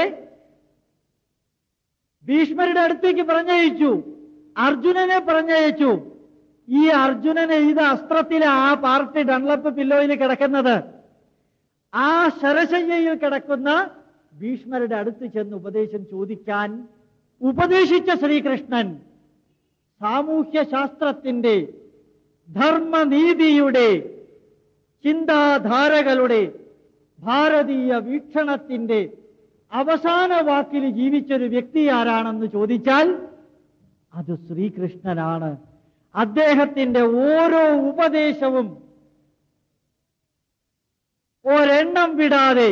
Speaker 2: ഭീഷ്മരുടെ അടുത്തേക്ക് പറഞ്ഞയച്ചു അർജുനനെ പറഞ്ഞയച്ചു ഈ അർജുനനെ ഇത് അസ്ത്രത്തിലെ ആ പാർട്ടി ഡൺലപ്പ് പില്ലോയിൽ കിടക്കുന്നത് ആ ശരശയ്യയിൽ കിടക്കുന്ന ഭീഷ്മരുടെ അടുത്ത് ചെന്ന് ഉപദേശം ചോദിക്കാൻ ഉപദേശിച്ച ശ്രീകൃഷ്ണൻ സാമൂഹ്യ ശാസ്ത്രത്തിന്റെ ധർമ്മനീതിയുടെ ചിന്താധാരകളുടെ ഭാരതീയ വീക്ഷണത്തിന്റെ അവസാന വാക്കിൽ ജീവിച്ചൊരു വ്യക്തി ആരാണെന്ന് ചോദിച്ചാൽ അത് ശ്രീകൃഷ്ണനാണ് അദ്ദേഹത്തിന്റെ ഓരോ ഉപദേശവും ഒരെണ്ണം വിടാതെ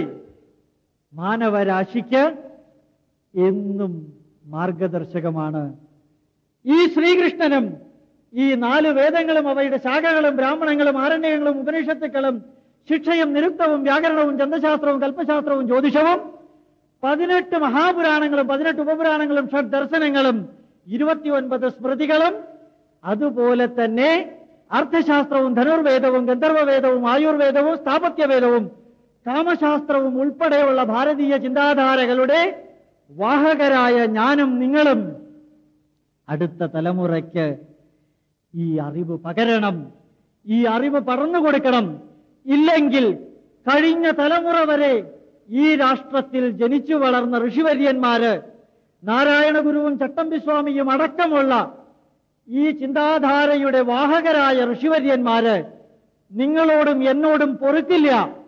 Speaker 2: മാനവരാശിക്ക് എന്നും മാർഗദർശകമാണ് ഈ ശ്രീകൃഷ്ണനും ഈ നാല് വേദങ്ങളും അവയുടെ ശാഖകളും ബ്രാഹ്മണങ്ങളും ആരണ്യങ്ങളും ഉപനിഷത്തുക്കളും ശിക്ഷയും നിരുക്തവും വ്യാകരണവും ചന്ദ്രശാസ്ത്രവും കൽപ്പശാസ്ത്രവും ജ്യോതിഷവും പതിനെട്ട് മഹാപുരാണങ്ങളും പതിനെട്ട് ഉപപുരാണങ്ങളും ഷഡ് ദർശനങ്ങളും ഇരുപത്തിയൊൻപത് സ്മൃതികളും അതുപോലെ തന്നെ അർത്ഥശാസ്ത്രവും ധനുർവേദവും ഗന്ധർവവേദവും ആയുർവേദവും സ്ഥാപത്യവേദവും കാമശാസ്ത്രവും ഉൾപ്പെടെയുള്ള ഭാരതീയ ചിന്താധാരകളുടെ വാഹകരായ ഞാനും നിങ്ങളും അടുത്ത തലമുറയ്ക്ക് ഈ അറിവ് പകരണം ഈ അറിവ് പടർന്നു കൊടുക്കണം ഇല്ലെങ്കിൽ കഴിഞ്ഞ തലമുറ വരെ ഈ രാഷ്ട്രത്തിൽ ജനിച്ചു വളർന്ന ഋഷിവര്യന്മാര് നാരായണ ഗുരുവും ചട്ടമ്പിസ്വാമിയും അടക്കമുള്ള ഈ ചിന്താധാരയുടെ വാഹകരായ ഋഷിവര്യന്മാര് നിങ്ങളോടും എന്നോടും പൊറുക്കില്ല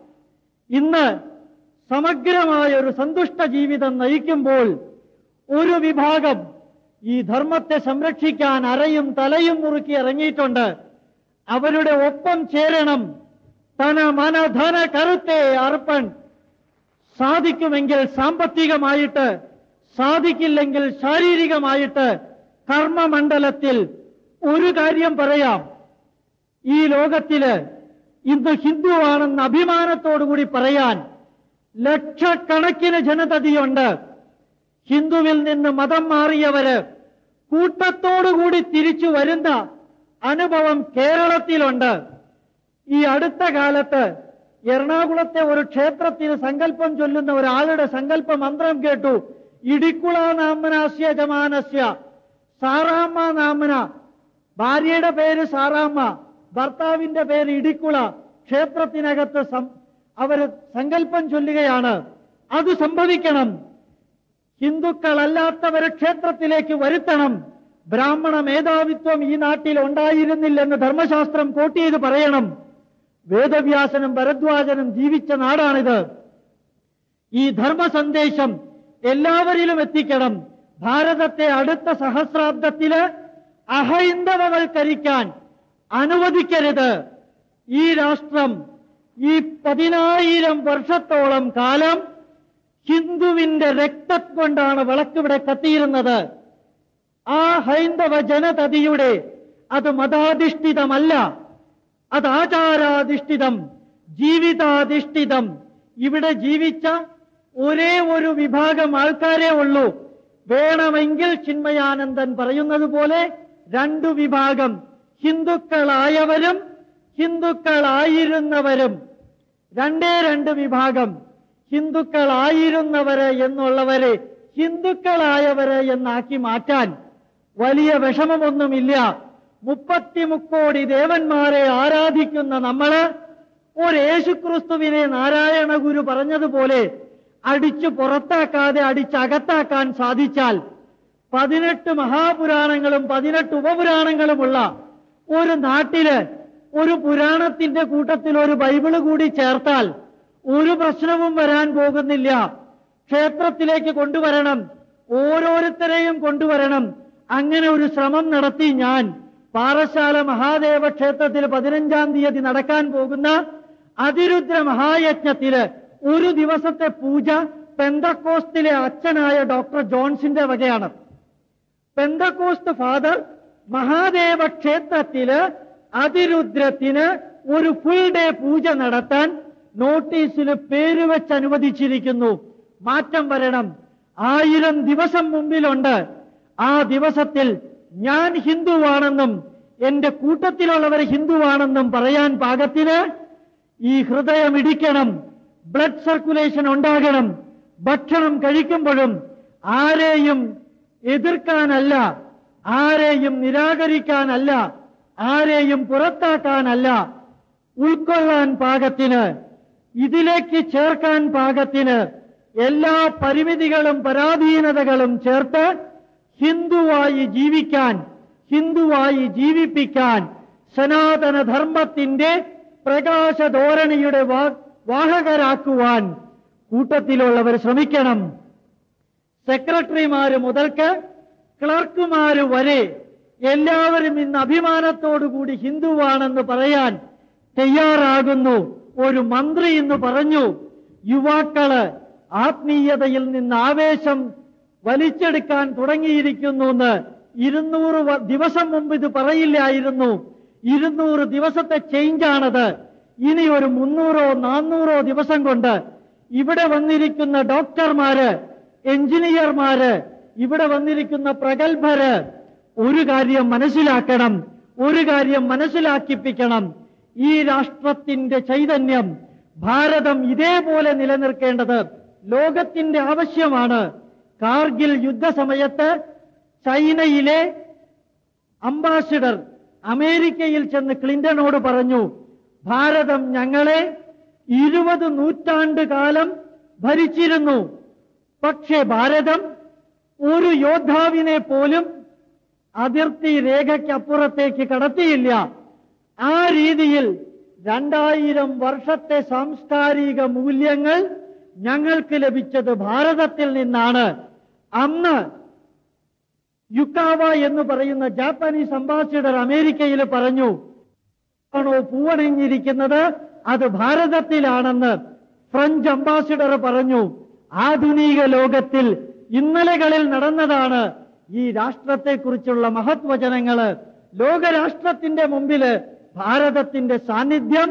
Speaker 2: ഇന്ന് സമഗ്രമായ ഒരു സന്തുഷ്ട ജീവിതം നയിക്കുമ്പോൾ ഒരു വിഭാഗം ഈ ധർമ്മത്തെ സംരക്ഷിക്കാൻ അരയും തലയും മുറുക്കി ഇറങ്ങിയിട്ടുണ്ട് അവരുടെ ഒപ്പം ചേരണം തന മന ധന കരുത്തെ അർപ്പൺ സാധിക്കുമെങ്കിൽ സാമ്പത്തികമായിട്ട് സാധിക്കില്ലെങ്കിൽ ശാരീരികമായിട്ട് കർമ്മമണ്ഡലത്തിൽ ഒരു കാര്യം പറയാം ഈ ലോകത്തില് ഇന്ന് ഹിന്ദുവാണെന്ന് അഭിമാനത്തോടുകൂടി പറയാൻ ലക്ഷക്കണക്കിന് ജനതതിയുണ്ട് ഹിന്ദുവിൽ നിന്ന് മതം മാറിയവര് കൂട്ടത്തോടുകൂടി തിരിച്ചു വരുന്ന അനുഭവം കേരളത്തിലുണ്ട് ഈ അടുത്ത കാലത്ത് എറണാകുളത്തെ ഒരു ക്ഷേത്രത്തിന് സങ്കല്പം ചൊല്ലുന്ന ഒരാളുടെ സങ്കല്പ മന്ത്രം കേട്ടു ഇടിക്കുള നാമനാസ്യ ജമാനസ്യ സാറാമ്മ നാമന ഭാര്യയുടെ പേര് സാറാമ്മ ഭർത്താവിന്റെ പേര് ഇടിക്കുള ക്ഷേത്രത്തിനകത്ത് സം- അവര് സങ്കല്പം ചൊല്ലുകയാണ് അത് സംഭവിക്കണം ഹിന്ദുക്കളല്ലാത്തവരെ ക്ഷേത്രത്തിലേക്ക് വരുത്തണം ബ്രാഹ്മണ മേധാവിത്വം ഈ നാട്ടിൽ ഉണ്ടായിരുന്നില്ലെന്ന് ധർമ്മശാസ്ത്രം കോട്ട് ചെയ്ത് പറയണം വേദവ്യാസനും ഭരദ്വാജനും ജീവിച്ച നാടാണിത് ഈ ധർമ്മ സന്ദേശം എല്ലാവരിലും എത്തിക്കണം ഭാരതത്തെ അടുത്ത സഹസ്രാബ്ദത്തില് അഹൈന്ദവവൽക്കരിക്കാൻ അനുവദിക്കരുത് ഈ രാഷ്ട്രം ഈ പതിനായിരം വർഷത്തോളം കാലം ഹിന്ദുവിന്റെ രക്തം കൊണ്ടാണ് വിളക്കിവിടെ കത്തിയിരുന്നത് ആ ഹൈന്ദവ ജനതതിയുടെ അത് മതാധിഷ്ഠിതമല്ല അത് ആചാരാധിഷ്ഠിതം ജീവിതാധിഷ്ഠിതം ഇവിടെ ജീവിച്ച ഒരേ ഒരു വിഭാഗം ആൾക്കാരേ ഉള്ളൂ വേണമെങ്കിൽ ചിന്മയാനന്ദൻ പറയുന്നത് പോലെ രണ്ടു വിഭാഗം ഹിന്ദുക്കളായവരും ഹിന്ദുക്കളായിരുന്നവരും രണ്ടേ രണ്ട് വിഭാഗം ഹിന്ദുക്കളായിരുന്നവര് എന്നുള്ളവരെ ഹിന്ദുക്കളായവര് എന്നാക്കി മാറ്റാൻ വലിയ വിഷമമൊന്നുമില്ല മുപ്പത്തിമുക്കോടി ദേവന്മാരെ ആരാധിക്കുന്ന നമ്മള് ഒരു യേശുക്രിസ്തുവിനെ നാരായണ ഗുരു പറഞ്ഞതുപോലെ അടിച്ചു പുറത്താക്കാതെ അടിച്ചകത്താക്കാൻ സാധിച്ചാൽ പതിനെട്ട് മഹാപുരാണങ്ങളും പതിനെട്ട് ഉപപുരാണങ്ങളുമുള്ള ഒരു നാട്ടില് ഒരു പുരാണത്തിന്റെ കൂട്ടത്തിൽ ഒരു ബൈബിള് കൂടി ചേർത്താൽ ഒരു പ്രശ്നവും വരാൻ പോകുന്നില്ല ക്ഷേത്രത്തിലേക്ക് കൊണ്ടുവരണം ഓരോരുത്തരെയും കൊണ്ടുവരണം അങ്ങനെ ഒരു ശ്രമം നടത്തി ഞാൻ പാറശാല മഹാദേവ ക്ഷേത്രത്തിൽ പതിനഞ്ചാം തീയതി നടക്കാൻ പോകുന്ന അതിരുദ്ര മഹായജ്ഞത്തില് ഒരു ദിവസത്തെ പൂജ പെന്തക്കോസ്റ്റിലെ അച്ഛനായ ഡോക്ടർ ജോൺസിന്റെ വകയാണ് പെന്തക്കോസ്റ്റ് ഫാദർ മഹാദേവ ക്ഷേത്രത്തില് അതിരുദ്രത്തിന് ഒരു ഫുൾ ഡേ പൂജ നടത്താൻ നോട്ടീസിൽ പേര് വെച്ച് അനുവദിച്ചിരിക്കുന്നു മാറ്റം വരണം ആയിരം ദിവസം മുമ്പിലുണ്ട് ആ ദിവസത്തിൽ ഞാൻ ഹിന്ദുവാണെന്നും എന്റെ കൂട്ടത്തിലുള്ളവർ ഹിന്ദുവാണെന്നും പറയാൻ പാകത്തിന് ഈ ഹൃദയം ഇടിക്കണം ബ്ലഡ് സർക്കുലേഷൻ ഉണ്ടാകണം ഭക്ഷണം കഴിക്കുമ്പോഴും ആരെയും എതിർക്കാനല്ല ആരെയും നിരാകരിക്കാനല്ല ആരെയും പുറത്താക്കാനല്ല ഉൾക്കൊള്ളാൻ പാകത്തിന് ഇതിലേക്ക് ചേർക്കാൻ പാകത്തിന് എല്ലാ പരിമിതികളും പരാധീനതകളും ചേർത്ത് ഹിന്ദുവായി ജീവിക്കാൻ ഹിന്ദുവായി ജീവിപ്പിക്കാൻ സനാതന ധർമ്മത്തിന്റെ പ്രകാശധോരണിയുടെ വാ- വാഹകരാക്കുവാൻ കൂട്ടത്തിലുള്ളവർ ശ്രമിക്കണം സെക്രട്ടറിമാര് മുതൽക്ക് ക്ലർക്കുമാര് വരെ എല്ലാവരും ഇന്ന് അഭിമാനത്തോടുകൂടി ഹിന്ദുവാണെന്ന് പറയാൻ തയ്യാറാകുന്നു ഒരു മന്ത്രി ഇന്ന് പറഞ്ഞു യുവാക്കള് ആത്മീയതയിൽ നിന്ന് ആവേശം വലിച്ചെടുക്കാൻ തുടങ്ങിയിരിക്കുന്നു എന്ന് ഇരുന്നൂറ് വ- ദിവസം മുമ്പ് ഇത് പറയില്ലായിരുന്നു ഇരുന്നൂറ് ദിവസത്തെ ചേഞ്ചാണത് ഇനി ഒരു മുന്നൂറോ നാന്നൂറോ ദിവസം കൊണ്ട് ഇവിടെ വന്നിരിക്കുന്ന ഡോക്ടർമാര് എഞ്ചിനീയർമാര് ഇവിടെ വന്നിരിക്കുന്ന പ്രഗത്ഭര് ഒരു കാര്യം മനസ്സിലാക്കണം ഒരു കാര്യം മനസ്സിലാക്കിപ്പിക്കണം ഈ രാഷ്ട്രത്തിന്റെ ചൈതന്യം ഭാരതം ഇതേപോലെ നിലനിർത്തേണ്ടത് ലോകത്തിന്റെ ആവശ്യമാണ് കാർഗിൽ യുദ്ധസമയത്ത് ചൈനയിലെ അംബാസിഡർ അമേരിക്കയിൽ ചെന്ന് ക്ലിന്റനോട് പറഞ്ഞു ഭാരതം ഞങ്ങളെ ഇരുപത് നൂറ്റാണ്ട് കാലം ഭരിച്ചിരുന്നു പക്ഷേ ഭാരതം ഒരു യോദ്ധാവിനെ പോലും അതിർത്തി രേഖയ്ക്കപ്പുറത്തേക്ക് കടത്തിയില്ല ആ രീതിയിൽ രണ്ടായിരം വർഷത്തെ സാംസ്കാരിക മൂല്യങ്ങൾ ഞങ്ങൾക്ക് ലഭിച്ചത് ഭാരതത്തിൽ നിന്നാണ് അന്ന് യുക്കാവ എന്ന് പറയുന്ന ജാപ്പാനീസ് അംബാസിഡർ അമേരിക്കയിൽ പറഞ്ഞു ആണോ പൂവണഞ്ഞിരിക്കുന്നത് അത് ഭാരതത്തിലാണെന്ന് ഫ്രഞ്ച് അംബാസിഡർ പറഞ്ഞു ആധുനിക ലോകത്തിൽ ഇന്നലകളിൽ നടന്നതാണ് ഈ രാഷ്ട്രത്തെക്കുറിച്ചുള്ള മഹത്വചനങ്ങള് ലോകരാഷ്ട്രത്തിന്റെ മുമ്പില് ഭാരതത്തിന്റെ സാന്നിധ്യം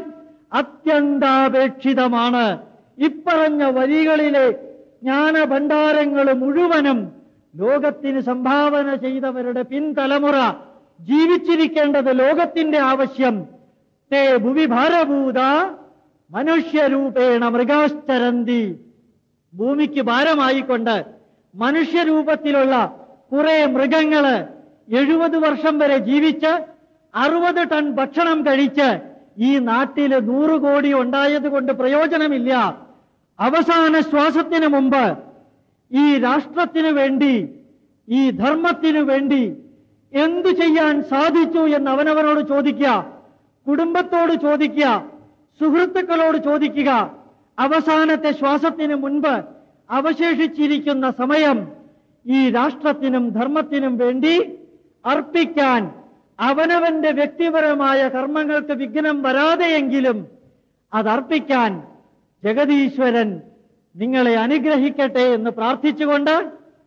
Speaker 2: അത്യന്താപേക്ഷിതമാണ് ഇപ്പറഞ്ഞ വരികളിലെ ജ്ഞാനഭണ്ഡാരങ്ങൾ മുഴുവനും ലോകത്തിന് സംഭാവന ചെയ്തവരുടെ പിൻതലമുറ ജീവിച്ചിരിക്കേണ്ടത് ലോകത്തിന്റെ ആവശ്യം തേ ഭുവി ഭാരഭൂത മനുഷ്യരൂപേണ മൃഗാശ്ചരന്തി ഭൂമിക്ക് ഭാരമായിക്കൊണ്ട് മനുഷ്യരൂപത്തിലുള്ള കുറെ മൃഗങ്ങള് എഴുപത് വർഷം വരെ ജീവിച്ച് അറുപത് ടൺ ഭക്ഷണം കഴിച്ച് ഈ നാട്ടില് നൂറ് കോടി ഉണ്ടായത് കൊണ്ട് പ്രയോജനമില്ല അവസാന ശ്വാസത്തിന് മുമ്പ് ഈ രാഷ്ട്രത്തിനു വേണ്ടി ഈ ധർമ്മത്തിനു വേണ്ടി എന്തു ചെയ്യാൻ സാധിച്ചു എന്ന് അവനവനോട് ചോദിക്കുക കുടുംബത്തോട് ചോദിക്കുക സുഹൃത്തുക്കളോട് ചോദിക്കുക അവസാനത്തെ ശ്വാസത്തിന് മുൻപ് അവശേഷിച്ചിരിക്കുന്ന സമയം ഈ രാഷ്ട്രത്തിനും ധർമ്മത്തിനും വേണ്ടി അർപ്പിക്കാൻ അവനവന്റെ വ്യക്തിപരമായ കർമ്മങ്ങൾക്ക് വിഘ്നം വരാതെയെങ്കിലും അതർപ്പിക്കാൻ ജഗതീശ്വരൻ നിങ്ങളെ അനുഗ്രഹിക്കട്ടെ എന്ന് പ്രാർത്ഥിച്ചുകൊണ്ട്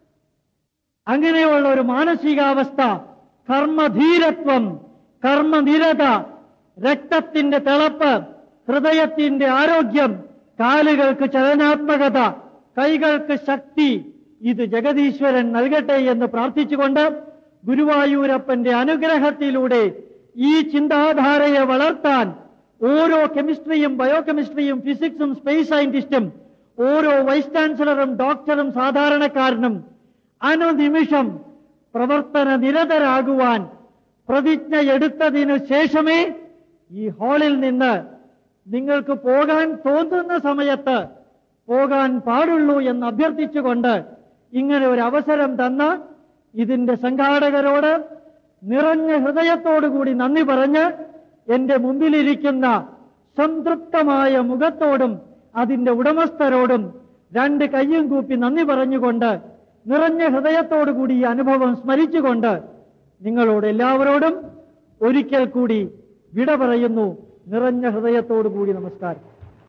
Speaker 2: അങ്ങനെയുള്ള ഒരു മാനസികാവസ്ഥ കർമ്മധീരത്വം കർമ്മനിരത രക്തത്തിന്റെ തിളപ്പ് ഹൃദയത്തിന്റെ ആരോഗ്യം കാലുകൾക്ക് ചലനാത്മകത കൈകൾക്ക് ശക്തി ഇത് ജഗതീശ്വരൻ നൽകട്ടെ എന്ന് പ്രാർത്ഥിച്ചുകൊണ്ട് ഗുരുവായൂരപ്പന്റെ അനുഗ്രഹത്തിലൂടെ ഈ ചിന്താധാരയെ വളർത്താൻ ഓരോ കെമിസ്ട്രിയും ബയോകെമിസ്ട്രിയും ഫിസിക്സും സ്പേസ് സയന്റിസ്റ്റും ഓരോ വൈസ് ചാൻസലറും ഡോക്ടറും സാധാരണക്കാരനും അനുനിമിഷം പ്രവർത്തന നിരതരാകുവാൻ പ്രതിജ്ഞ എടുത്തതിനു ശേഷമേ ഈ ഹാളിൽ നിന്ന് നിങ്ങൾക്ക് പോകാൻ തോന്നുന്ന സമയത്ത് പോകാൻ പാടുള്ളൂ എന്ന് അഭ്യർത്ഥിച്ചുകൊണ്ട് ഇങ്ങനെ ഒരു അവസരം തന്ന ഇതിന്റെ സംഘാടകരോട് നിറഞ്ഞ ഹൃദയത്തോടുകൂടി നന്ദി പറഞ്ഞ് എന്റെ മുമ്പിലിരിക്കുന്ന സംതൃപ്തമായ മുഖത്തോടും അതിന്റെ ഉടമസ്ഥരോടും രണ്ട് കയ്യും കൂപ്പി നന്ദി പറഞ്ഞുകൊണ്ട് നിറഞ്ഞ ഹൃദയത്തോടു കൂടി ഈ അനുഭവം സ്മരിച്ചുകൊണ്ട് നിങ്ങളോട് എല്ലാവരോടും ഒരിക്കൽ കൂടി വിട പറയുന്നു നിറഞ്ഞ ഹൃദയത്തോടു കൂടി നമസ്കാരം